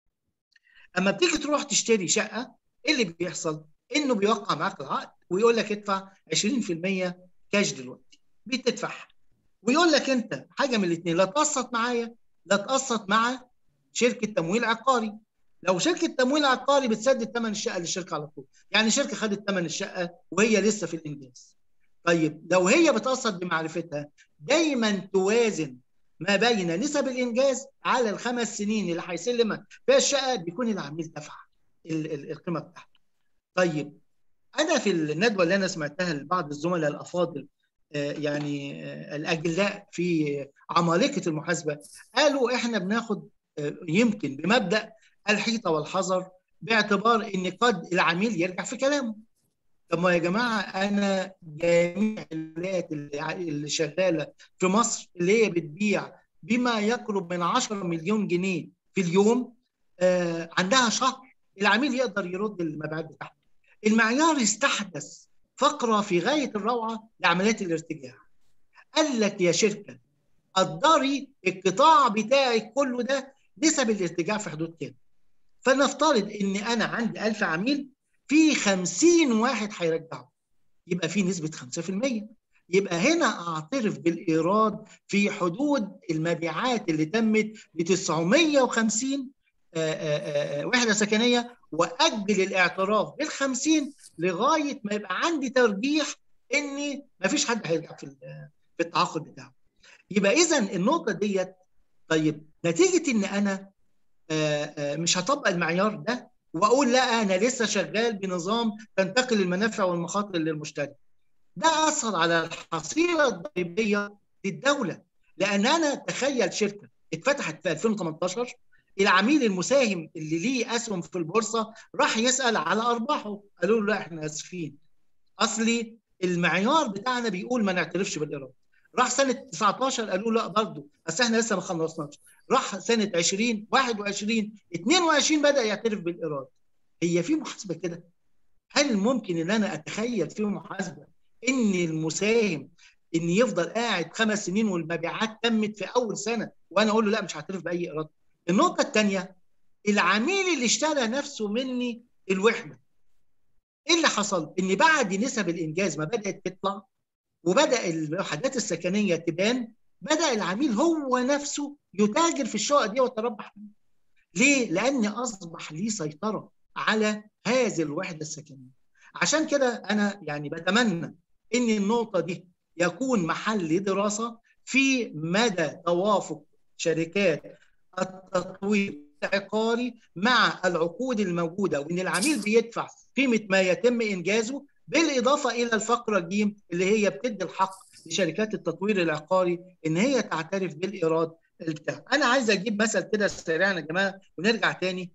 اما بتيجي تروح تشتري شقه ايه اللي بيحصل انه بيوقع معاك العقد ويقول لك ادفع 20% كاش دلوقتي بتدفعها ويقول لك انت حاجه من الاثنين لا تقسط معايا لا تقسط مع شركه تمويل عقاري لو شركه تمويل عقاري بتسدد ثمن الشقه للشركه على طول يعني شركه خدت ثمن الشقه وهي لسه في الانجاز طيب لو هي بتقسط بمعرفتها دايما توازن ما بين نسب الانجاز على الخمس سنين اللي هيسلمها فيها الشقه بيكون العميل دفع ال- ال- القيمه بتاعته. طيب انا في الندوه اللي انا سمعتها لبعض الزملاء الافاضل آه، يعني آه، الاجلاء في عمالقه المحاسبه قالوا احنا بناخد آه، يمكن بمبدا الحيطه والحذر باعتبار ان قد العميل يرجع في كلامه. طب ما يا جماعه انا جميع الولايات اللي اللي شغاله في مصر اللي هي بتبيع بما يقرب من 10 مليون جنيه في اليوم آه، عندها شهر العميل يقدر يرد المبيعات بتاعته. المعيار استحدث فقره في غايه الروعه لعمليات الارتجاع. قال لك يا شركه قدري القطاع بتاعك كله ده نسب الارتجاع في حدود كام فنفترض ان انا عندي 1000 عميل في 50 واحد هيرجعوا يبقى في نسبه 5% يبقى هنا اعترف بالايراد في حدود المبيعات اللي تمت ب 950 آه، آه، آه، وحده سكنيه واجل الاعتراف بال 50 لغايه ما يبقى عندي ترجيح ان ما فيش حد هيرجع في ال- في التعاقد بتاعه يبقى اذا النقطه ديت طيب نتيجه ان انا آه، آه، مش هطبق المعيار ده واقول لا انا لسه شغال بنظام تنتقل المنافع والمخاطر للمشتري ده اثر على الحصيله الضريبيه للدوله لان انا تخيل شركه اتفتحت في 2018 العميل المساهم اللي ليه اسهم في البورصه راح يسال على ارباحه قالوا له لا احنا اسفين اصلي المعيار بتاعنا بيقول ما نعترفش بالايراد راح سنه 19 قالوا لا برضه بس احنا لسه ما خلصناش راح سنه 20 21 22 بدا يعترف بالايراد هي في محاسبه كده هل ممكن ان انا اتخيل في محاسبه ان المساهم ان يفضل قاعد خمس سنين والمبيعات تمت في اول سنه وانا اقول له لا مش هعترف باي ايراد النقطه الثانيه العميل اللي اشترى نفسه مني الوحده ايه اللي حصل ان بعد نسب الانجاز ما بدات تطلع وبدا الوحدات السكنيه تبان بدا العميل هو نفسه يتاجر في الشقق دي ويتربح منها. ليه لان اصبح ليه سيطره على هذه الوحده السكنيه عشان كده انا يعني بتمنى ان النقطه دي يكون محل دراسه في مدى توافق شركات التطوير العقاري مع العقود الموجوده وان العميل بيدفع قيمه ما يتم انجازه بالاضافه الى الفقره ج اللي هي بتدي الحق لشركات التطوير العقاري ان هي تعترف بالايراد بتاعها. انا عايز اجيب مثل كده سريعا يا جماعه ونرجع تاني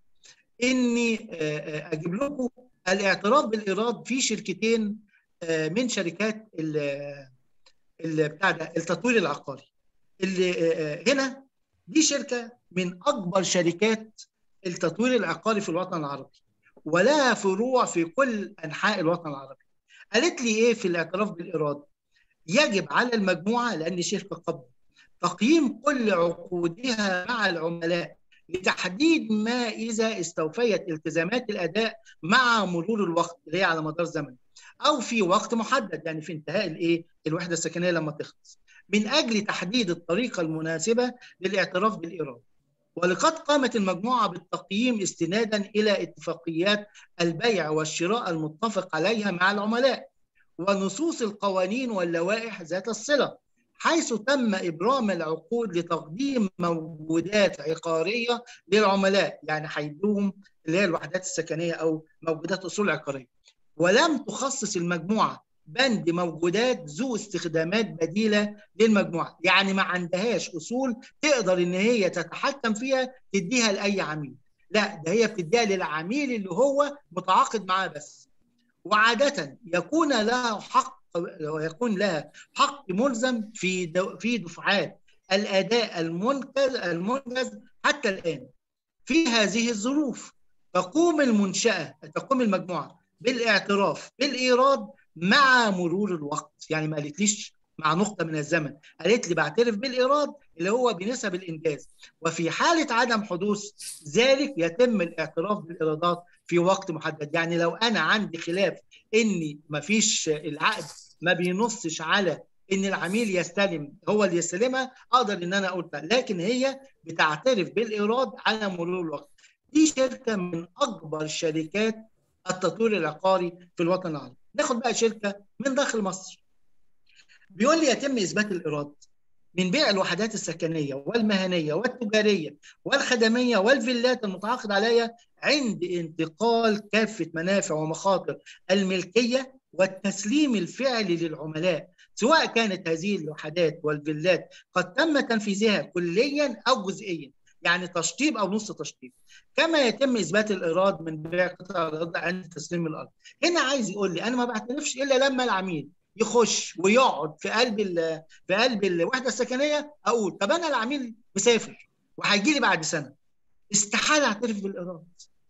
اني آه، آه، اجيب لكم الاعتراف بالايراد في شركتين آه، من شركات ال- ال- بتاع ده التطوير العقاري اللي آه، آه، هنا دي شركه من اكبر شركات التطوير العقاري في الوطن العربي ولها فروع في كل انحاء الوطن العربي قالت لي ايه في الاعتراف بالايراد يجب على المجموعه لان شركه قبض تقييم كل عقودها مع العملاء لتحديد ما اذا استوفيت التزامات الاداء مع مرور الوقت اللي هي على مدار زمن او في وقت محدد يعني في انتهاء الايه الوحده السكنيه لما تخلص من اجل تحديد الطريقه المناسبه للاعتراف بالايراد ولقد قامت المجموعه بالتقييم استنادا الى اتفاقيات البيع والشراء المتفق عليها مع العملاء ونصوص القوانين واللوائح ذات الصله حيث تم ابرام العقود لتقديم موجودات عقاريه للعملاء يعني هيدوهم اللي هي الوحدات السكنيه او موجودات اصول عقاريه ولم تخصص المجموعه بند موجودات ذو استخدامات بديله للمجموعه يعني ما عندهاش اصول تقدر ان هي تتحكم فيها تديها لاي عميل لا ده هي بتديها للعميل اللي هو متعاقد معاه بس وعاده يكون لها حق ويكون لها حق ملزم في دو في دفعات الاداء المنجز المنجز حتى الان في هذه الظروف تقوم المنشاه تقوم المجموعه بالاعتراف بالايراد مع مرور الوقت يعني ما قالتليش مع نقطة من الزمن قالت لي بعترف بالإيراد اللي هو بنسب الإنجاز وفي حالة عدم حدوث ذلك يتم الاعتراف بالإيرادات في وقت محدد يعني لو أنا عندي خلاف إني ما فيش العقد ما بينصش على ان العميل يستلم هو اللي يستلمها اقدر ان انا اقول ده. لكن هي بتعترف بالايراد على مرور الوقت دي شركه من اكبر شركات التطوير العقاري في الوطن العربي ناخد بقى شركه من داخل مصر بيقول لي يتم اثبات الايراد من بيع الوحدات السكنيه والمهنيه والتجاريه والخدميه والفيلات المتعاقد عليها عند انتقال كافه منافع ومخاطر الملكيه والتسليم الفعلي للعملاء سواء كانت هذه الوحدات والفيلات قد تم تنفيذها كليا او جزئيا يعني تشطيب او نص تشطيب كما يتم اثبات الايراد من بيع قطع الارض عند تسليم الارض هنا عايز يقول لي انا ما بعترفش الا لما العميل يخش ويقعد في قلب في قلب الوحده السكنيه اقول طب انا العميل مسافر وهيجي لي بعد سنه استحاله اعترف بالايراد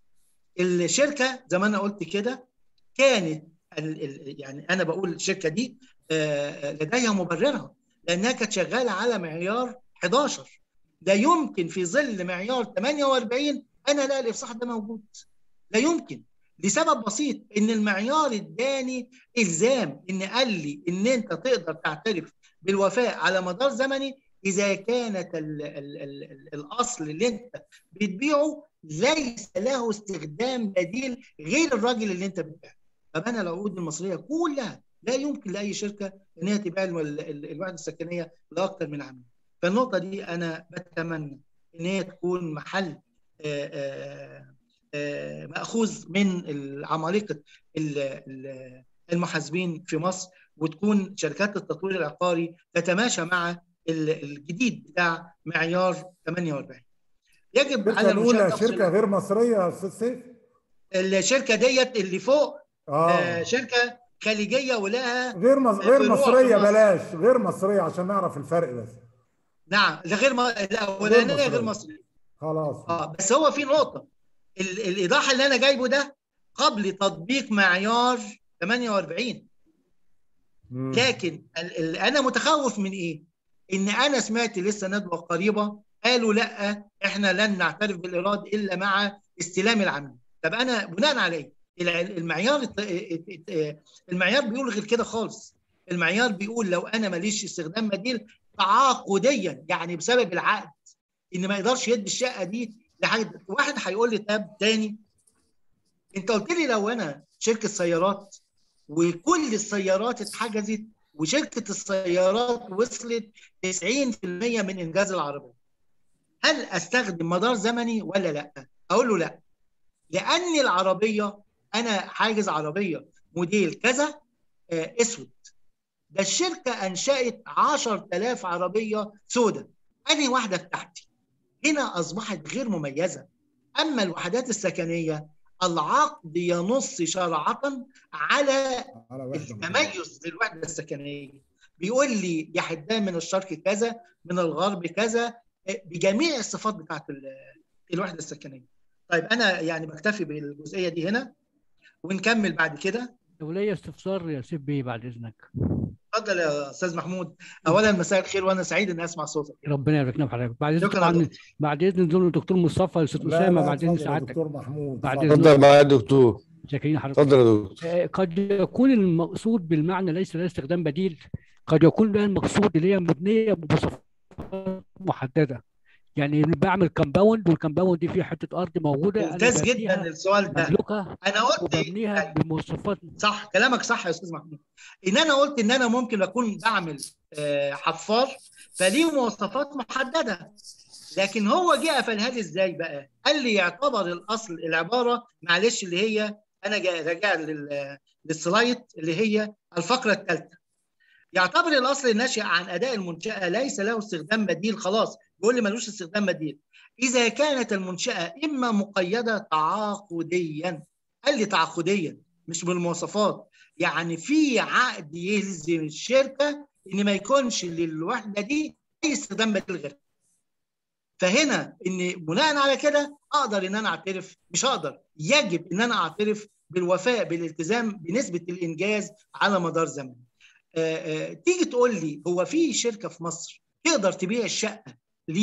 الشركه زي ما انا قلت كده كانت يعني انا بقول الشركه دي لديها مبررها لانها كانت شغاله على معيار 11 لا يمكن في ظل معيار 48 انا الاقي الافصاح ده موجود لا يمكن لسبب بسيط ان المعيار اداني الزام ان قال لي ان انت تقدر تعترف بالوفاء على مدار زمني اذا كانت ال ال ال ال الاصل اللي انت بتبيعه ليس له استخدام بديل غير الراجل اللي انت بتبيعه طب انا العقود المصريه كلها لا يمكن لاي شركه ان هي تبيع الو- ال- ال- الوحده السكنيه لاكثر من عام فالنقطه دي انا بتمنى ان هي تكون محل آه، آه، آه، ماخوذ من عمالقه ال- ال- المحاسبين في مصر وتكون شركات التطوير العقاري تتماشى مع ال- الجديد بتاع معيار 48 يجب الشركه على الاولى المنشاه تفصل- شركه غير مصريه يا استاذ سيف الشركه ديت اللي فوق اه آه، شركه خليجيه ولها غير مص... غير فروع في مصريه مصر. بلاش غير مصريه عشان نعرف الفرق بس نعم لا غير ما الاولانيه مصرية. غير مصري خلاص اه بس هو في نقطه ال... الايضاح اللي انا جايبه ده قبل تطبيق معيار 48 مم. لكن ال... ال... انا متخوف من ايه؟ ان انا سمعت لسه ندوه قريبه قالوا لا احنا لن نعترف بالايراد الا مع استلام العميل طب انا بناء على ايه؟ الع- المعيار الت- الت- الت- المعيار بيقول غير كده خالص المعيار بيقول لو انا ماليش استخدام بديل تعاقديا يعني بسبب العقد ان ما يقدرش يدي الشقه دي لحد واحد هيقول لي طب تاني انت قلت لي لو انا شركه سيارات وكل السيارات اتحجزت وشركه السيارات وصلت 90% من انجاز العربيه هل استخدم مدار زمني ولا لا؟ اقول له لا لان العربيه انا حاجز عربيه موديل كذا آه، اسود ده الشركه انشات 10000 عربيه سوداء انهي واحده بتاعتي هنا اصبحت غير مميزه اما الوحدات السكنيه العقد ينص شرعه على على وحده التميز للوحده السكنيه بيقول لي يا حدان من الشرق كذا من الغرب كذا آه، بجميع الصفات بتاعت ال- الوحده السكنيه طيب انا يعني بكتفي بالجزئيه دي هنا ونكمل بعد كده لو ليا استفسار يا سيف بيه بعد اذنك اتفضل يا استاذ محمود اولا مساء الخير وانا سعيد اني اسمع صوتك ربنا يبارك لنا في حضرتك بعد اذنك شكرا طبعا يا بعد اذن دول الدكتور مصطفى يا استاذ لا اسامه لا بعد اذن اتفضل يا سعادتك دكتور محمود بعد اتفضل. اتفضل معايا يا دكتور شاكرين حضرتك اتفضل يا دكتور آه، قد يكون المقصود بالمعنى ليس له استخدام بديل قد يكون بقى المقصود اللي هي مبنيه بمواصفات محدده يعني بعمل كومباوند والكومباوند دي فيها حته ارض موجوده أنا ممتاز ببنيها جدا السؤال ده مملوكه انا قلت وببنيها بمواصفات صح كلامك صح يا استاذ محمود ان انا قلت ان انا ممكن اكون بعمل آه، حفار فليه مواصفات محدده لكن هو جه قفلها لي ازاي بقى قال لي يعتبر الاصل العباره معلش اللي هي انا جا- راجع لل- للسلايد اللي هي الفقره الثالثه يعتبر الاصل الناشئ عن اداء المنشاه ليس له استخدام بديل خلاص بيقول لي ملوش استخدام بديل اذا كانت المنشاه اما مقيده تعاقديا قال لي تعاقديا مش بالمواصفات يعني في عقد يلزم الشركه ان ما يكونش للوحده دي اي استخدام بديل غيرها فهنا ان بناء على كده اقدر ان انا اعترف مش هقدر يجب ان انا اعترف بالوفاء بالالتزام بنسبه الانجاز على مدار زمن آه، آه، تيجي تقول لي هو في شركه في مصر تقدر تبيع الشقه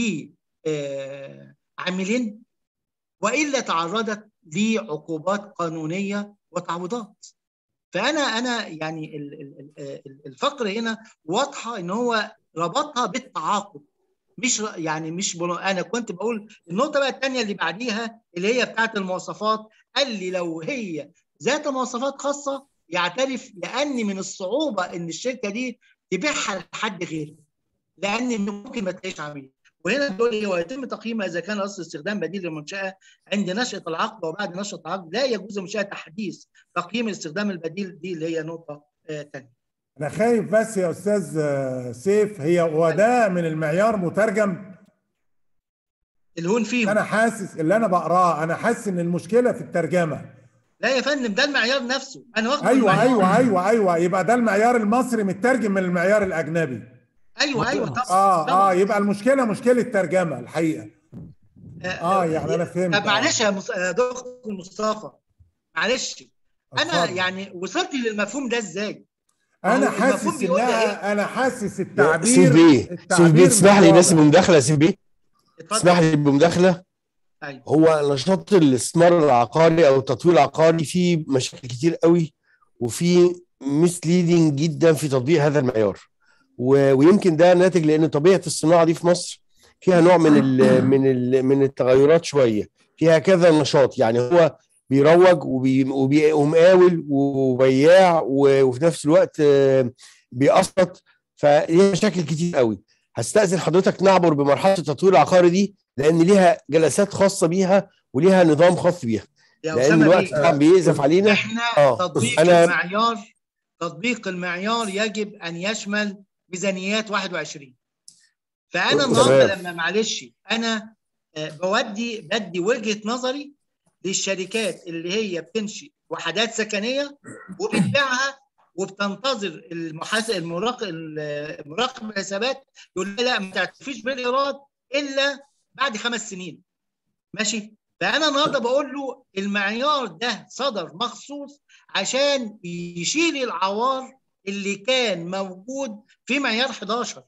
لعاملين والا تعرضت لعقوبات قانونيه وتعويضات فانا انا يعني ال- ال- ال- الفقره هنا واضحه ان هو ربطها بالتعاقد مش ر- يعني مش بنو... انا كنت بقول النقطه بقى الثانيه اللي بعديها اللي هي بتاعت المواصفات قال لي لو هي ذات مواصفات خاصه يعترف لان من الصعوبه ان الشركه دي تبيعها لحد غيره لان ممكن ما تلاقيش عميل وهنا بيقول ايه ويتم تقييمها اذا كان اصل استخدام بديل للمنشاه عند نشاه العقد وبعد نشاه العقد لا يجوز منشاه تحديث تقييم الاستخدام البديل دي اللي هي نقطه ثانيه انا خايف بس يا استاذ آه، سيف هي هو ده من المعيار مترجم الهون فيه انا حاسس اللي انا بقراه انا حاسس ان المشكله في الترجمه لا يا فندم ده المعيار نفسه انا واخد ايوه المعيار. ايوه ايوه ايوه يبقى ده المعيار المصري مترجم من المعيار الاجنبي ايوه ايوه طبعا اه اه يبقى المشكله مشكله ترجمه الحقيقه اه يعني انا فهمت طب معلش يا مص- يا دكتور مصطفى معلش انا اتفضل. يعني وصلت للمفهوم ده ازاي؟ ما انا هو المفهوم حاسس بيقول لي انها انا حاسس سيف التعبير بيه سيف بيه التعبير تسمح مش لي واضح بس بمداخله يا سيف بيه تسمح لي بمداخله أيوة. هو نشاط الاستثمار العقاري او التطوير العقاري فيه مشاكل كتير قوي وفي مسليدنج جدا في تطبيق هذا المعيار و- ويمكن ده ناتج لان طبيعه الصناعه دي في مصر فيها نوع من ال من ال من التغيرات شويه فيها كذا نشاط يعني هو بيروج وبي- وبي- ومقاول وبياع و- وفي نفس الوقت آه، بيقسط فليها مشاكل كتير قوي هستأذن حضرتك نعبر بمرحله التطوير العقاري دي لان ليها جلسات خاصه بيها وليها نظام خاص بيها يا لان أسامة الوقت بيه، طبعا بيأزف علينا احنا اه تطبيق انا المعيار تطبيق المعيار يجب ان يشمل ميزانيات 21 فانا تمام. النهارده لما معلش انا آه، بودي بدي وجهه نظري للشركات اللي هي بتنشئ وحدات سكنيه وبتبيعها وبتنتظر المحاسب المراقب المراقب الحسابات يقول لها لا ما تعترفيش بالايراد الا بعد خمس سنين ماشي فانا النهارده بقول له المعيار ده صدر مخصوص عشان يشيل العوار اللي كان موجود في معيار 11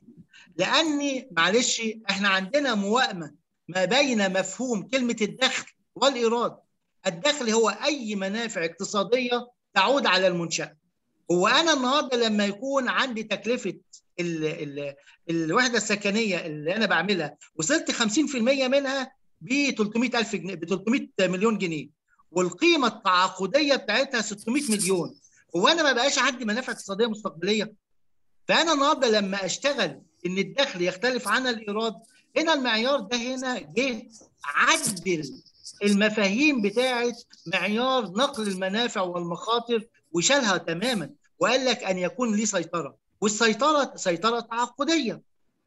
لاني معلش احنا عندنا موائمه ما بين مفهوم كلمه الدخل والايراد الدخل هو اي منافع اقتصاديه تعود على المنشاه هو انا النهارده لما يكون عندي تكلفه ال ال الوحده السكنيه اللي انا بعملها وصلت 50% منها ب 300000 جنيه ب 300 مليون جنيه والقيمه التعاقديه بتاعتها 600 مليون هو انا ما بقاش عندي منافع اقتصاديه مستقبليه فانا النهارده لما اشتغل ان الدخل يختلف عن الايراد هنا المعيار ده هنا جه عدل المفاهيم بتاعه معيار نقل المنافع والمخاطر وشالها تماما وقال لك ان يكون ليه سيطره والسيطره سيطره تعاقديه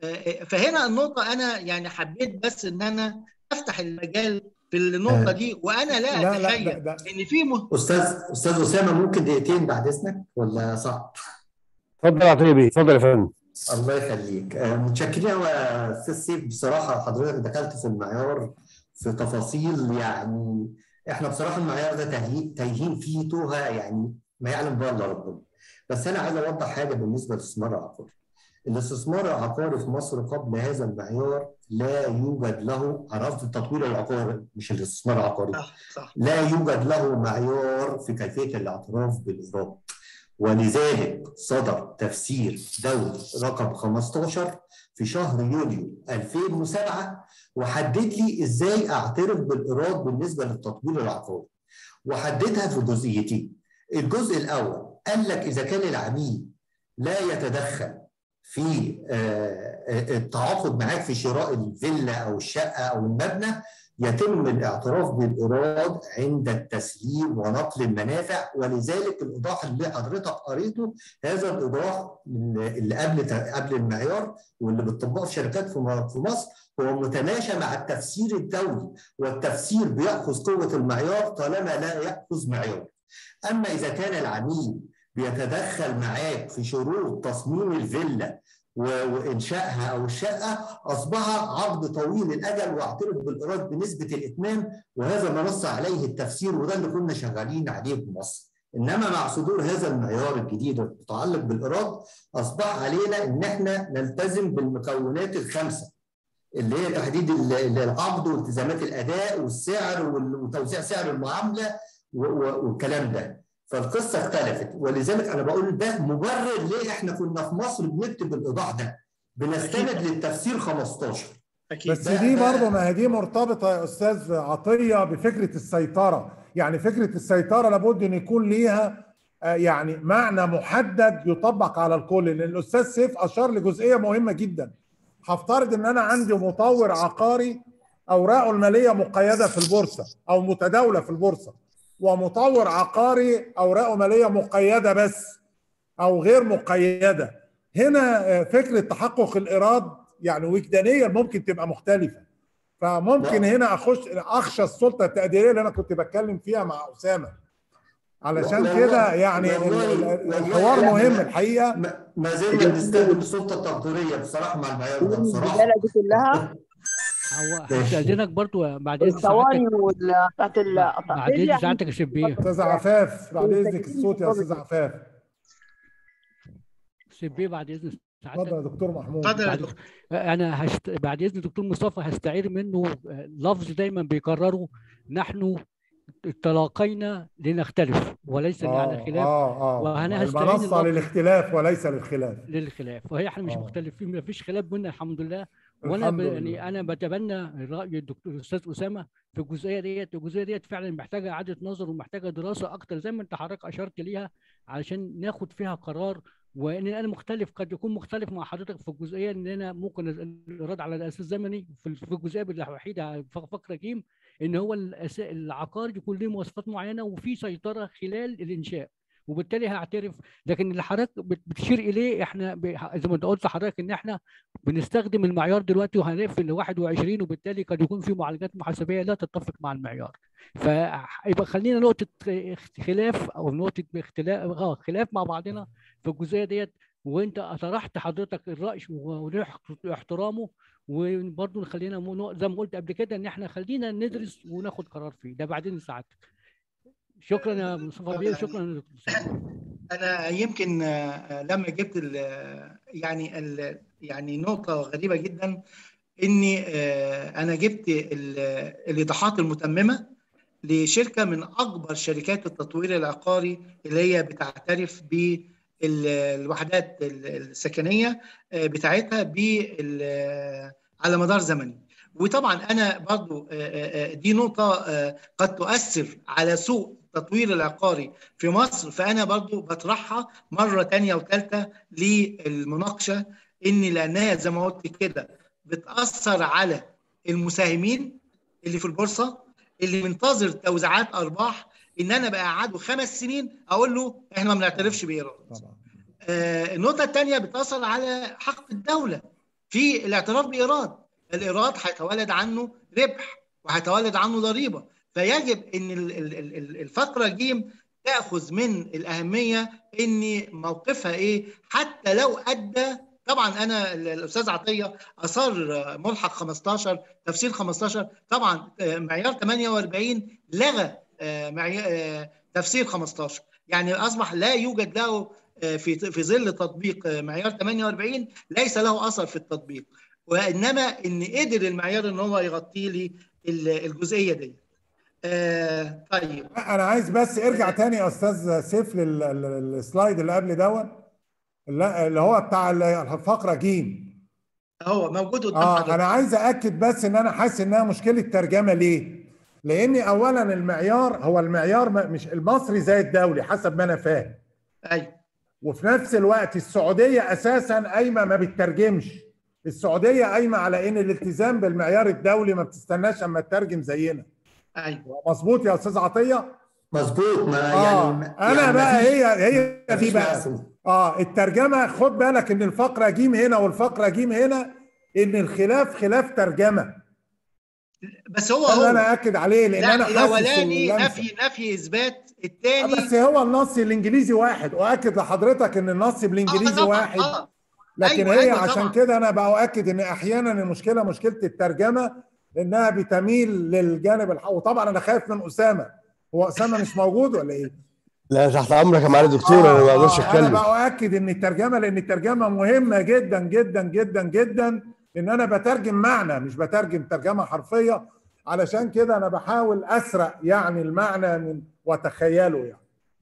فهنا النقطه انا يعني حبيت بس ان انا افتح المجال في النقطه دي وانا لا لا، لا، اتخيل ده- ان في م... استاذ استاذ اسامه ممكن دقيقتين بعد اذنك ولا صعب؟ اتفضل يا طيبي اتفضل يا فندم الله يخليك آه، متشكرين قوي يا استاذ سيف بصراحه حضرتك دخلت في المعيار في تفاصيل يعني احنا بصراحه المعيار ده تهيئ تيهين فيه توهه يعني ما يعلم بها الا ربنا بس انا عايز اوضح حاجه بالنسبه للاستثمار العقاري الاستثمار العقاري في مصر قبل هذا المعيار لا يوجد له انا قصدي التطوير العقاري مش الاستثمار العقاري صح لا يوجد له معيار في كيفيه الاعتراف بالايراد ولذلك صدر تفسير دولي رقم 15 في شهر يوليو 2007 وحدد لي ازاي اعترف بالايراد بالنسبه للتطوير العقاري وحددها في جزئيتين الجزء الاول قال لك اذا كان العميل لا يتدخل في آه، آه، التعاقد معاك في شراء الفيلا او الشقه او المبنى يتم الاعتراف بالايراد عند التسليم ونقل المنافع ولذلك الايضاح اللي حضرتك قريته هذا الايضاح اللي قبل قبل المعيار واللي بتطبقه في شركات في م- في مصر هو متماشى مع التفسير الدولي والتفسير بياخذ قوه المعيار طالما لا ياخذ معيار اما اذا كان العميل بيتدخل معاك في شروط تصميم الفيلا و- وانشائها او الشقه اصبح عقد طويل الاجل واعترف بالايراد بنسبه الاتمام وهذا ما نص عليه التفسير وده اللي كنا شغالين عليه في مصر انما مع صدور هذا المعيار الجديد المتعلق بالايراد اصبح علينا ان احنا نلتزم بالمكونات الخمسه اللي هي تحديد ال- ال- العقد والتزامات الاداء والسعر وال- وتوزيع سعر المعامله و- و- والكلام ده فالقصه اختلفت ولذلك انا بقول ده مبرر ليه احنا كنا في مصر بنكتب الايضاح ده بنستند للتفسير 15 بس ده- دي ده- برضه ما هي دي مرتبطه يا استاذ عطيه بفكره السيطره يعني فكره السيطره لابد ان يكون ليها آه، يعني معنى محدد يطبق على الكل لان الاستاذ سيف اشار لجزئيه مهمه جدا هفترض ان انا عندي مطور عقاري اوراقه الماليه مقيده في البورصه او متداوله في البورصه ومطور عقاري اوراقه ماليه مقيده بس او غير مقيده هنا آه، فكره تحقق الايراد يعني وجدانيا ممكن تبقى مختلفه فممكن هنا اخش اخشى السلطه التقديريه اللي انا كنت بتكلم فيها مع اسامه علشان والله- كده يعني ال- والله- ال- والله الحوار يعني مهم ما- الحقيقه ما- ما زلنا بنستخدم السلطه التقديريه بصراحه مع المعيار ده بصراحه الرجاله دي كلها هو هستأذنك برضو بعد إذن الثواني سعادتك وال- بتاعت ال- بعد إذن سعادتك يا شبيه استاذ عفاف بعد اذنك الصوت يا استاذ عفاف سيبيه بعد اذن سعادتك اتفضل يا دكتور محمود اتفضل يا بعد دكتور انا هشت... بعد اذن الدكتور مصطفى هستعير منه آه، لفظ دايما بيكرره نحن تلاقينا لنختلف وليس على اه خلاف اه اه وانا هستعين المنصة اللفظ للاختلاف وليس للخلاف للخلاف وهي احنا مش آه. مختلفين ما فيش خلاف بينا الحمد لله وانا الحمد ب... لله. يعني انا بتبنى راي الدكتور الاستاذ اسامه في الجزئيه ديت الجزئيه ديت فعلا محتاجه اعاده نظر ومحتاجه دراسه اكتر زي ما انت حضرتك اشرت ليها علشان ناخد فيها قرار وان انا مختلف قد يكون مختلف مع حضرتك في الجزئيه ان انا ممكن الايراد على الاساس الزمني في في الجزئيه الوحيده في فقره جيم ان هو الأس- العقار يكون له مواصفات معينه وفي سيطره خلال الانشاء وبالتالي هعترف لكن اللي حضرتك بت- بتشير اليه احنا ب- زي ما انت قلت لحضرتك ان احنا بنستخدم المعيار دلوقتي وهنقفل ل 21 وبالتالي قد يكون في معالجات محاسبيه لا تتفق مع المعيار فيبقى خلينا نقطه اخت- خلاف او نقطه اختلاف اه خلاف مع بعضنا في الجزئيه ديت وانت طرحت حضرتك الراي واحترامه وبرضه خلينا مو- زي ما قلت قبل كده ان احنا خلينا ندرس وناخد قرار فيه ده بعدين ساعتك شكرا يا مصطفى بيه شكرا يا دكتور سامي. انا يمكن آه، لما جبت ال- يعني ال- يعني نقطه غريبه جدا اني آه، انا جبت ال- الايضاحات المتممه لشركه من اكبر شركات التطوير العقاري اللي هي بتعترف بالوحدات السكنيه آه، بتاعتها بال- على مدار زمني وطبعا انا برضو آه، آه، آه، دي نقطه آه، قد تؤثر على سوق التطوير العقاري في مصر فانا برضو بطرحها مره تانية وثالثه للمناقشه ان لانها زي ما قلت كده بتاثر على المساهمين اللي في البورصه اللي منتظر توزيعات ارباح ان انا بقعده خمس سنين اقول له احنا ما بنعترفش بايراد آه، النقطه الثانيه بتاثر على حق الدوله في الاعتراف بايراد الايراد هيتولد عنه ربح وهيتولد عنه ضريبه فيجب ان ال- ال- ال- ال- الفقره جيم تاخذ من الاهميه ان موقفها ايه حتى لو ادى طبعا انا ال- الاستاذ عطيه اصر ملحق 15 تفسير 15 طبعا آه، معيار 48 لغى آه، معيار آه، تفسير 15 يعني اصبح لا يوجد له آه، في في ظل تطبيق آه، معيار 48 ليس له اثر في التطبيق وانما ان قدر المعيار ان هو يغطي لي ال- الجزئيه دي آه طيب انا عايز بس ارجع تاني يا استاذ سيف لل- لل- للسلايد اللي قبل دون لا- اللي هو بتاع الفقره جيم هو موجود قدام اه حضرتك انا عايز اكد بس ان انا حاسس انها مشكله ترجمه ليه؟ لان اولا المعيار هو المعيار ما- مش المصري زي الدولي حسب ما انا فاهم ايوه وفي نفس الوقت السعوديه اساسا قايمه ما بتترجمش السعوديه قايمه على ان الالتزام بالمعيار الدولي ما بتستناش اما تترجم زينا ايوه مظبوط يا استاذ عطيه مظبوط ما اه يعني انا يعني بقى مفيش- هي هي دي مفيش بقى مقسوم. اه الترجمه خد بالك ان الفقره جيم هنا والفقره جيم هنا ان الخلاف خلاف ترجمه بس هو ده اللي هو انا اكد عليه لان لا انا حاسس الاولاني اللمسة. نفي نفي اثبات الثاني بس هو النص الانجليزي واحد واكد لحضرتك ان النص بالانجليزي طبعاً، واحد آه. لكن أيوة، هي أيوة، عشان طبعاً. كده انا باؤكد ان احيانا المشكله مشكله الترجمه لانها بتميل للجانب الح... وطبعا انا خايف من اسامه هو اسامه مش موجود ولا ايه؟ لا تحت امرك يا معالي الدكتور انا ما اقدرش انا اتكلم باؤكد ان الترجمه لان الترجمه مهمه جدا جدا جدا جدا ان انا بترجم معنى مش بترجم ترجمه حرفيه علشان كده انا بحاول اسرق يعني المعنى من واتخيله يعني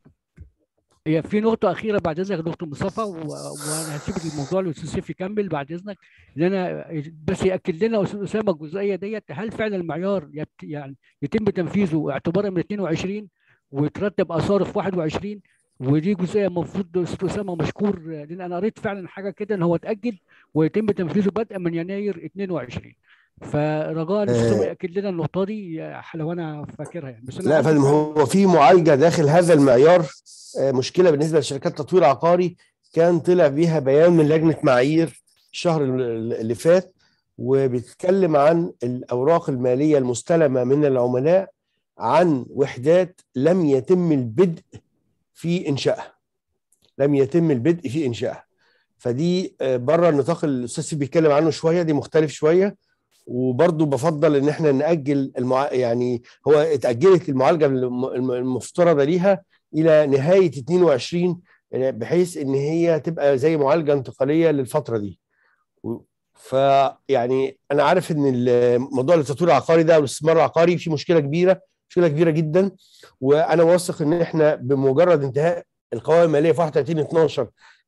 هي في نقطة أخيرة بعد إذنك يا دكتور مصطفى و- وأنا هسيب الموضوع للأستاذ سيف يكمل بعد إذنك إن أنا بس يأكد لنا أستاذ أسامة الجزئية ديت هل فعلا المعيار يبت يعني يتم تنفيذه اعتبارا من 22 ويترتب آثاره في 21 ودي جزئية المفروض أستاذ أسامة مشكور لأن أنا قريت فعلا حاجة كده إن هو اتأجل ويتم تنفيذه بدءا من يناير 22 فرجاء الأستاذ أسامة آه. يأكد لنا النقطة دي لو أنا فاكرها يعني بس أنا لا يا عندي فندم هو في معالجه داخل هذا المعيار آه، مشكله بالنسبه لشركات تطوير عقاري كان طلع بيها بيان من لجنه معايير الشهر ال- اللي فات وبيتكلم عن الاوراق الماليه المستلمه من العملاء عن وحدات لم يتم البدء في انشائها لم يتم البدء في انشائها فدي آه، بره النطاق اللي الاستاذ سيف بيتكلم عنه شويه دي مختلف شويه وبرضه بفضل ان احنا ناجل المع... يعني هو اتاجلت المعالجه الم- الم- المفترضه ليها الى نهايه 22 بحيث ان هي تبقى زي معالجه انتقاليه للفتره دي و- فيعني انا عارف ان ال- موضوع التطوير العقاري ده والاستثمار العقاري فيه مشكله كبيره مشكله كبيره جدا وانا واثق ان احنا بمجرد انتهاء القوائم الماليه في 31 12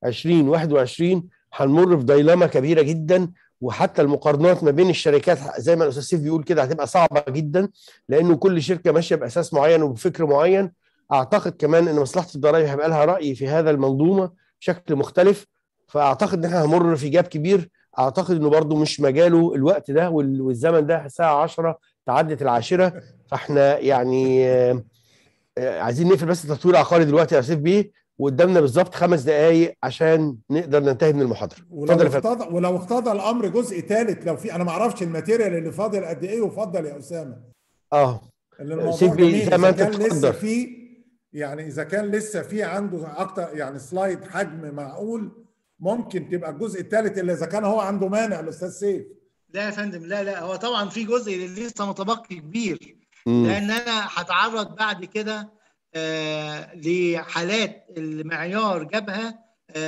2021 هنمر بديلاما كبيره جدا وحتى المقارنات ما بين الشركات زي ما الاستاذ سيف بيقول كده هتبقى صعبه جدا لانه كل شركه ماشيه باساس معين وبفكر معين اعتقد كمان ان مصلحه الضرائب هيبقى لها راي في هذا المنظومه بشكل مختلف فاعتقد ان احنا هنمر في جاب كبير اعتقد انه برضو مش مجاله الوقت ده وال- والزمن ده الساعه 10 تعدت العاشره فاحنا يعني آه، آه، عايزين نقفل بس التطوير العقاري دلوقتي يا سيف بيه وقدامنا بالظبط خمس دقائق عشان نقدر ننتهي من المحاضره ولو اتفضل يا فندم اقتضى ولو اقتضى الامر جزء ثالث لو في انا ما اعرفش الماتيريال اللي فاضل قد ايه وفضل يا اسامه اه اللي الموضوع سيف بيه جميل زي ما اذا انت كان لسه تقدر في يعني اذا كان لسه في عنده اكتر يعني سلايد حجم معقول ممكن تبقى الجزء الثالث اللي اذا كان هو عنده مانع الاستاذ سيف لا يا فندم لا لا هو طبعا في جزء لسه متبقي كبير مم. لان انا هتعرض بعد كده آه لحالات المعيار جابها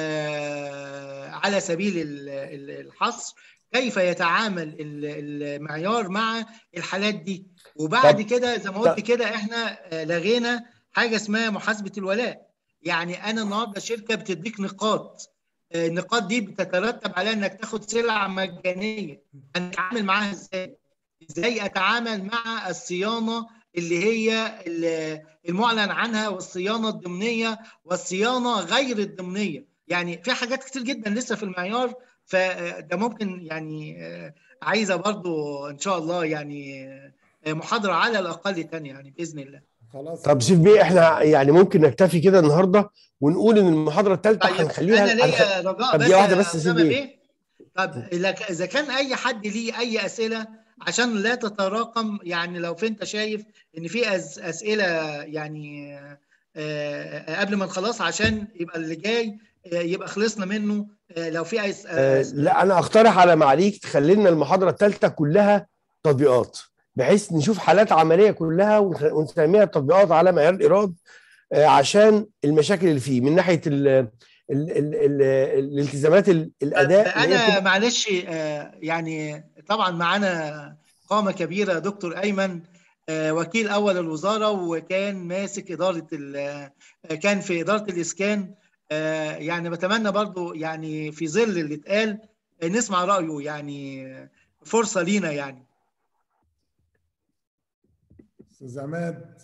آه على سبيل ال- ال- الحصر كيف يتعامل ال- المعيار مع الحالات دي وبعد طب- كده زي ما قلت طب- كده احنا آه، لغينا حاجه اسمها محاسبه الولاء يعني انا النهارده شركه بتديك نقاط آه، النقاط دي بتترتب على انك تاخد سلعه مجانيه هنتعامل معاها ازاي؟ ازاي اتعامل مع الصيانه اللي هي ال- المعلن عنها والصيانه الضمنيه والصيانه غير الضمنيه يعني في حاجات كتير جدا لسه في المعيار فده ممكن يعني آه، عايزه برضو ان شاء الله يعني آه، محاضره على الاقل تانية يعني باذن الله خلاص طب سيف بيه احنا يعني ممكن نكتفي كده النهارده ونقول ان المحاضره الثالثه طيب هنخليها انا ليا هنخ- رجاء طب بس دقيقه واحده يا بس يا سيف أسامة بيه بيه طب إذا- اذا كان اي حد ليه اي اسئله عشان لا تتراكم يعني لو في انت شايف ان في أس اسئله يعني آه، قبل ما نخلص عشان يبقى اللي جاي آه، يبقى خلصنا منه آه، لو في أس... آه، أس... لا انا اقترح على معاليك تخلي لنا المحاضره الثالثه كلها تطبيقات بحيث نشوف حالات عمليه كلها ونخ- ونسميها تطبيقات على معيار الايراد آه، عشان المشاكل اللي فيه من ناحيه ال ال ال ال الالتزامات ال- الاداء اللي هي انا بتبقى- معلش آه، يعني طبعا معانا قامه كبيره دكتور ايمن آه، وكيل اول الوزاره وكان ماسك اداره ال- آه، كان في اداره الاسكان آه، يعني بتمنى برضو يعني في ظل اللي اتقال آه، نسمع رايه يعني آه، فرصه لينا يعني استاذ عماد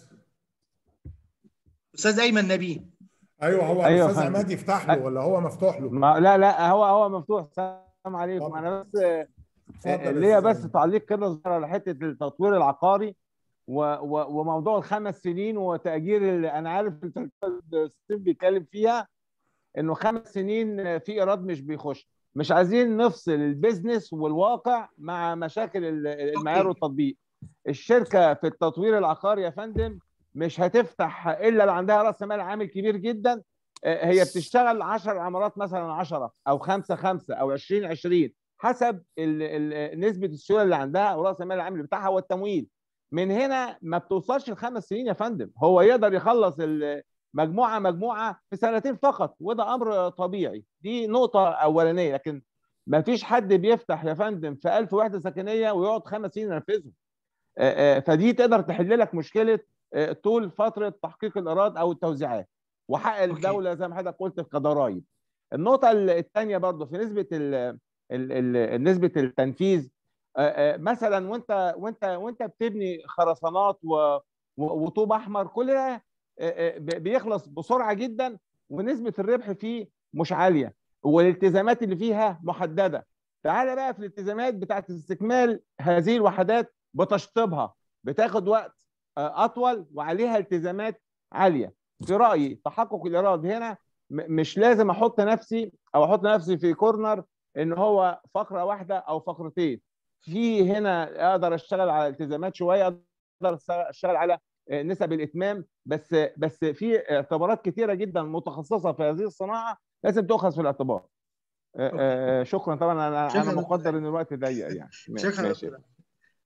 استاذ ايمن نبيه ايوه هو أيوة يا الاستاذ فندم. عماد يفتح له ولا هو مفتوح له ما لا لا هو هو مفتوح السلام عليكم انا بس اتفضل يا ليا أستاذ بس عماد. تعليق كده صغير على حته التطوير العقاري و و وموضوع الخمس سنين وتاجير ال- انا عارف الستيف بيتكلم فيها انه خمس سنين في ايراد مش بيخش مش عايزين نفصل البيزنس والواقع مع مشاكل ال- المعيار والتطبيق الشركه في التطوير العقاري يا فندم مش هتفتح الا لو عندها راس مال عامل كبير جدا آه، هي بتشتغل 10 عمارات مثلا 10 او 5 5 او 20 20 حسب ال ال نسبه السيوله اللي عندها او راس المال العامل بتاعها والتمويل من هنا ما بتوصلش لخمس سنين يا فندم هو يقدر يخلص ال- مجموعه مجموعه في سنتين فقط وده امر طبيعي دي نقطه اولانيه لكن ما فيش حد بيفتح يا فندم في 1000 وحده سكنيه ويقعد خمس سنين ينفذهم آه، آه، فدي تقدر تحل لك مشكله آه، طول فتره تحقيق الايراد او التوزيعات وحق الدوله زي ما حضرتك قلت كضرائب النقطه الثانيه برضو في نسبه ال ال ال نسبه التنفيذ آه، آه، مثلا وانت وانت وانت بتبني خرسانات و- و- وطوب احمر كل ده آه، آه، ب- بيخلص بسرعه جدا ونسبه الربح فيه مش عاليه والالتزامات اللي فيها محدده تعالى بقى في الالتزامات بتاعت استكمال هذه الوحدات بتشطيبها بتاخد وقت آه، اطول وعليها التزامات عاليه في رايي تحقق الايراد هنا م- مش لازم احط نفسي او احط نفسي في كورنر ان هو فقره واحده او فقرتين في هنا اقدر اشتغل على التزامات شويه اقدر اشتغل على آه، نسب الاتمام بس بس في اعتبارات كثيره جدا متخصصه في هذه الصناعه لازم تؤخذ في الاعتبار آه، آه، شكرا طبعا انا انا شكراً. مقدر ان الوقت ضيق يعني شكرا ماشي دكتور.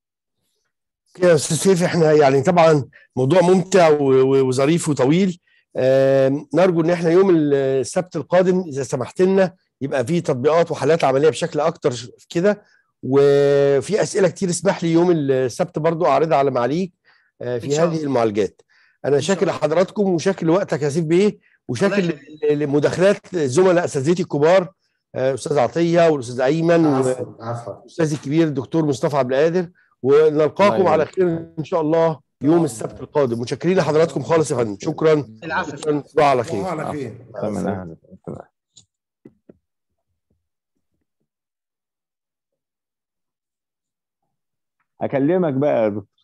يا استاذ سيف احنا يعني طبعا موضوع ممتع و- و- وظريف وطويل آم، نرجو ان احنا يوم السبت القادم اذا سمحت لنا يبقى في تطبيقات وحالات عمليه بشكل اكتر كده وفي اسئله كتير اسمح لي يوم السبت برضو اعرضها على معاليك آه، إن في شاء هذه الله. المعالجات انا شاكر لحضراتكم وشاكر لوقتك يا سيف بيه وشاكر ل- لمداخلات زملاء اساتذتي الكبار آه، استاذ عطيه والاستاذ ايمن عفوا عفوا والاستاذ الكبير الدكتور مصطفى عبد القادر ونلقاكم الله على يبارك. خير ان شاء الله يوم السبت القادم متشكرين لحضراتكم خالص يا فندم شكرا العفو شكرا تصبحوا على خير الله على خير تمام أهلا. تمام. هكلمك بقى يا دكتور